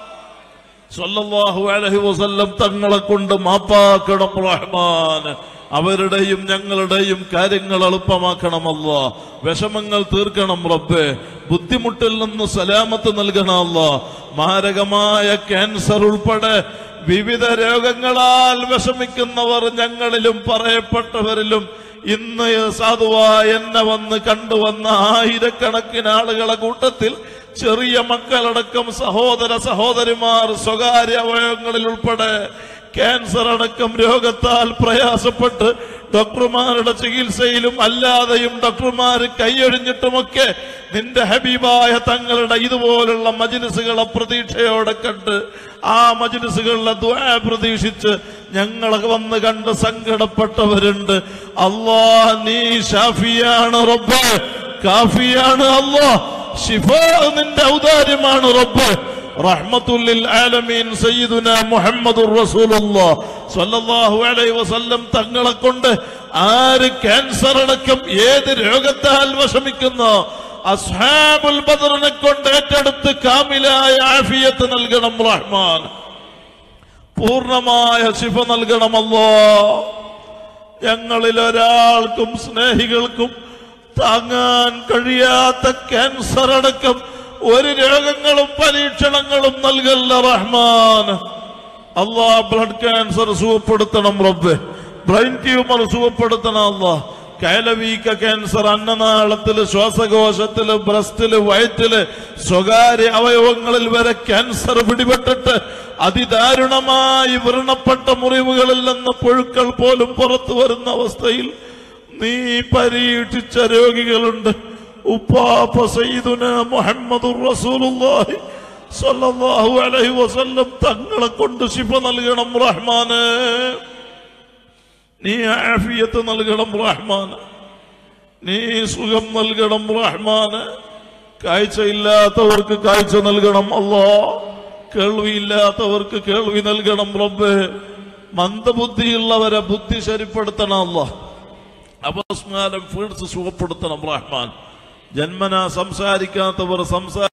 സല്ലല്ലാഹു അലൈഹി വസല്ലം തങ്ങളെ കൊണ്ട് മാപ്പാക്കണം റഹ്മാൻ അവരുടെയും ഞങ്ങളുടെയും കാര്യങ്ങൾ എളുപ്പമാക്കണമല്ല വിഷമങ്ങൾ തീർക്കണം റബ്ബേ ബുദ്ധിമുട്ടിൽ നിന്ന് സലാമത്ത് നൽകണമല്ല മാരകമായ ക്യാൻസർ ഉൾപ്പെടെ വിവിധ രോഗങ്ങളാൽ വിഷമിക്കുന്നവർ ഞങ്ങളിലും പറയപ്പെട്ടവരിലും ഇന്ന് സാധുവായ എന്നെ വന്ന് കണ്ടുവന്ന ആയിരക്കണക്കിന് ആളുകളെ കൂട്ടത്തിൽ ചെറിയ മക്കളടക്കം സഹോദര സഹോദരിമാർ സ്വകാര്യ അവയവങ്ങളിൽ ഉൾപ്പെടെ ക്യാൻസർ അടക്കം രോഗത്താൽ പ്രയാസപ്പെട്ട് ഡോക്ടർമാരുടെ ചികിത്സയിലും അല്ലാതെയും ഡോക്ടർമാർ കൈയൊഴിഞ്ഞിട്ടുമൊക്കെ നിന്റെ ഹബീബായ തങ്ങളുടെ ഇതുപോലുള്ള മജിലിസുകളെ പ്രതീക്ഷയോടെ കണ്ട് ആ മജിലിസുകളിലെ ദ്വാ പ്രതീക്ഷിച്ച് ഞങ്ങളെ വന്ന് കണ്ട് സങ്കടപ്പെട്ടവരുണ്ട് അള്ളാ നീ ഷാഫിയാണ് റബ്ബ് കാഫിയാണ് അള്ളാ ഷിഫ നിന്റെ ഔദാര്യമാണ് റബ്ബ് റഹ്മത്തുല്ലിൽ ആലമീൻ സയ്യിദുന മുഹമ്മദുർ റസൂലുള്ളാഹ് സ്വല്ലല്ലാഹു അലൈഹി വസല്ലം തങ്ങളെ കൊണ്ട് ആര് ക്യാൻസർ അടക്കം ഏത് രോഗത്താൽ വിഷമിക്കുന്നോ അസ്ഹാബുൽ ബദറിനെ കൊണ്ട് ഏറ്റെടുത്ത് കാമിലായ ആഫിയത്ത് നൽകണം റഹ്മാൻ പൂർണ്ണമായ ശിഫ നൽകണമല്ലോ ഞങ്ങളിൽ ഒരാൾക്കും സ്നേഹികൾക്കും താങ്ങാൻ കഴിയാത്ത ക്യാൻസർ അടക്കം ഒരു രോഗങ്ങളും പരീക്ഷണങ്ങളും നൽകല്ല റഹ്മാൻ അള്ളാ ബ്ലഡ് ക്യാൻസർ സുഖപ്പെടുത്തണം റബ്ബെ ബ്രെയിൻ ട്യൂമർ സുഖപ്പെടുത്തണം അള്ളാ കൈലവീക്ക ക്യാൻസർ അന്നനാളത്തില് ശ്വാസകോശത്തില് ബ്രസ്റ്റില് വയറ്റില് സ്വകാര്യ അവയവങ്ങളിൽ വരെ ക്യാൻസർ പിടിപെട്ടിട്ട് അതിദാരുണമായി വ്രണപ്പെട്ട മുറിവുകളിൽ നിന്ന് പുഴുക്കൾ പോലും പുറത്തു വരുന്ന അവസ്ഥയിൽ നീ പരീക്ഷിച്ച രോഗികളുണ്ട് ഉപ്പാപ്പ സയ്യിദുന മുഹമ്മദുർ റസൂലുള്ളാഹി സ്വല്ലല്ലാഹു അലൈഹി വസല്ലം തങ്ങളെ കൊണ്ട് ശിഫ നൽകണം റഹ്മാന് നീ ആഫിയത്ത് നൽകണം റഹ്മാന് നീ സുഖം നൽകണം റഹ്മാന് കാഴ്ചയില്ലാത്തവർക്ക് കാഴ്ച നൽകണം അല്ലോ കേൾവിയില്ലാത്തവർക്ക് കേൾവി നൽകണം റബ്ബേ മന്ദബുദ്ധിയുള്ളവരെ ബുദ്ധി ശരിപ്പെടുത്തണം അല്ലോ അപസ്മാരം ഫീഡ്സ് സുഖപ്പെടുത്തണം റഹ്മാൻ ജന്മന സംസാരിക്കാത്തവർ സംസാ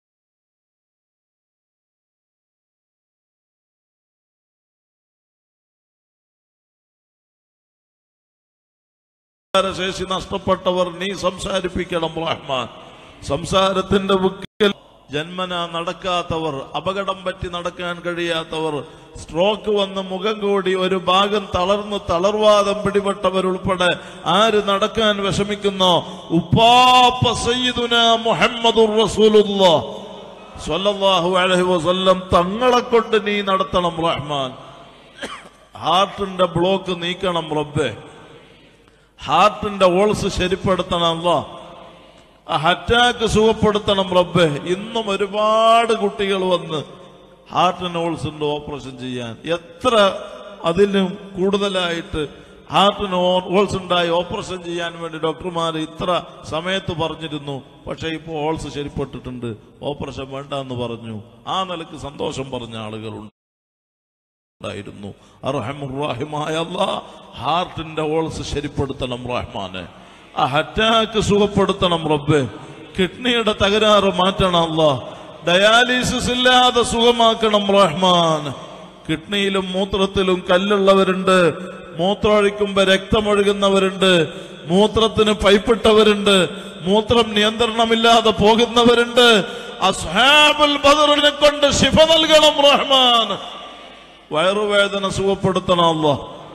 ശേഷി നഷ്ടപ്പെട്ടവർ നീ സംസാരിപ്പിക്കണം റഹ്മാൻ സംസാരത്തിന്റെ ബുക്കിൽ ജന്മന നടക്കാത്തവർ അപകടം പറ്റി നടക്കാൻ കഴിയാത്തവർ സ്ട്രോക്ക് വന്ന് മുഖം കൂടി ഒരു ഭാഗം തളർന്ന് തളർവാദം പിടിപെട്ടവരുൾപ്പെടെ ആര് നടക്കാൻ വിഷമിക്കുന്നോ ഉപ്പാപ്പ സയ്യിദുന മുഹമ്മദുർ റസൂലുള്ളാഹ് സ്വല്ലല്ലാഹു അലൈഹി വസല്ലം തങ്ങളെ കൊണ്ട് നീ നടത്തണം റഹ്മാൻ ഹാർട്ടിന്റെ ബ്ലോക്ക് നീക്കണം റബ്ബേ ഹാർട്ടിന്റെ ഓൾസ് ശരിപ്പെടുത്തണം അല്ലോ അറ്റാക്ക് സുഖപ്പെടുത്തണം റബ്ബെ ഇന്നും ഒരുപാട് കുട്ടികൾ വന്ന് ഹാർട്ടിന് ഓൾസിന്റെ ഓപ്പറേഷൻ ചെയ്യാൻ എത്ര അതിലും കൂടുതലായിട്ട് ഹാർട്ടിന് ഓൾസ് ഉണ്ടായി ഓപ്പറേഷൻ ചെയ്യാൻ വേണ്ടി ഡോക്ടർമാർ ഇത്ര സമയത്ത് പറഞ്ഞിരുന്നു പക്ഷെ ഇപ്പോൾ ഓൾസ് ശരിപ്പെട്ടിട്ടുണ്ട് ഓപ്പറേഷൻ വേണ്ട എന്ന് പറഞ്ഞു ആ നിലക്ക് സന്തോഷം പറഞ്ഞ ആളുകളുണ്ട് ഉണ്ടായിരുന്നു അർഹമുറാഹിമായ അല്ലാ ഹാർട്ടിന്റെ ഓൾസ് ശരിപ്പെടുത്തണം റഹ്മാനെ ആ അറ്റാക്ക് സുഖപ്പെടുത്തണം റബ്ബെ കിഡ്നിയുടെ തകരാറ് മാറ്റണം അല്ലാ ഡയാലിസിസ് ഇല്ലാതെ സുഖമാക്കണം റഹ്മാൻ കിഡ്നിയിലും മൂത്രത്തിലും കല്ലുള്ളവരുണ്ട് മൂത്രമൊഴിക്കുമ്പോ രക്തമൊഴുകുന്നവരുണ്ട് മൂത്രത്തിന് പൈപ്പിട്ടവരുണ്ട് മൂത്രം നിയന്ത്രണമില്ലാതെ പോകുന്നവരുണ്ട് അസ്ഹാബുൽ ബദറിനെ കൊണ്ട് ശിഫ നൽകണം റഹ്മാൻ വയറുവേദന സുഖപ്പെടുത്തണമല്ല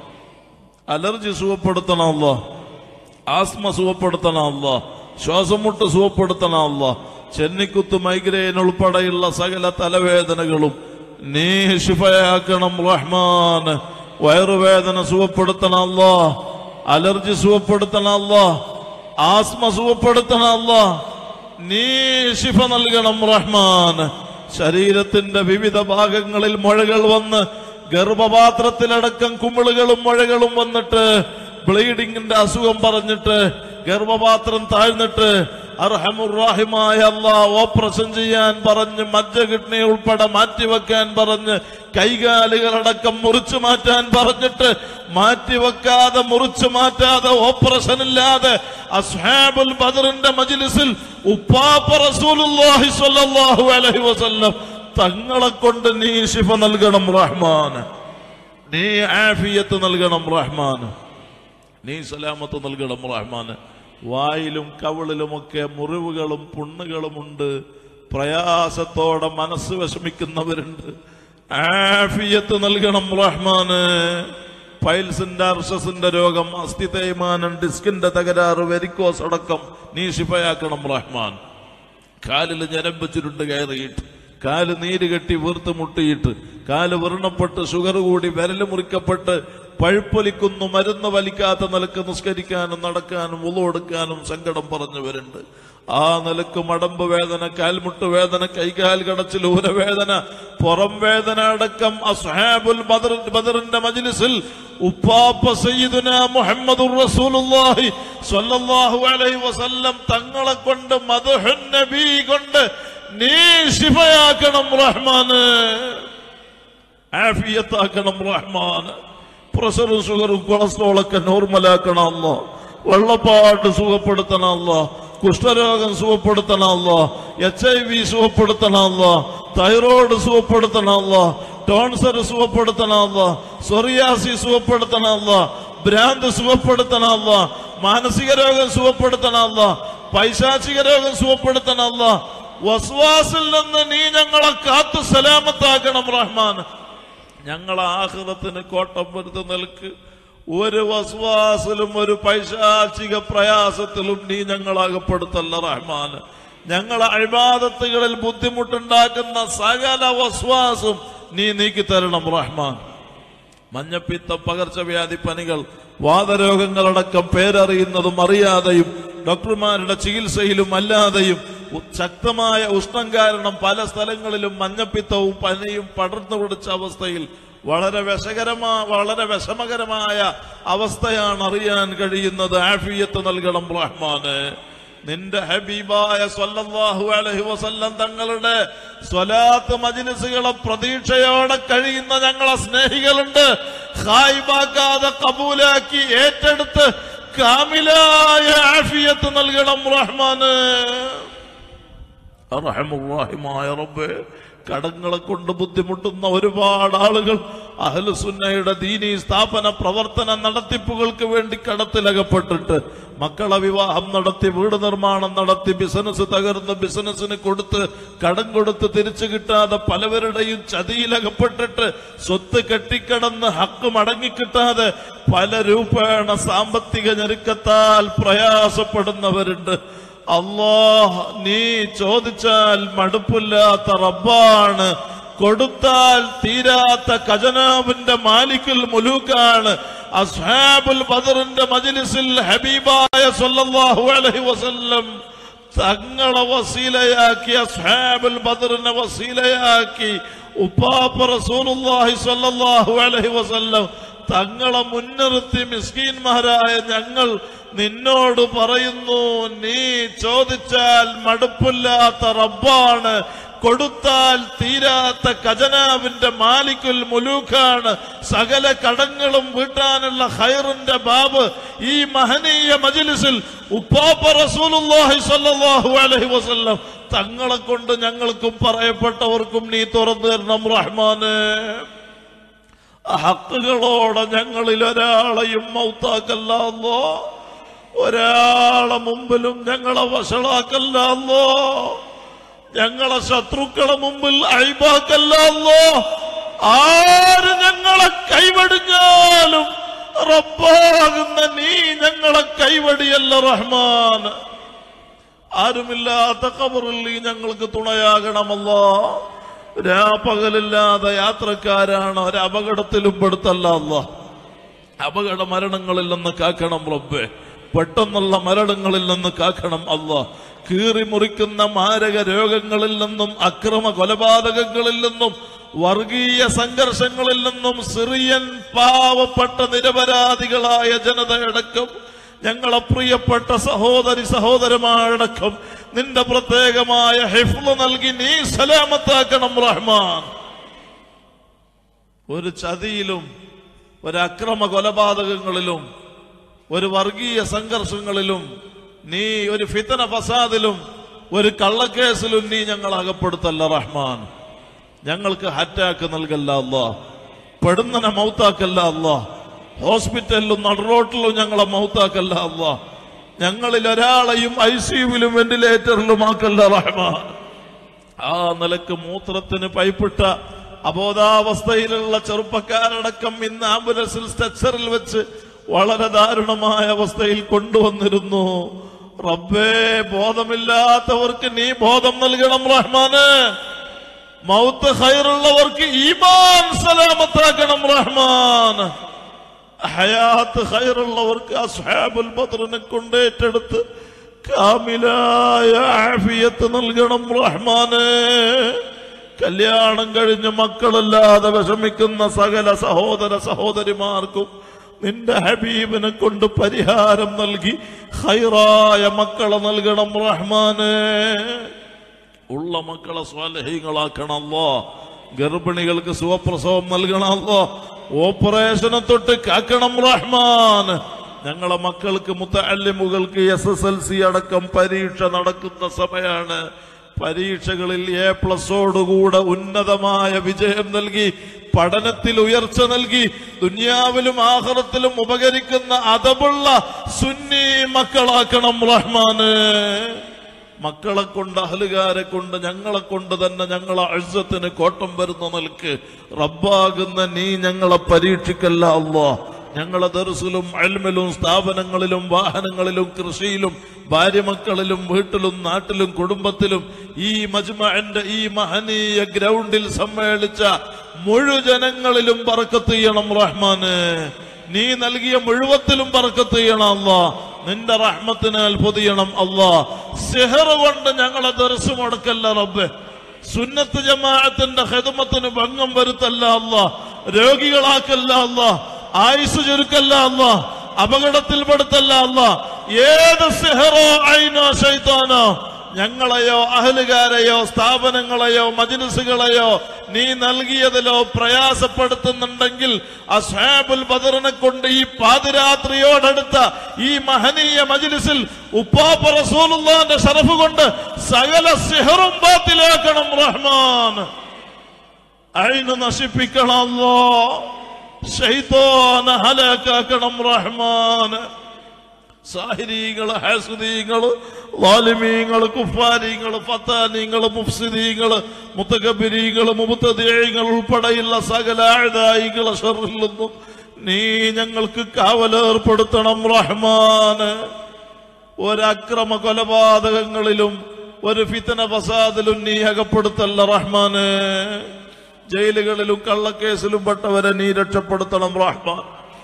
അലർജി സുഖപ്പെടുത്തണമല്ല ആസ്മ സുഖപ്പെടുത്തണമല്ല ശ്വാസം മുട്ട് സുഖപ്പെടുത്തണമല്ല ചെന്നിക്കുത്ത് മൈഗ്രെയിൻ ഉൾപ്പെടെയുള്ള സകല തലവേദനകളും നീ ശിഫയാക്കണം റഹ്മാൻ വയറുവേദന സുഖപ്പെടുത്തണമല്ല അലർജി സുഖപ്പെടുത്തണമല്ല ആസ്മ സുഖപ്പെടുത്തണമല്ല നീ ശിഫ നൽകണം റഹ്മാൻ ശരീരത്തിന്റെ വിവിധ ഭാഗങ്ങളിൽ മുഴകൾ വന്ന് ഗർഭപാത്രത്തിലടക്കം കുമിളുകളും മുഴകളും വന്നിട്ട് ബ്ലീഡിങ്ങിന്റെ അസുഖം പറഞ്ഞിട്ട് ഗർഭപാത്രം താഴ്ന്നിട്ട് അർഹമുറാഹിമായ അല്ല ഓപ്പറേഷൻ ചെയ്യാൻ പറഞ്ഞ് മജ്ജ കിഡ്നി ഉൾപ്പെടെ മാറ്റിവെക്കാൻ പറഞ്ഞ് കൈകാലുകളടക്കം മുറിച്ചു മാറ്റാൻ പറഞ്ഞിട്ട് മാറ്റിവെക്കാതെ മുറിച്ചു മാറ്റാതെ ഓപ്പറേഷൻ ഇല്ലാതെ അസ്ഹാബുൽ ബദറിന്റെ മജ്ലിസിൽ ഉപ്പാപ്പ റസൂലുള്ളാഹി സ്വല്ലല്ലാഹു അലൈഹി വസല്ലം തങ്ങളെ കൊണ്ട് നീ ശിഫ നൽകണം റഹ്മാൻ നീ ആഫിയത്ത് നൽകണം റഹ്മാൻ നീ സലാമത്ത് നൽകണം റഹ്മാൻ വായിലും കവിളിലുമൊക്കെ മുറിവുകളും പുണ്ണുകളുമുണ്ട് പ്രയാസത്തോടെ മനസ്സ് വിഷമിക്കുന്നവരുണ്ട് ആഫിയത്ത് നൽകണം റഹ്മാന് പൈൽസിന്റെ അർഷസിന്റെ രോഗം അസ്ഥി തേയ്മാനം ഡിസ്കിന്റെ തകരാറ് വെരിക്കോസ് അടക്കം നീ ശിഫയാക്കണം റഹ്മാൻ കാലിൽ ഞരമ്പ് ചുരുണ്ട് കയറിയിട്ട് കാല് നീര് കെട്ടി വീർത്ത് മുട്ടിയിട്ട് കാല് വ്രണപ്പെട്ട് ഷുഗർ കൂടി വിരല് മുറിക്കപ്പെട്ട് പഴുപ്പൊലിക്കുന്നു മരുന്ന് വലിക്കാത്ത നിലക്ക് നിസ്കരിക്കാനും നടക്കാനും ഉളവെടുക്കാനും സങ്കടം പറഞ്ഞവരുണ്ട് ആ നിലക്ക് മടമ്പ് വേദന കാൽമുട്ട് വേദന കൈകാൽ കടച്ചിൽ ഊരവേദന പുറം വേദന അടക്കം അസ്ഹാബുൽ ബദർ ബദറിന്റെ മജ്ലിസിൽ ഉപ്പാപ്പ സയ്യിദുന മുഹമ്മദുർ റസൂലുള്ളാഹി സ്വല്ലല്ലാഹു അലൈഹി വസല്ലം തങ്ങളെ കൊണ്ട് മദ്ഹുൻ നബി കൊണ്ട് നീ ശിഫയാക്കണം റഹ്മാന് ആഫിയത്താക്കണം റഹ്മാന് പ്രഷറും ഷുഗറും കൊളസ്ട്രോളൊക്കെ നോർമലാക്കണം അല്ലോ വെള്ളപ്പാട്ട് സുഖപ്പെടുത്തണം അല്ലോ കുഷ്ഠരോഗം സുഖപ്പെടുത്തണം അല്ലോ എച്ച് ഐ വി സുഖപ്പെടുത്തണം അല്ലോ തൈറോയ്ഡ് സുഖപ്പെടുത്തണം അല്ലോ ടോൺസർ സുഖപ്പെടുത്തണം അല്ലോ സൊറിയാസി സുഖപ്പെടുത്തണം അല്ലോ ഭ്രാന്ത് സുഖപ്പെടുത്തണം അല്ലോ മാനസിക രോഗം സുഖപ്പെടുത്തണം അല്ലോ പൈശാചിക രോഗം സുഖപ്പെടുത്തണം അല്ലോ വസ്വാസിൽ നിന്ന് നീ ഞങ്ങളെ കാത്തു സലാമത്താക്കണം റഹ്മാൻ ഞങ്ങളെ ആഹൃതത്തിന് കോട്ടം വരുത്ത് നിൽക്ക് ഒരു വസ്വാസിലും ഒരു പൈശാചിക പ്രയാസത്തിലും നീ ഞങ്ങളാകപ്പെടുത്തല്ല റഹ്മാൻ ഞങ്ങളെ അഴിബാദത്തുകളിൽ ബുദ്ധിമുട്ടുണ്ടാക്കുന്ന സകല വസ്വാസും നീ നീക്കി തരണം റഹ്മാൻ മഞ്ഞപ്പിത്ത പകർച്ചവ്യാധി പനികൾ വാതരോഗങ്ങളടക്കം പേരറിയുന്നതും അറിയാതെയും ഡോക്ടർമാരുടെ ചികിത്സയിലും അല്ലാതെയും ഉ- ശക്തമായ ഉഷ്ണം കാരണം പല സ്ഥലങ്ങളിലും മഞ്ഞപ്പിത്തവും പനിയും പടർന്നു പിടിച്ച അവസ്ഥയിൽ വളരെ വിഷകരമാ വളരെ വിഷമകരമായ അവസ്ഥയാണ് അറിയാൻ കഴിയുന്നത് ആഫിയത്ത് നൽകണം റഹ്മാന് നിന്റെ ഹബീബായ സ്വല്ലല്ലാഹു അലൈഹി വസല്ലം തങ്ങളുടെ സ്വലാത്ത് മജ്ലിസുകളെ പ്രതീക്ഷയോടെ കഴിയുന്ന ഞങ്ങളെ സ്നേഹികളുണ്ട് ഹായിബാക്കാതെ കബൂലാക്കി ഏറ്റെടുത്ത് കാമിലായ ആഫിയത്ത് നൽകണം റഹ്മാന് അർഹമുറാഹിമായ റബ്ബേ കടങ്ങളെ കൊണ്ട് ബുദ്ധിമുട്ടുന്ന ഒരുപാട് ആളുകൾ അഹ്ലുസുന്നയുടെ ദീനി സ്ഥാപന പ്രവർത്തന നടത്തിപ്പുകൾക്ക് വേണ്ടി കടത്തിലകപ്പെട്ടിട്ട് മക്കളെ വിവാഹം നടത്തി വീട് നിർമ്മാണം നടത്തി ബിസിനസ് തകർന്ന് ബിസിനസ്സിന് കൊടുത്ത് കടം കൊടുത്ത് തിരിച്ചു കിട്ടാതെ പലവരുടെയും ചതിയിലകപ്പെട്ടിട്ട് സ്വത്ത് കെട്ടിക്കിടന്ന് ഹക്ക് മടങ്ങിക്കിട്ടാതെ പല രൂപേണ സാമ്പത്തിക ഞെരുക്കത്താൽ പ്രയാസപ്പെടുന്നവരുണ്ട് അല്ലാഹ് നീ ചോദിച്ചാൽ മടുപ്പില്ലാത്ത റബ്ബാണ് കൊടുത്താൽ തീരാത്ത ഖജനാവിന്റെ മാലിക്കുൽ മുലൂക്കാണ് അസ്ഹാബുൽ ബദറിന്റെ മജ്ലിസിൽ ഹബീബായ സല്ലല്ലാഹു അലൈഹി വസല്ലം തങ്ങളെ വസീലയാക്കി അസ്ഹാബുൽ ബദറിനെ വസീലയാക്കി ഉപ്പാപ്പ റസൂലുള്ളാഹി സ്വല്ലല്ലാഹു അലൈഹി വസല്ലം തങ്ങളെ മുൻനിർത്തി മിസ്കീന്മാരായ ഞങ്ങൾ നിന്നോട് പറയുന്നു നീ ചോദിച്ചാൽ മടുപ്പില്ലാത്ത റബ്ബാണ് കൊടുത്താൽ തീരാത്ത ഖജനാവിന്റെ മാലിക്കുൽ മുലൂക്കാണ് സകല കടങ്ങളും വീട്ടാനുള്ള ഹൈറിന്റെ ബാബ് ഈ മഹനീയ മജ്ലിസിൽ ഉപ്പാപ്പ റസൂലുള്ളാഹി സ്വല്ലല്ലാഹു അലൈഹി വസല്ലം തങ്ങളെ കൊണ്ട് ഞങ്ങൾക്കും പറയപ്പെട്ടവർക്കും നീ തുറന്നു തരണം റഹ്മാന് ഹക്കുകളോടെ ഞങ്ങളിൽ ഒരാളെയും മൗത്താക്കല്ലോ ഒരാളെ മുമ്പിലും ഞങ്ങളെ വഷളാക്കല്ലോ ഞങ്ങളെ ശത്രുക്കളെ മുമ്പിൽ അഴിബാക്കല്ലോ ആര് ഞങ്ങളെ കൈവടിഞ്ഞാലും റബ്ബാകുന്ന നീ ഞങ്ങളെ കൈവടിയല്ല റഹ്മാൻ ആരുമില്ലാത്ത കബറിൽ നീ ഞങ്ങൾക്ക് തുണയാകണമല്ലോ രാപ്പകലില്ലാതെ യാത്രക്കാരാണ് ഒരു അപകടത്തിലും പെടുത്തല്ല അല്ലോ അപകട മരണങ്ങളിൽ നിന്ന് കാക്കണം റബ്ബേ പെട്ടെന്നുള്ള മരണങ്ങളിൽ നിന്ന് കാക്കണം അല്ലാ കീറി മുറിക്കുന്ന മാരക രോഗങ്ങളിൽ നിന്നും അക്രമ കൊലപാതകങ്ങളിൽ നിന്നും വർഗീയ സംഘർഷങ്ങളിൽ നിന്നും സിറിയൻ പാവപ്പെട്ട നിരപരാധികളായ ജനതയടക്കം ഞങ്ങളെ പ്രിയപ്പെട്ട സഹോദരി സഹോദരമാരടക്കം നിന്റെ പ്രത്യേകമായ ഹിഫ്ള് നൽകി നീ സലാമത്താക്കണം റഹ്മാൻ ഒരു ചതിയിലും ഒരു അക്രമ കൊലപാതകങ്ങളിലും ഒരു വർഗീയ സംഘർഷങ്ങളിലും നീ ഒരു ഫിത്തന ഫസാദിലും ഒരു കള്ളക്കേസിലും നീ ഞങ്ങൾ അകപ്പെടുത്തല്ല റഹ്മാൻ ഞങ്ങൾക്ക് ഹറ്റാക്ക് നൽകല്ല അല്ലാ പെടുന്നനെ മൗത്താക്കല്ല അല്ലാ ഹോസ്പിറ്റലിലും നടുറോട്ടിലും ഞങ്ങളെ മൗത്താക്കല്ല അല്ലാ ഞങ്ങളിൽ ഒരാളെയും ഐ സിയുവിലും വെന്റിലേറ്ററിലും ആക്കല്ല റഹ്മാൻ ആ നിലക്ക് മൂത്രത്തിന് പൈപ്പിട്ട അബോധാവസ്ഥയിലുള്ള ചെറുപ്പക്കാരടക്കം ഇന്ന് ആംബുലൻസിൽ സ്ട്രെച്ചറിൽ വെച്ച് വളരെ ദാരുണമായ അവസ്ഥയിൽ കൊണ്ടുവന്നിരുന്നു റബ്ബേ ബോധമില്ലാത്തവർക്ക് നീ ബോധം നൽകണം റഹ്മാന് മൗത്ത് ഹൈറുള്ളവർക്ക് ഈമാൻ സലാമത്താക്കണം റഹ്മാൻ ഹയാത്ത് ഹൈറുള്ളവർക്ക് അസ്ഹാബുൽ ബദ്റിനെ കൊണ്ടേറ്റെടുത്ത് കാമിലായ ആഫിയത്ത് നൽകണം റഹ്മാന് കല്യാണം കഴിഞ്ഞ് മക്കളില്ലാതെ വിഷമിക്കുന്ന സകല സഹോദര സഹോദരിമാർക്കും നിന്റെ ഹബീബിനെ കൊണ്ട് പരിഹാരം നൽകി ഹൈറായ മക്കളെ നൽകണം റഹ്മാന് ഉള്ള മക്കളെ സ്വാലഹീങ്ങളാക്കണമല്ലോ ഗർഭിണികൾക്ക് സുഖപ്രസവം നൽകണമല്ലോ ഓപ്പറേഷനെ തൊട്ട് കാക്കണം റഹ്മാൻ ഞങ്ങളെ മക്കൾക്ക് മുത്തല്ലിമുകൾക്ക് എസ് എസ് എൽ സി അടക്കം പരീക്ഷ നടക്കുന്ന സമയമാണ് പരീക്ഷകളിൽ എ പ്ലസോടുകൂടെ ഉന്നതമായ വിജയം നൽകി പഠനത്തിൽ ഉയർച്ച നൽകി ദുനിയാവിലും ആഹ്റത്തിലും ഉപകരിക്കുന്ന അതവുള്ള സുന്നി മക്കളാക്കണം റഹ്മാന് മക്കളെ കൊണ്ട് അഹലുകാരെ കൊണ്ട് ഞങ്ങളെ കൊണ്ട് തന്നെ ഞങ്ങളെ അഴുസത്തിന് കോട്ടം വരുന്ന നിൽക്ക് റബ്ബാകുന്ന നീ ഞങ്ങളെ പരീക്ഷിക്കല്ല അല്ലോ ഞങ്ങളെ ദർസിലും അൽമിലും സ്ഥാപനങ്ങളിലും വാഹനങ്ങളിലും കൃഷിയിലും ഭാര്യമക്കളിലും വീട്ടിലും നാട്ടിലും കുടുംബത്തിലും ഈ മജ്മഅന്റെ ഈ മഹനീയ ഗ്രൗണ്ടിൽ സമ്മേളിച്ച മുഴുജനങ്ങളിലും പറക്കത്ത് ചെയ്യണം റഹ്മാന് നീ നൽകിയ മുഴുവത്തിലും പറക്കത്ത് ചെയ്യണം അല്ലാ നിന്റെ റഹ്മത്തിനാൽ പൊതിയണം അല്ലാ സിഹർ കൊണ്ട് ഞങ്ങളെ ദർശ മുടക്കല്ല റബ്ബെ സുന്നത്ത് ജമാഅത്തിന്റെ ഹിദമത്തിന് ഭംഗം വരുത്തല്ല അല്ല രോഗികളാക്കല്ല അല്ല ആയുസ് ചുരുക്കല്ല അല്ല അപകടത്തിൽപ്പെടുത്തല്ല അല്ല ഏത് സിഹറോ ഐനോ ശൈത്താനോ ഞങ്ങളെയോ അഹലുകാരെയോ സ്ഥാപനങ്ങളെയോ മജിലിസുകളെയോ നീ നൽകിയതിലോ പ്രയാസപ്പെടുത്തുന്നുണ്ടെങ്കിൽ അസ്ഹാബുൽ ബദറിനെ കൊണ്ട് ഈ പാതിരാത്രിയോടടുത്ത ഈ മഹനീയ മജിലിസിൽ ഉപ്പാപ്പ റസൂലുള്ളാന്റെ ഷറഫ് കൊണ്ട് സകല സിഹറും ബാത്തിലാക്കണം റഹ്മാൻ അയിന് നശിപ്പിക്കണമല്ലോ ശൈത്തോന ഹലാക്കാക്കണം റഹ്മാൻ സാഹിരീങ്ങള് ഹാസുദീങ്ങള് വാലിമീങ്ങള് കുഫാരിങ്ങള് ഫത്താനിങ്ങള് മുഫ്സിദീങ്ങള് മുത്തകബിരീങ്ങള് മുബത്തദേയങ്ങൾ ഉൾപ്പെടെയുള്ള സകല ആഴ്തായികളെ ഷറിൽ നിന്നും നീ ഞങ്ങൾക്ക് കാവലേർപ്പെടുത്തണം റഹ്മാന് ഒരക്രമ കൊലപാതകങ്ങളിലും ഒരു ഫിത്തന ഫസാദിലും നീ അകപ്പെടുത്തല്ല റഹ്മാന് ജയിലുകളിലും കള്ളക്കേസിലും പെട്ടവരെ നീ രക്ഷപ്പെടുത്തണം റഹ്മാൻ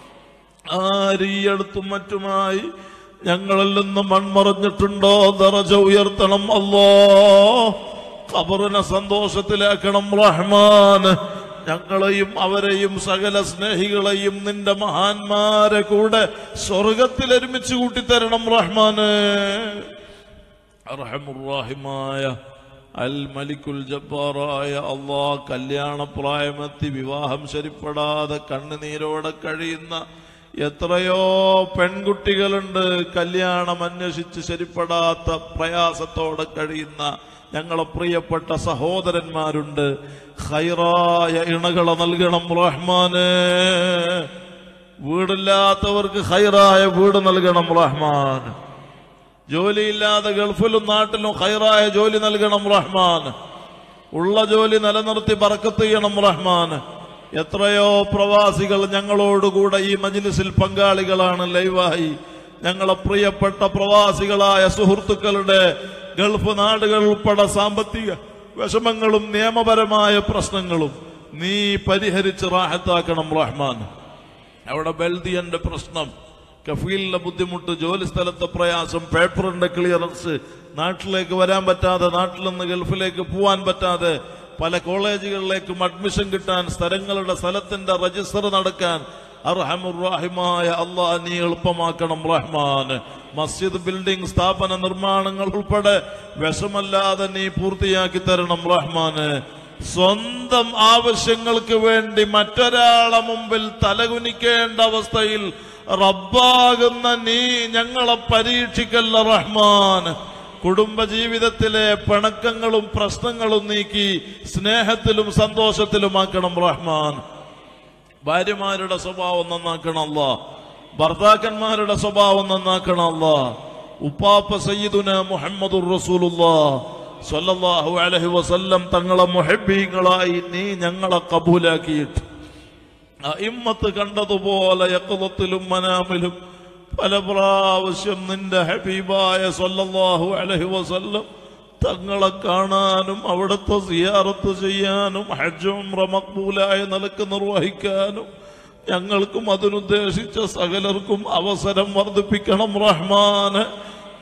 ആരീയടുത്തും മറ്റുമായി ഞങ്ങളിൽ നിന്ന് മൺമറഞ്ഞിട്ടുണ്ടോ ദറജ ഉയർത്തണം അല്ലോ ഖബറിനെ സന്തോഷത്തിലാക്കണം റഹ്മാൻ ഞങ്ങളെയും അവരെയും സകല സ്നേഹികളെയും നിന്റെ മഹാന്മാരെ കൂടെ സ്വർഗത്തിൽ ഒരുമിച്ച് കൂട്ടിത്തരണം റഹ്മാന് അർഹമുറാഹിമായ അൽ മലിക്കുൽ ജബ്ബാറായ അള്ളാ കല്യാണപ്രായമെത്തി വിവാഹം ശരിപ്പെടാതെ കണ്ണുനീരോടെ കഴിയുന്ന എത്രയോ പെൺകുട്ടികളുണ്ട് കല്യാണം അന്വേഷിച്ച് ശരിപ്പെടാത്ത പ്രയാസത്തോടെ കഴിയുന്ന ഞങ്ങളെ പ്രിയപ്പെട്ട സഹോദരന്മാരുണ്ട് ഹൈറായ ഇണകളെ നൽകണം റഹ്മാന് വീടില്ലാത്തവർക്ക് ഹൈറായ വീട് നൽകണം റഹ്മാൻ ജോലിയില്ലാതെ ഗൾഫിലും നാട്ടിലും ഹൈറായ ജോലി നൽകണം റഹ്മാൻ ഉള്ള ജോലി നിലനിർത്തി ബറക്കത്ത് ചെയ്യണം റഹ്മാൻ എത്രയോ പ്രവാസികൾ ഞങ്ങളോടുകൂടെ ഈ മജ്ലിസിൽ പങ്കാളികളാണ് ലൈവായി ഞങ്ങളെ പ്രിയപ്പെട്ട പ്രവാസികളായ സുഹൃത്തുക്കളുടെ ഗൾഫ് നാടുകൾ ഉൾപ്പെടെ സാമ്പത്തിക വിഷമങ്ങളും നിയമപരമായ പ്രശ്നങ്ങളും നീ പരിഹരിച്ച് റാഹത്താക്കണം റഹ്മാൻ അവിടെ ബൽദിയന്റെ പ്രശ്നം കഫീലിന്റെ ബുദ്ധിമുട്ട് ജോലി സ്ഥലത്തെ പ്രയാസം പേപ്പറിന്റെ ക്ലിയറൻസ് നാട്ടിലേക്ക് വരാൻ പറ്റാതെ നാട്ടിൽ നിന്ന് ഗൾഫിലേക്ക് പോവാൻ പറ്റാതെ പല കോളേജുകളിലേക്കും അഡ്മിഷൻ കിട്ടാൻ സ്ഥലങ്ങളുടെ സ്ഥലത്തിന്റെ രജിസ്റ്റർ നടക്കാൻ അർഹമുറാഹിമായ അള്ളാഹ് നീ എളുപ്പമാക്കണം റഹ്മാൻ മസ്ജിദ് ബിൽഡിംഗ് സ്ഥാപന നിർമ്മാണങ്ങൾ ഉൾപ്പെടെ വിഷമല്ലാതെ നീ പൂർത്തിയാക്കി തരണം റഹ്മാന് സ്വന്തം ആവശ്യങ്ങൾക്ക് വേണ്ടി മറ്റൊരാളെ മുമ്പിൽ തലകുനിക്കേണ്ട അവസ്ഥയിൽ റബ്ബാകുന്ന നീ ഞങ്ങളെ പരീക്ഷിക്കല്ല റഹ്മാൻ കുടുംബജീവിതത്തിലെ പിണക്കങ്ങളും പ്രശ്നങ്ങളും നീക്കി സ്നേഹത്തിലും സന്തോഷത്തിലുമാക്കണം റഹ്മാൻ ഭാര്യമാരുടെ സ്വഭാവം നന്നാക്കണമല്ല ഭർത്താക്കന്മാരുടെ സ്വഭാവം നന്നാക്കണമല്ല ഉപ്പാപ്പ സയ്യിദുന മുഹമ്മദുർ റസൂലുള്ളാ സ്വല്ലല്ലാഹു അലൈഹി വസല്ലം തങ്ങളെ മുഹബ്ബീങ്ങളായി നീ ഞങ്ങളെ കബൂലാക്കിയിട്ട് ഇമ്മത്ത് കണ്ടതുപോലെ യക്കലത്തിലും മനാമിലും പല പ്രാവശ്യം നിന്റെ ഹബീബായ സല്ലല്ലാഹു അലൈഹി വസല്ലം തങ്ങളെ കാണാനും അവിടുത്തെ സിയാറത്ത് ചെയ്യാനും ഹജ്ജും മക്ബൂലായ നിലക്ക് നിർവഹിക്കാനും ഞങ്ങൾക്കും അതിനുദ്ദേശിച്ച സകലർക്കും അവസരം വർദ്ധിപ്പിക്കണം റഹ്മാന്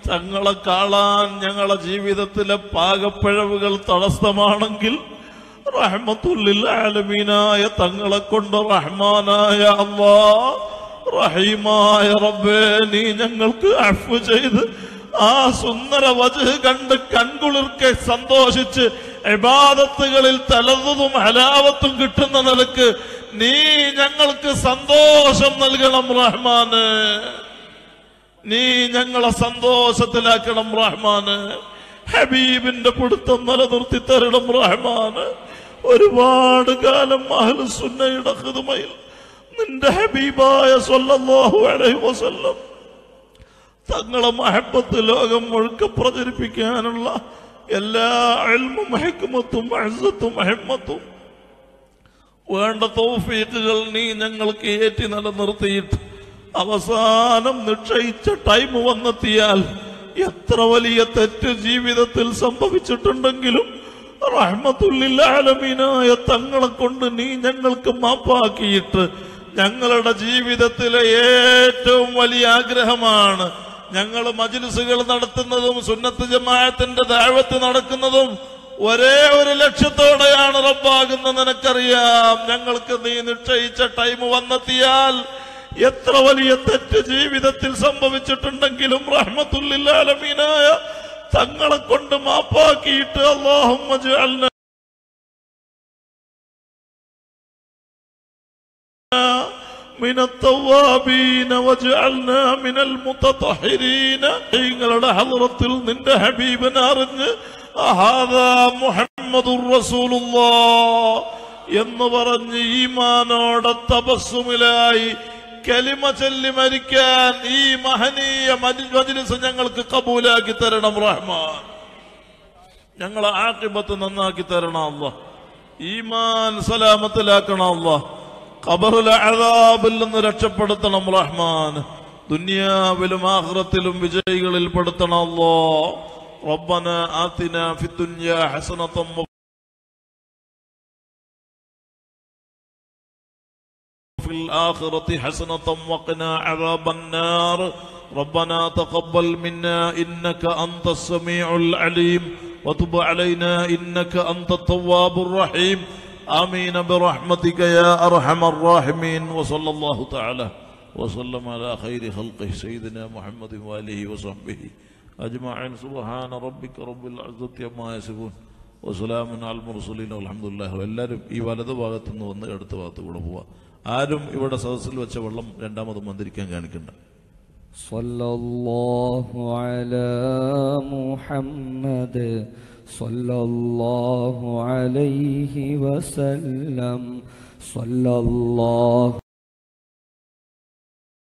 തങ്ങളെ കാണാൻ ഞങ്ങളെ ജീവിതത്തിലെ പാകപ്പിഴവുകൾ തടസ്സമാണെങ്കിൽ റഹ്മത്തുല്ലിൽ ആലമീനായ തങ്ങളെ കൊണ്ട് റഹ്മാനായ അള്ളാ റഹീമായ റബ്ബേ നീ ഞങ്ങൾക്ക് അഫു ചെയ്ത് ആ സുന്ദര വജ് കണ്ട് കൺകുളിർക്കെ സന്തോഷിച്ച് ഇബാദത്തുകളിൽ തലതും ഹലാവത്തും കിട്ടുന്ന നിലക്ക് നീ ഞങ്ങൾക്ക് സന്തോഷം നൽകണം റഹ്മാന് നീ ഞങ്ങളെ സന്തോഷത്തിലാക്കണം റഹ്മാന് ഹബീബിന്റെ പിടുത്തം നിലനിർത്തി തരണം റഹ്മാന് ഒരുപാട് കാലം അഹ്ലുസുന്നയുടെ ഹിദ്മയിൽ നിന്റെ ഹബീബായ സല്ലല്ലാഹു അലൈഹി വസല്ലം തങ്ങളെ മഹബത്ത് ലോകം മുഴുക്ക പ്രചരിപ്പിക്കാനുള്ള എല്ലാ അൽമും ഹെക്കുമത്തും അഴ്സത്തും അഹിമ്മത്തും വേണ്ട തൗഫീഖുകൾ നീ ഞങ്ങൾക്ക് ഏറ്റി നിലനിർത്തിയിട്ട് അവസാനം നിശ്ചയിച്ച ടൈം വന്നെത്തിയാൽ എത്ര വലിയ തെറ്റ് ജീവിതത്തിൽ സംഭവിച്ചിട്ടുണ്ടെങ്കിലും റഹ്മത്തുല്ലാലമീനായ തങ്ങളെ കൊണ്ട് നീ ഞങ്ങൾക്ക് മാപ്പാക്കിയിട്ട് ഞങ്ങളുടെ ജീവിതത്തിലെ ഏറ്റവും വലിയ ആഗ്രഹമാണ് ഞങ്ങൾ മജിലിസുകൾ നടത്തുന്നതും സുന്നത്ത് ജമാഅത്തിന്റെ ദാവത്ത് നടക്കുന്നതും ഒരേ ഒരു ലക്ഷ്യത്തോടെയാണ് റബ്ബാകുന്ന നിനക്കറിയാം ഞങ്ങൾക്ക് നീ നിശ്ചയിച്ച ടൈം വന്നെത്തിയാൽ എത്ര വലിയ തെറ്റ് ജീവിതത്തിൽ സംഭവിച്ചിട്ടുണ്ടെങ്കിലും റഹ്മത്തുല്ലാലമീനായ തങ്ങളെ കൊണ്ട് മാപ്പാക്കിയിട്ട് അള്ളാഹുമ്മ ജഅൽനാ من التوابين واجعلنا من المتطهرين നിങ്ങളുടെ ഹദ്റത്തിൽ നിന്റെ ഹബീബിനെ അറിഞ്ഞ് അഹാദാ മുഹമ്മദുർ റസൂലുള്ളാഹ് എന്ന് പറഞ്ഞ് ഈമാനോടെ തപസ്സുമിലായി കലിമ ചൊല്ലി മരിക്കാൻ ഈ മഹനീയ മജ്- മജ്ലിസ് ഞങ്ങൾക്ക് കബൂലാക്കി തരണം റഹ്മാൻ ഞങ്ങളെ ആക്കിബത്ത് നന്നാക്കി തരണം അല്ല ഈമാൻ സലാമത്തിലാക്കണം അല്ല ഖബറിലെ അഴാബിൽ നിന്ന് രക്ഷപ്പെടുത്തണം റഹ്മാൻ ദുനിയാവിലും ആഖിറത്തിലും വിജയികളിൽ പെടുത്തണം അല്ലോ റബ്ബന ആതിന ഫി ദുനിയ ഹസനതം في الآخرة حسنة وقنا عذاب النار ربنا تقبل منا إنك أنت السميع العليم وتب علينا إنك أنت التواب الرحيم آمين برحمتك يا أرحم الراحمين وصلى الله تعالى وسلم على خير خلقه سيدنا محمد وآله وصحبه أجمعين سبحان ربك رب العزة عما يصفون വസ്സലാമു അൽ മുർസലീൻ അൽഹംദുലില്ലാഹി എല്ലാവരും ഈ വലതു ഭാഗത്തു നിന്ന് വന്ന് അടുത്ത ഭാഗത്ത് കൂടെ പോവാ ആരും ഇവിടെ സദസ്സിൽ വെച്ച വെള്ളം രണ്ടാമത് മന്ത്രിക്കാൻ കാണിക്കണ്ട صلى الله على محمد صلى الله عليه وسلم صلى الله